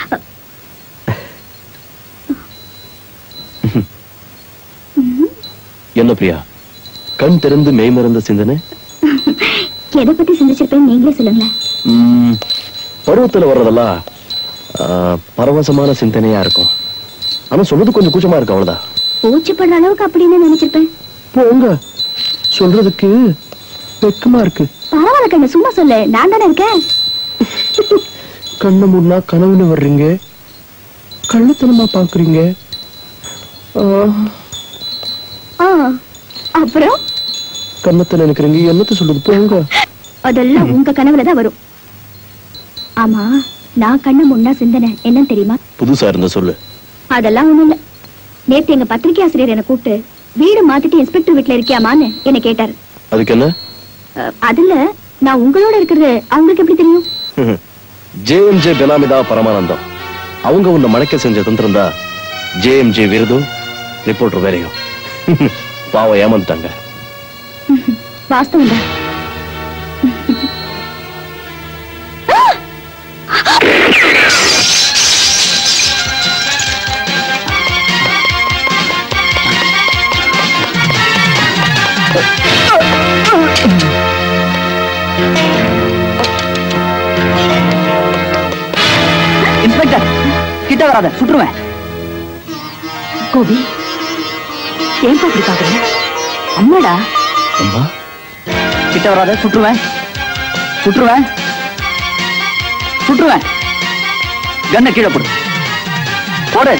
என்ன பிரியா கண் திறந்து மெய்மறந்த சிந்தனை எதை பத்தி சிந்திச்சிருப்பேன் நீங்களே சொல்லுங்களேன் ம், பருவத்துல வர்றதெல்லாம் ஆ, பரவசமான சிந்தனையா இருக்கும் ஆனா சொல்றது கொஞ்சம் கூச்சமா இருக்கு அவ்வளவுதான் பூச்சிப்படுற அளவுக்கு அப்படின்னு நினைச்சிருப்பேன் போங்க சொல்றதுக்கு வெக்கமா இருக்கு பரவாயில்ல கண்ணு சும்மா சொல்லு நான் தானே இருக்கேன் கண்ணை மூடினா கனவுல வர்றீங்க கள்ளத்தனமா பாக்குறீங்க ஆ, ஆ, அப்புறம் கண்ணத்தை நினைக்கிறீங்க என்னத்த சொல்றது போங்க அதெல்லாம் உங்க கனவுல தான் வரும் ஆமா நான் கண்ணு முன்னா சிந்தனை என்னன்னு தெரியுமா புதுசா இருந்த சொல்லு அதெல்லாம் ஒண்ணும் இல்ல நேத்து எங்க பத்திரிகை ஆசிரியர் என்ன கூப்பிட்டு வீடு மாத்திட்டு இன்ஸ்பெக்டர் வீட்ல இருக்கியாமான்னு என்ன கேட்டாரு அதுக்கு என்ன அஹ், அதுல நான் உங்களோட இருக்கிறது அவங்களுக்கு எப்படி தெரியும் ஜேஎம்ஜே பெனாமிதா பரமானந்தம் அவங்க உன்னை மணக்க செஞ்ச தந்திரம் தான் ஜேஎம்ஜே விருதும் ரிப்போர்ட்டர் வேலையும் பாவம் ஏமாந்துட்டாங்க வாஸ்தவம் தான் இன்ஸ்பெக்டர் கிட்ட வராத சுட்டுருவேன் கோபி ஏன் அப்படி பாக்குற அம்மாடா அம்மா கிட்ட வராத சுட்டுருவேன் சுட்டுருவேன் சுட்டுருவேன் கண்ணை கீழே போடு போடு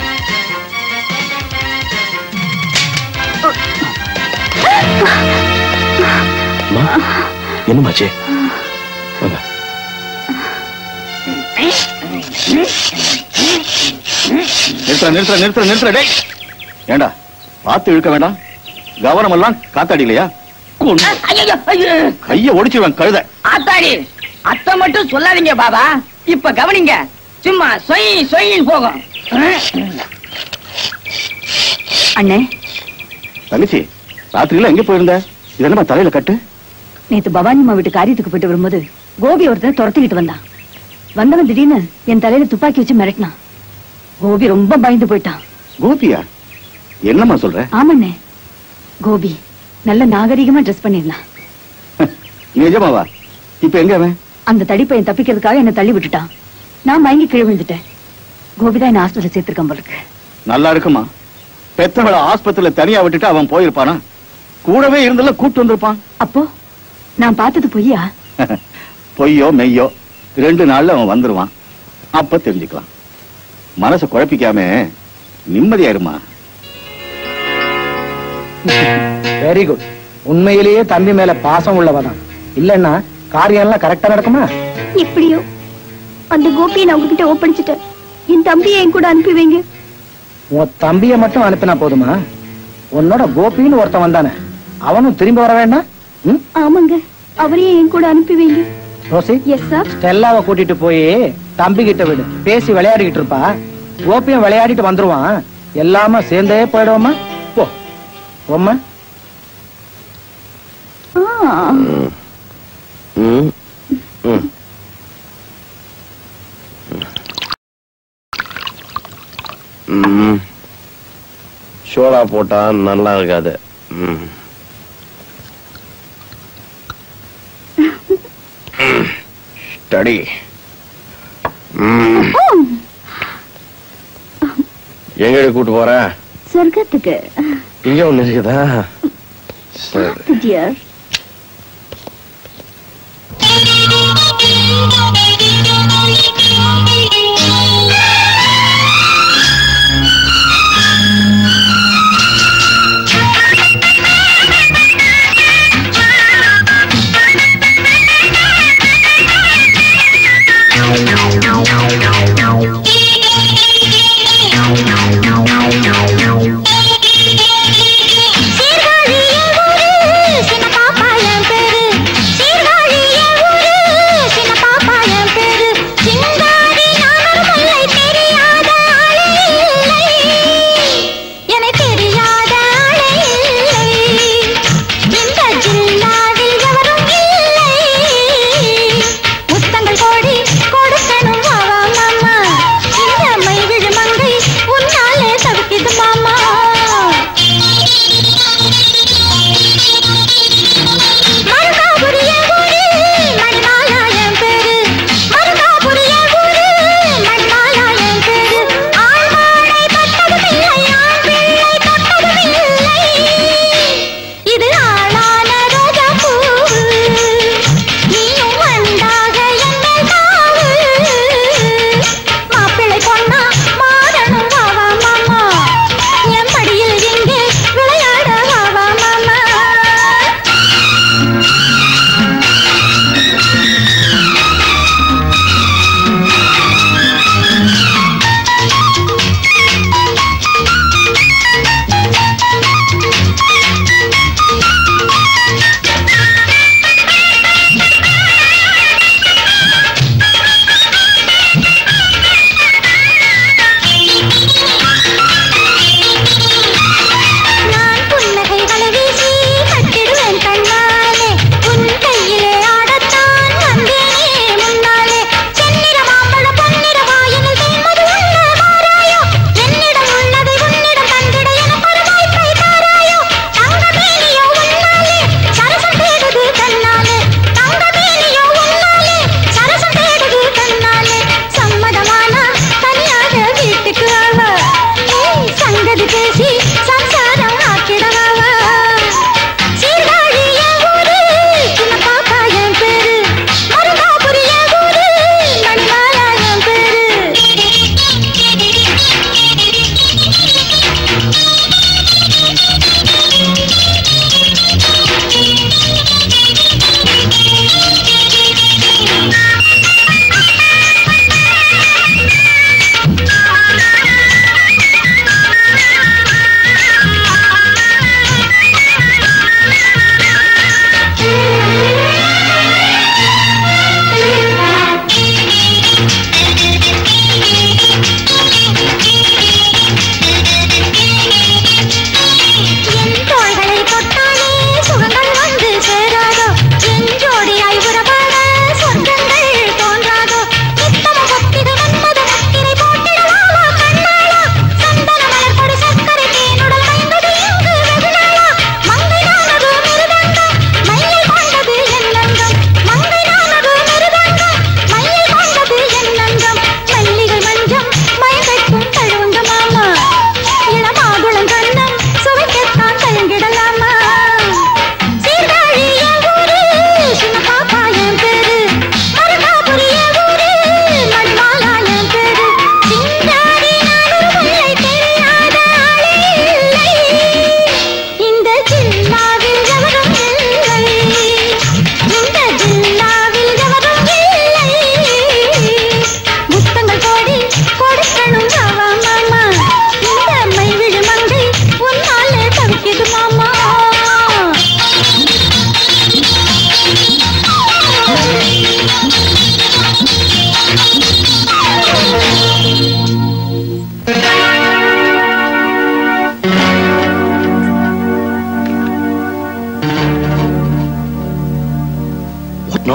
அம்மா என்னமாச்சு வாங்க நிறுத்துற நிறுத்துற நிறுத்துற நிறுத்துற டேய் ஏண்டா பார்த்து இழுக்க வேண்டாம் கவனம் எல்லாம் காத்தாடிலையா ஐயோ ஐயோ கைய ஒடிச்சிருவேன் கழுத ஆத்தாடி அத்தை மட்டும் சொல்லாதீங்க பாபா இப்ப கவனிங்க சும்மா சொய் சொயின்னு போகும் அண்ணே தங்கச்சி ராத்திரியில எங்க போயிருந்த இது என்னமா தலையில கட்டு நேத்து பவானி அம்மா வீட்டு காரியத்துக்கு போயிட்டு வரும்போது கோபி ஒருத்தன் துரத்திக்கிட்டு வந்தான் வந்தவன் திடீர்னு என் தலையில துப்பாக்கி வச்சு மிரட்டினான் கோபி ரொம்ப பயந்து போயிட்டான் கோபியா என்னம்மா சொல்ற ஆமாண்ணே கோபி நல்ல நாகரிகமா ட்ரெஸ் பண்ணிருந்தான் நிஜமாவா இப்ப எங்க அவன் அந்த தடிப்பையன் தப்பிக்கிறதுக்காக என்ன தள்ளி விட்டுட்டான் நான் மயங்கி கீழே விழுந்துட்டேன் கோபிதான் என்ன ஹாஸ்பிட்டல் சேர்த்திருக்கான் போல இருக்கு நல்லா இருக்குமா பெத்தவளை ஆஸ்பத்திரியில தனியா விட்டுட்டு அவன் போயிருப்பானா கூடவே இருந்தல கூட்டு வந்திருப்பான் அப்போ நான் பார்த்தது பொய்யா பொய்யோ மெய்யோ ரெண்டு நாள்ல அவன் வந்துருவான் அப்ப தெரிஞ்சுக்கலாம் மனசை குழப்பிக்காம நிம்மதியா இருமா வெரி குட் உண்மையிலேயே தம்பி மேல பாசம் உள்ளவதான் இல்லன்னா காரியம் எல்லாம் கரெக்டா நடக்குமா எப்படியோ அந்த கோபியை நான் உங்ககிட்ட ஒப்படைச்சிட்டேன் என் தம்பியை என் கூட அனுப்பி வைங்க உன் தம்பிய மட்டும் அனுப்பினா போதுமா உன்னோட கோபின்னு ஒருத்தன் வந்தானே அவனும் திரும்பி வர வேண்டாம் ம்? ஆமாங்க அவரையே என் கூட அனுப்பி வைங்க ரோசி எஸ் சார் ஸ்டெல்லாவை கூட்டிட்டு போய் தம்பி கிட்ட விடு பேசி விளையாடிக்கிட்டு இருப்பா கோபியும் விளையாடிட்டு வந்துருவான் எல்லாமே சேர்ந்தே போயிடுவோமா போ போம்மா ம் ம் ம் சோடா போட்டா நல்லா இருக்காது ம் ஸ்டடி ம் எங்க கூட்டு போற சொர்க்கத்துக்கு இங்க ஒண்ணு இருக்குதா சரி டியர் சின்ன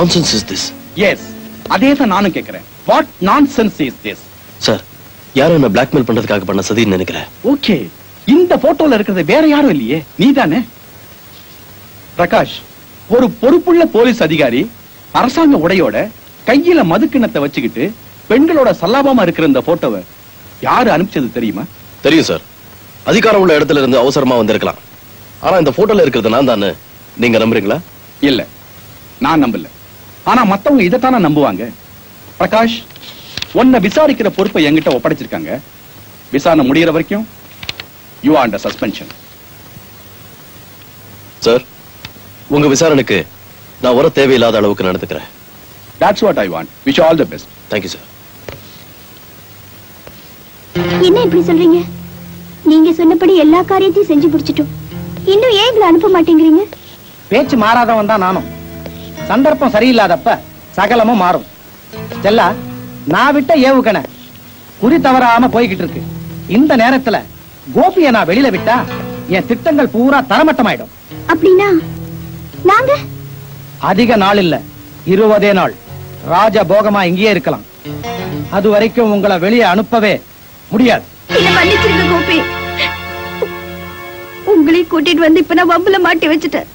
நான்சென்ஸ் இஸ் திஸ் எஸ் அதே தான் நானும் கேட்கிறேன் what nonsense is this sir யாரும் என்ன பிளாக்மெயில் பண்றதுக்காக பண்ண சதின்னு நினைக்கிறேன் ஓகே இந்த போட்டோல இருக்கிறது வேற யாரும் இல்லையே நீதானே பிரகாஷ் ஒரு பொறுப்புள்ள போலீஸ் அதிகாரி அரசாங்க உடையோட கையில மதுக்கிண்ணத்தை வச்சுக்கிட்டு பெண்களோட சல்லாபமா இருக்கிற இந்த போட்டோவை யாரு அனுப்பிச்சது தெரியுமா தெரியும் சார் அதிகாரம் உள்ள இடத்துல இருந்து அவசரமா வந்திருக்கலாம் ஆனா இந்த போட்டோல இருக்கிறது நான் தானே நீங்க நம்புறீங்களா இல்ல நான் நம்பல ஆனா மத்தவங்க இதைத்தானே நம்புவாங்க பிரகாஷ் உன்னை விசாரிக்கிற பொறுப்பை என்கிட்ட ஒப்படைச்சிருக்காங்க விசாரணை முடியற வரைக்கும் you are under suspension sir உங்க விசாரணைக்கு நான் வர தேவையில்லாத அளவுக்கு நடந்துக்கிறேன் that's what I want wish all the best thank you sir என்ன இப்படி சொல்றீங்க நீங்க சொன்னபடி எல்லா காரியத்தையும் செஞ்சு முடிச்சிட்டோம் இன்னும் ஏன் எங்களை அனுப்ப மாட்டேங்கிறீங்க பேச்சு மாறாதவன் தான் நானும் சந்தர்ப்பம் சரியில்லாதப்ப சகலமும் மாறும் செல்லா நான் விட்ட ஏவுகணை குறி தவறாம போய்கிட்டு இருக்கு இந்த நேரத்துல கோபியை நான் வெளியில விட்டா என் திட்டங்கள் பூரா தரமட்டமாயிடும் அப்படின்னா நாங்க அதிக நாள் இல்ல இருபதே நாள் ராஜ போகமா இங்கேயே இருக்கலாம் அது வரைக்கும் உங்களை வெளியே அனுப்பவே முடியாது என்ன மன்னிச்சிருங்க கோபி உங்களையும் கூட்டிட்டு வந்து இப்ப நான் வம்புல மாட்டி வச்சுட்டேன்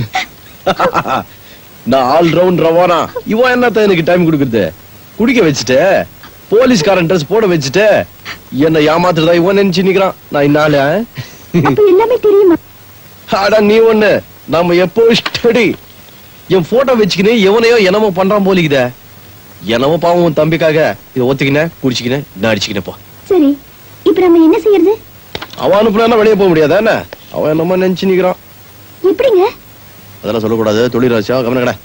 நான் ஆல் ரவுண்ட் ரவானா இவன் என்னத்த எனக்கு டைம் கொடுக்குறது குடிக்க வச்சுட்டு போலீஸ்காரன் ட்ரெஸ் போட வச்சுட்டு என்ன ஏமாத்துறதா இவன் நினைச்சு நிக்கிறான் நான் இன்னால அப்ப எல்லாமே தெரியுமா அடா நீ ஒண்ணு நாம எப்போ ஸ்டடி என் போட்டோ வச்சுக்கினே எவனையோ என்னமோ பண்றான் போலிக்குதே என்னமோ பாவம் உன் தம்பிக்காக இதை ஒத்துக்கினேன் குடிச்சுக்கினேன் நான் அடிச்சுக்கினே போ சரி இப்ப நம்ம என்ன செய்யறது அவன் அனுப்புனா வெளியே போக முடியாதா என்ன அவன் என்னமோ நினைச்சு நிக்கிறான் எப்படிங்க அதெல்லாம் சொல்லக்கூடாது தொழில் ராசியா கவனம் கடை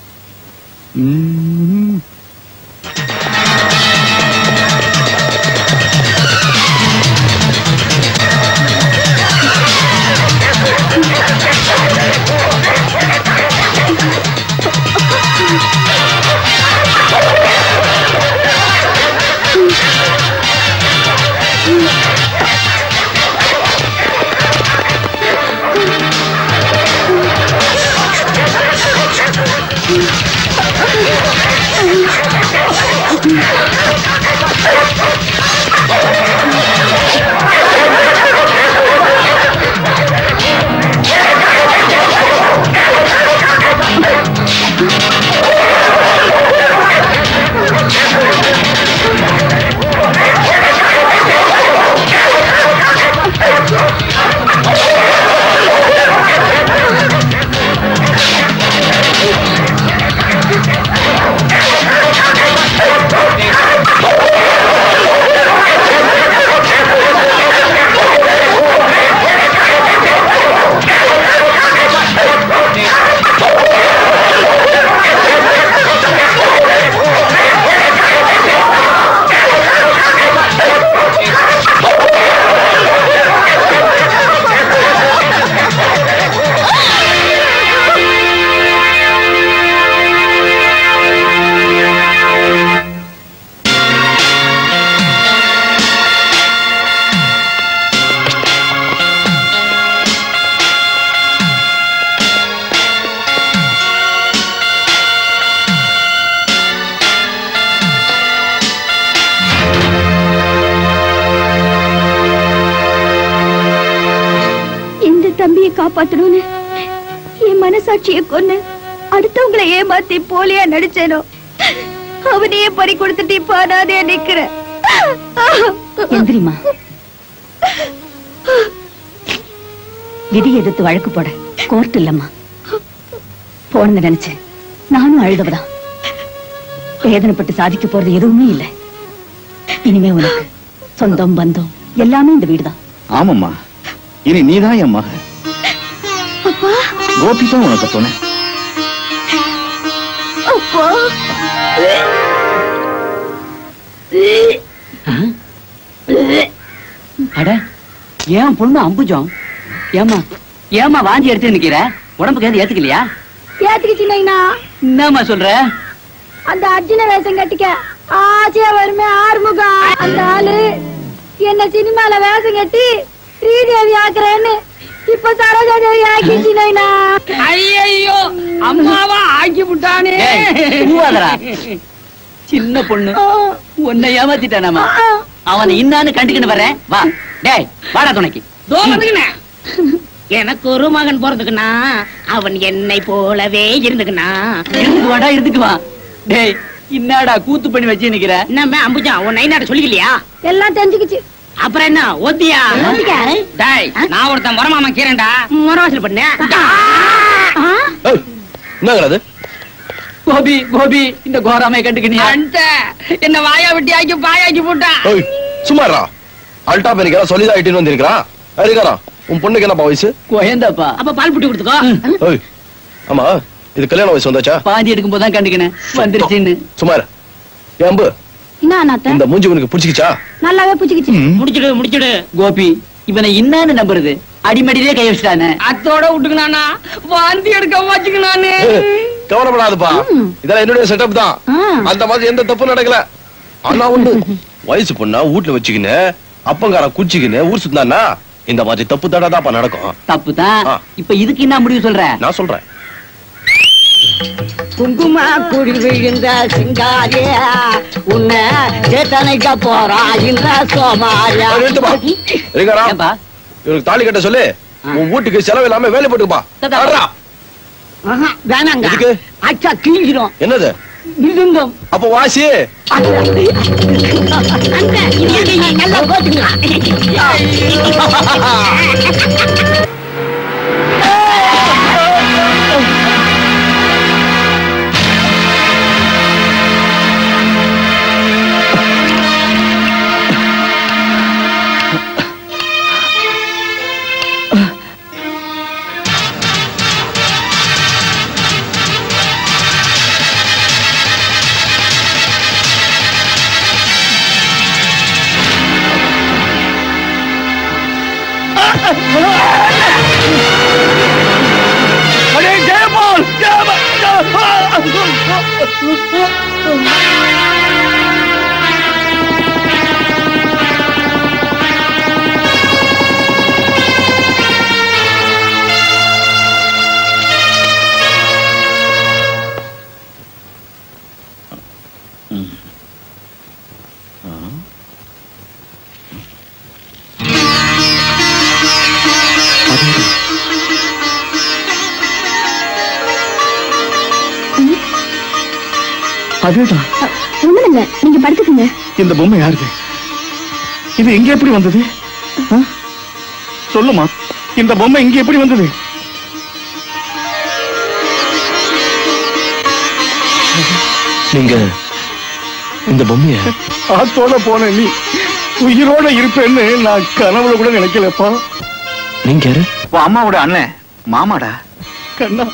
எந்த தம்பியை காப்பாத்தணும்னு என் மனசாட்சியை கொன்னு அடுத்தவங்களை ஏமாத்தி போலியா நடிச்சேனோ அவனையே பறி கொடுத்துட்டு இப்ப அனாதையா நிக்கிறேன் எந்திரிமா விதி எதிர்த்து வழக்கு போட கோர்ட் இல்லம்மா போனது நினைச்சேன் நானும் அழுதவதான் வேதனைப்பட்டு சாதிக்க போறது எதுவுமே இல்லை இனிமே உனக்கு சொந்தம் பந்தம் எல்லாமே இந்த வீடுதான் ஆமாம்மா இனி நீதான் என் மக அப்பா கோபி தான் உனக்கு துணை அப்பா அட ஏன் பொண்ணு அம்புஜம் ஏமா ஏமா வாந்தி எடுத்து நிக்கிற உடம்புக்கு எதுவும் ஏத்துக்கலையா ஏத்துக்கிட்டீங்கன்னா என்னம்மா சொல்ற அந்த அர்ஜுன வேஷம் கட்டிக்க ஆசையா வருமே ஆறுமுகம் அந்த ஆளு என்ன சினிமால வேஷம் கட்டி ஸ்ரீதேவி ஆக்குறேன்னு இப்ப சரோஜாதேவி ஆக்கிச்சு நைனா ஐயோ அம்மாவா ஆக்கி விட்டானே பூவாதரா. சின்ன பொண்ணு உன்னை ஏமாத்திட்டானாமா அவனை இன்னான்னு கண்டுக்கிட்டு வர்றேன் வா டேய் வாடா துணைக்கு தோ வந்துக்கினே. எனக்கு ஒரு மகன் பிறந்துக்குனா அவன் என்னை போலவே இருந்துக்குனா இருந்துக்கு வாடா இருந்துக்கு வா டேய் இன்னாடா கூத்து பண்ணி வச்சு நிக்கிற என்ன அம்புஜா உன் நைனாட்ட சொல்லிக்கலையா எல்லாம் தெரிஞ்சுக்கிச்சு அப்புறம் என்ன ஓத்தியா டேய் நான் ஒருத்தன் வரமாமா கீரண்டா முறவாசல் பண்ண என்னங்க அது கோபி கோபி இந்த கோராமை கண்டுக்கினியா அந்த என்ன வாயா விட்டி ஆக்கி பாயாக்கி போட்டான் ஏய், சும்மாடா அல்டா பெரிக்கிறா சொல்லிதான் இட்டுன்னு வந்திருக்கிறான் இருக்காரா உன் பொண்ணுக்கு என்னப்பா வயசு கோயந்தாப்பா அப்ப பால் புட்டி கொடுத்துக்கோ ஏய், ஆமா இது கல்யாண வயசு வந்தாச்சா பாதி எடுக்கும் போதுதான் கண்டுக்கினேன் வந்துருச்சுன்னு சும்மா இரு. ஏன் அம்பு என்ன அண்ணாத்த இந்த மூஞ்சி உனக்கு பிடிச்சிக்கிச்சா நல்லாவே புச்சிக்கிச்சு முடிச்சிடு முடிச்சிடு கோபி இவனை இன்னான்னு நம்புறது அடிமடியிலே கை வச்சுட்டானே அத்தோட விட்டுக்கணானா வாந்தி எடுக்க வச்சுக்கணானே கவலைப்படாதப்பா இதெல்லாம் என்னுடைய செட்டப் தான் அந்த மாதிரி எந்த தப்பும் நடக்கல ஆனா ஒண்ணு வயசு பொண்ணா வீட்டுல வச்சுக்கின்னு அப்பங்கார குச்சிக்கின்னு ஊர் சுத்தானா இந்த மாதிரி தப்பு தடாதாப்பா நடக்கும் தப்பு தான் இப்ப இதுக்கு என்ன முடிவு சொல்ற நான் சொல்றேன் குங்கும குடி விழுந்த சிங்காரியா உன்னை சேத்தனைக்க போறா இந்த சோமாரியா இருக்காரா இவனுக்கு தாலி கட்ட சொல்லு உன் வீட்டுக்கு செலவு இல்லாம வேலை போட்டுப்பா ஆஹா, வேணாங்க எதுக்கு? அச்சா கிழிஞ்சிரும் என்னது மிருதங்கம் அப்ப வாசி நல்லா போட்டுங்க அதேதான் ஒண்ணும் இல்ல நீங்க படுத்துக்குங்க இந்த பொம்மை யாருது இது இங்க எப்படி வந்தது ஆ? சொல்லுமா இந்த பொம்மை இங்க எப்படி வந்தது நீங்க இந்த பொம்மைய ஆத்தோட போன நீ உயிரோட இருப்பேன்னு நான் கனவுல கூட நினைக்கலப்பா நீங்க யாரு உன் அம்மாவோட அண்ணன் மாமாடா கண்ணா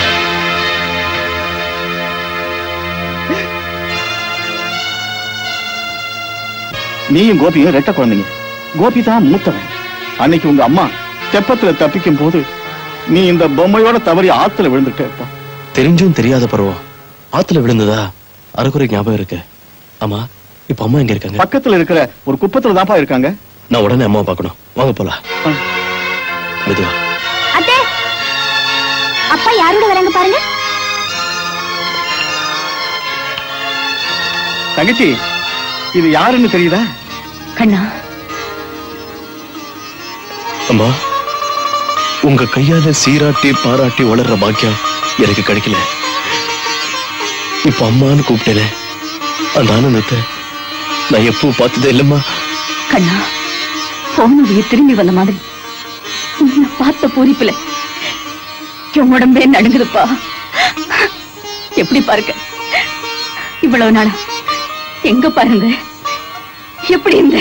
நீயும் கோபியும் ரெட்ட குழந்தைங்க கோபி தான் மூத்தவன் அன்னைக்கு உங்க அம்மா தெப்பத்துல தப்பிக்கும் போது நீ இந்த பொம்மையோட தவறி ஆத்துல விழுந்துட்டேப்பா தெரிஞ்சும் தெரியாத பருவம் ஆத்துல விழுந்ததா அரைக்குறை ஞாபகம் இருக்கு ஆமா இப்ப அம்மா எங்க இருக்காங்க பக்கத்துல இருக்கிற ஒரு குப்பத்துல தான்ப்பா இருக்காங்க நான் உடனே அம்மாவை பார்க்கணும் வாங்க போலாம் மெதுவா அத்தே அப்பா யாரோட வராங்க பாருங்க தங்கச்சி இது யாருன்னு தெரியுதா கண்ணா அம்மா உங்க கையால சீராட்டி பாராட்டி வளர்ற பாக்கியம் எனக்கு கிடைக்கல இப்ப அம்மான்னு கூப்பிட்டேனே அந்த ஆனந்தத்தை நான் எப்போ பார்த்ததே இல்லம்மா கண்ணா போன உயிர் திரும்பி வந்த மாதிரி உன்னை பார்த்த பூரிப்புல என் உடம்பே நடுங்குதுப்பா எப்படி பாருங்க இவ்வளவு நாளா எங்க பாருங்க எப்படி இருந்த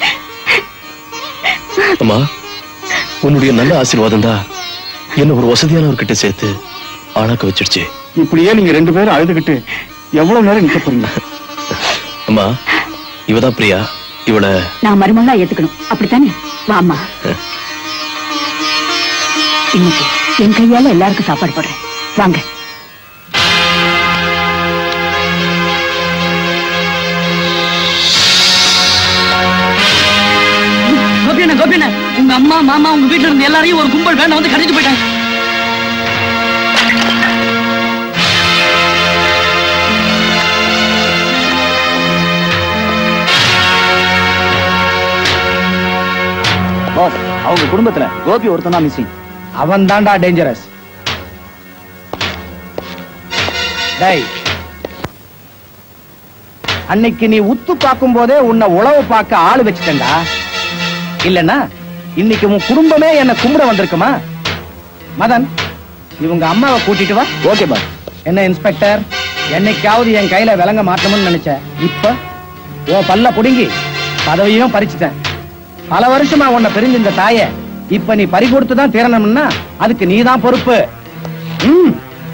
அம்மா உன்னுடைய நல்ல ஆசீர்வாதம் தான் என்ன ஒரு வசதியானவர்கிட்ட சேர்த்து ஆளாக்க வச்சிடுச்சு இப்படியே நீங்க ரெண்டு பேரும் அழுதுகிட்டு எவ்வளவு நேரம் நிக்க போறீங்க அம்மா இவதான் பிரியா இவள நான் மருமகளா ஏத்துக்கணும் அப்படித்தானே வாமா இன்னைக்கு என் கையால எல்லாருக்கும் சாப்பாடு போடுறேன் வாங்க கோபியண்ணா கோபியண்ணா உங்க அம்மா மாமா உங்க வீட்டுல இருந்த எல்லாரையும் ஒரு கும்பல் வேண்டாம் வந்து கடத்திட்டு போயிட்டாங்க பாஸ் அவங்க குடும்பத்துல கோபி ஒருத்தன் தான் மிஸ்ஸிங் அவன் தான்டா டேஞ்சரஸ் டேய் அன்னைக்கு நீ உத்து பார்க்கும் போதே உன்னை உழவு பார்க்க ஆளு வச்சுட்டேன்டா இல்லனா இன்னைக்கு உன் குடும்பமே என்ன கும்பிட வந்திருக்குமா மதன் இவங்க அம்மாவை கூட்டிட்டு வா ஓகே பாஸ் என்ன இன்ஸ்பெக்டர் என்னைக்காவது என் கையில விலங்க மாட்டணும்னு நினைச்சேன் இப்ப உன் பல்ல புடுங்கி பதவியும் பறிச்சுட்டேன் பல வருஷமா உன்னை பிரிஞ்ச இந்த தாய இப்ப நீ பறி கொடுத்து தான் தீரணும்னா அதுக்கு நீ தான் பொறுப்பு ம்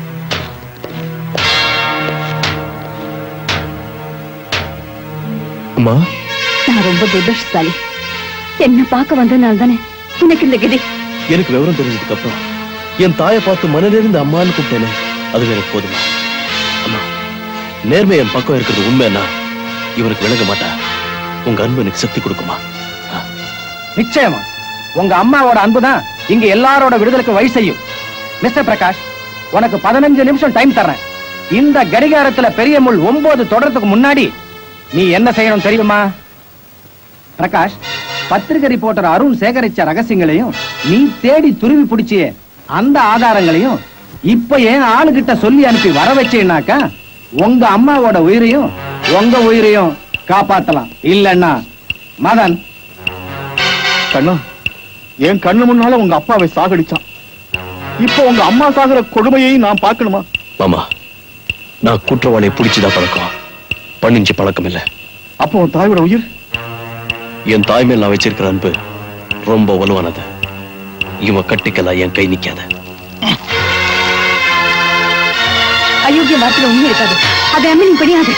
அம்மா நான் ரொம்ப துரதிருஷ்டசாலி என்ன பார்க்க வந்ததுனால தானே உனக்கு இந்த கதி எனக்கு விவரம் தெரிஞ்சதுக்கு அப்புறம் என் தாயை பார்த்து மனதிலிருந்து அம்மான்னு கூப்பிட்டேனே அது எனக்கு போதுமா அம்மா நேர்மை என் பக்கம் இருக்கிறது உண்மைன்னா இவனுக்கு விளங்க மாட்டா உங்க அன்பு எனக்கு சக்தி கொடுக்குமா நிச்சயமா உங்க அம்மாவோட அன்புதான் இங்க எல்லாரோட விடுதலுக்கு வழி செய்யும் மிஸ்டர் பிரகாஷ் உனக்கு பதினஞ்சு நிமிஷம் டைம் தர்றேன் இந்த கடிகாரத்துல பெரிய முள் ஒன்பது தொடறதுக்கு முன்னாடி நீ என்ன செய்யணும் தெரியுமா பிரகாஷ் பத்திரிகை ரிப்போர்ட்டர் அருண் சேகரிச்ச ரகசியங்களையும் நீ தேடி துருவி பிடிச்சிய அந்த ஆதாரங்களையும் இப்ப என் ஆளுகிட்ட சொல்லி அனுப்பி வர வச்சேனாக்கா உங்க அம்மாவோட உயிரையும் உங்க உயிரையும் காப்பாத்தலாம் இல்லன்னா மதன் கண்ணா என் கண்ணு முன்னால உங்க அப்பாவை சாகடிச்சான் இப்போ உங்க அம்மா சாகுற கொடுமையை நான் பார்க்கணுமா மாமா நான் குற்றவாளியை பிடிச்சுதான் பழக்கம் பண்ணிஞ்சு பழக்கம் இல்ல அப்போ உன் தாயோட உயிர் என் தாய் மேல் நான் வச்சிருக்கிற அன்பு ரொம்ப வலுவானது இவன் கட்டிக்கலாம் என் கை நிக்காத அயோக்கிய வார்த்தையில உண்மை இருக்காது அதை அம்மி படியாது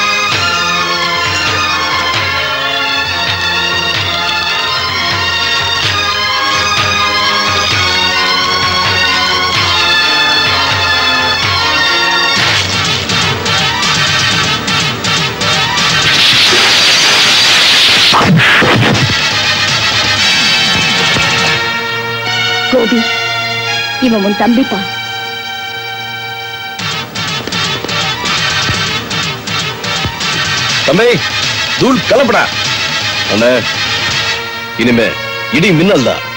கோபி இவன் உன் தம்பிப்பா தம்பி தூள் கலப்படா அண்ணே இனிமே இடி மின்னல் தான்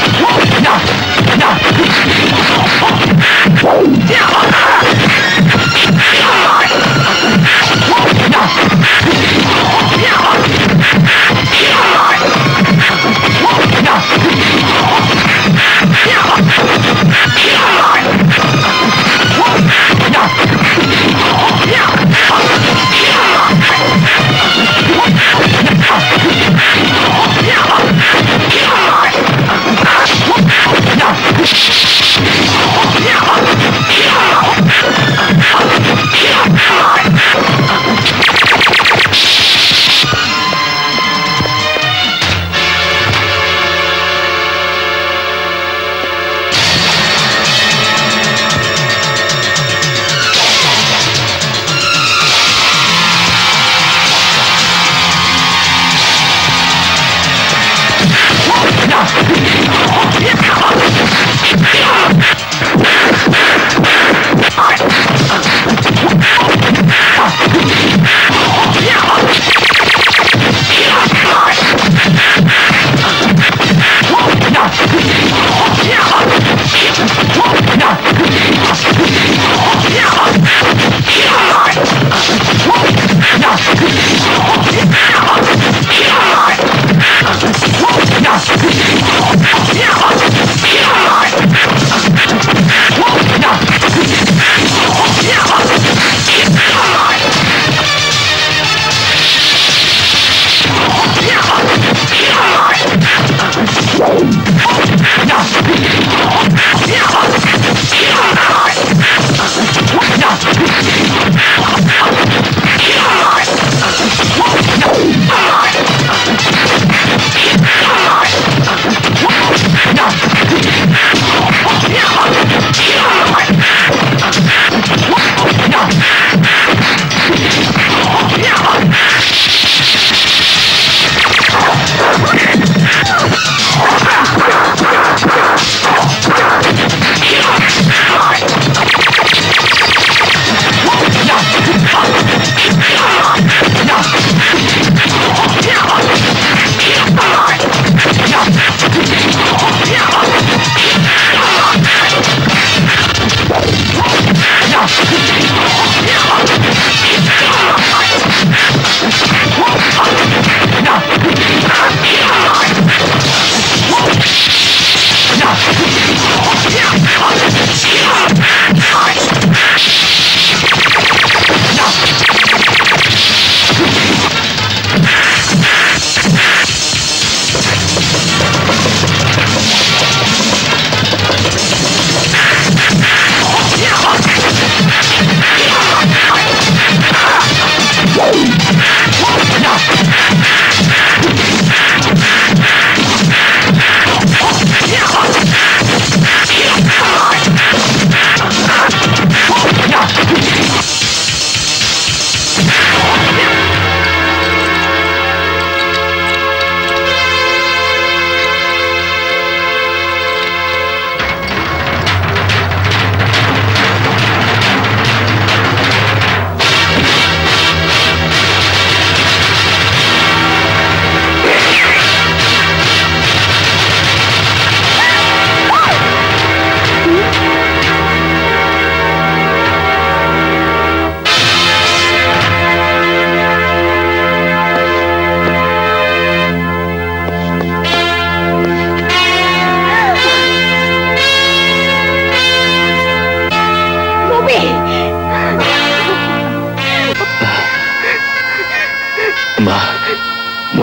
Yeah!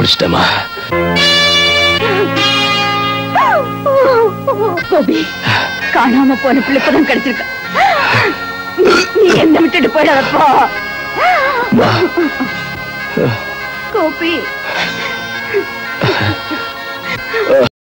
முடிச்சிட்டேமா கோபி காணாம போன பிள்ளை இப்பதான் கிடைச்சிருக்க நீ என்ன விட்டுட்டு போயிடாதப்பா கோபி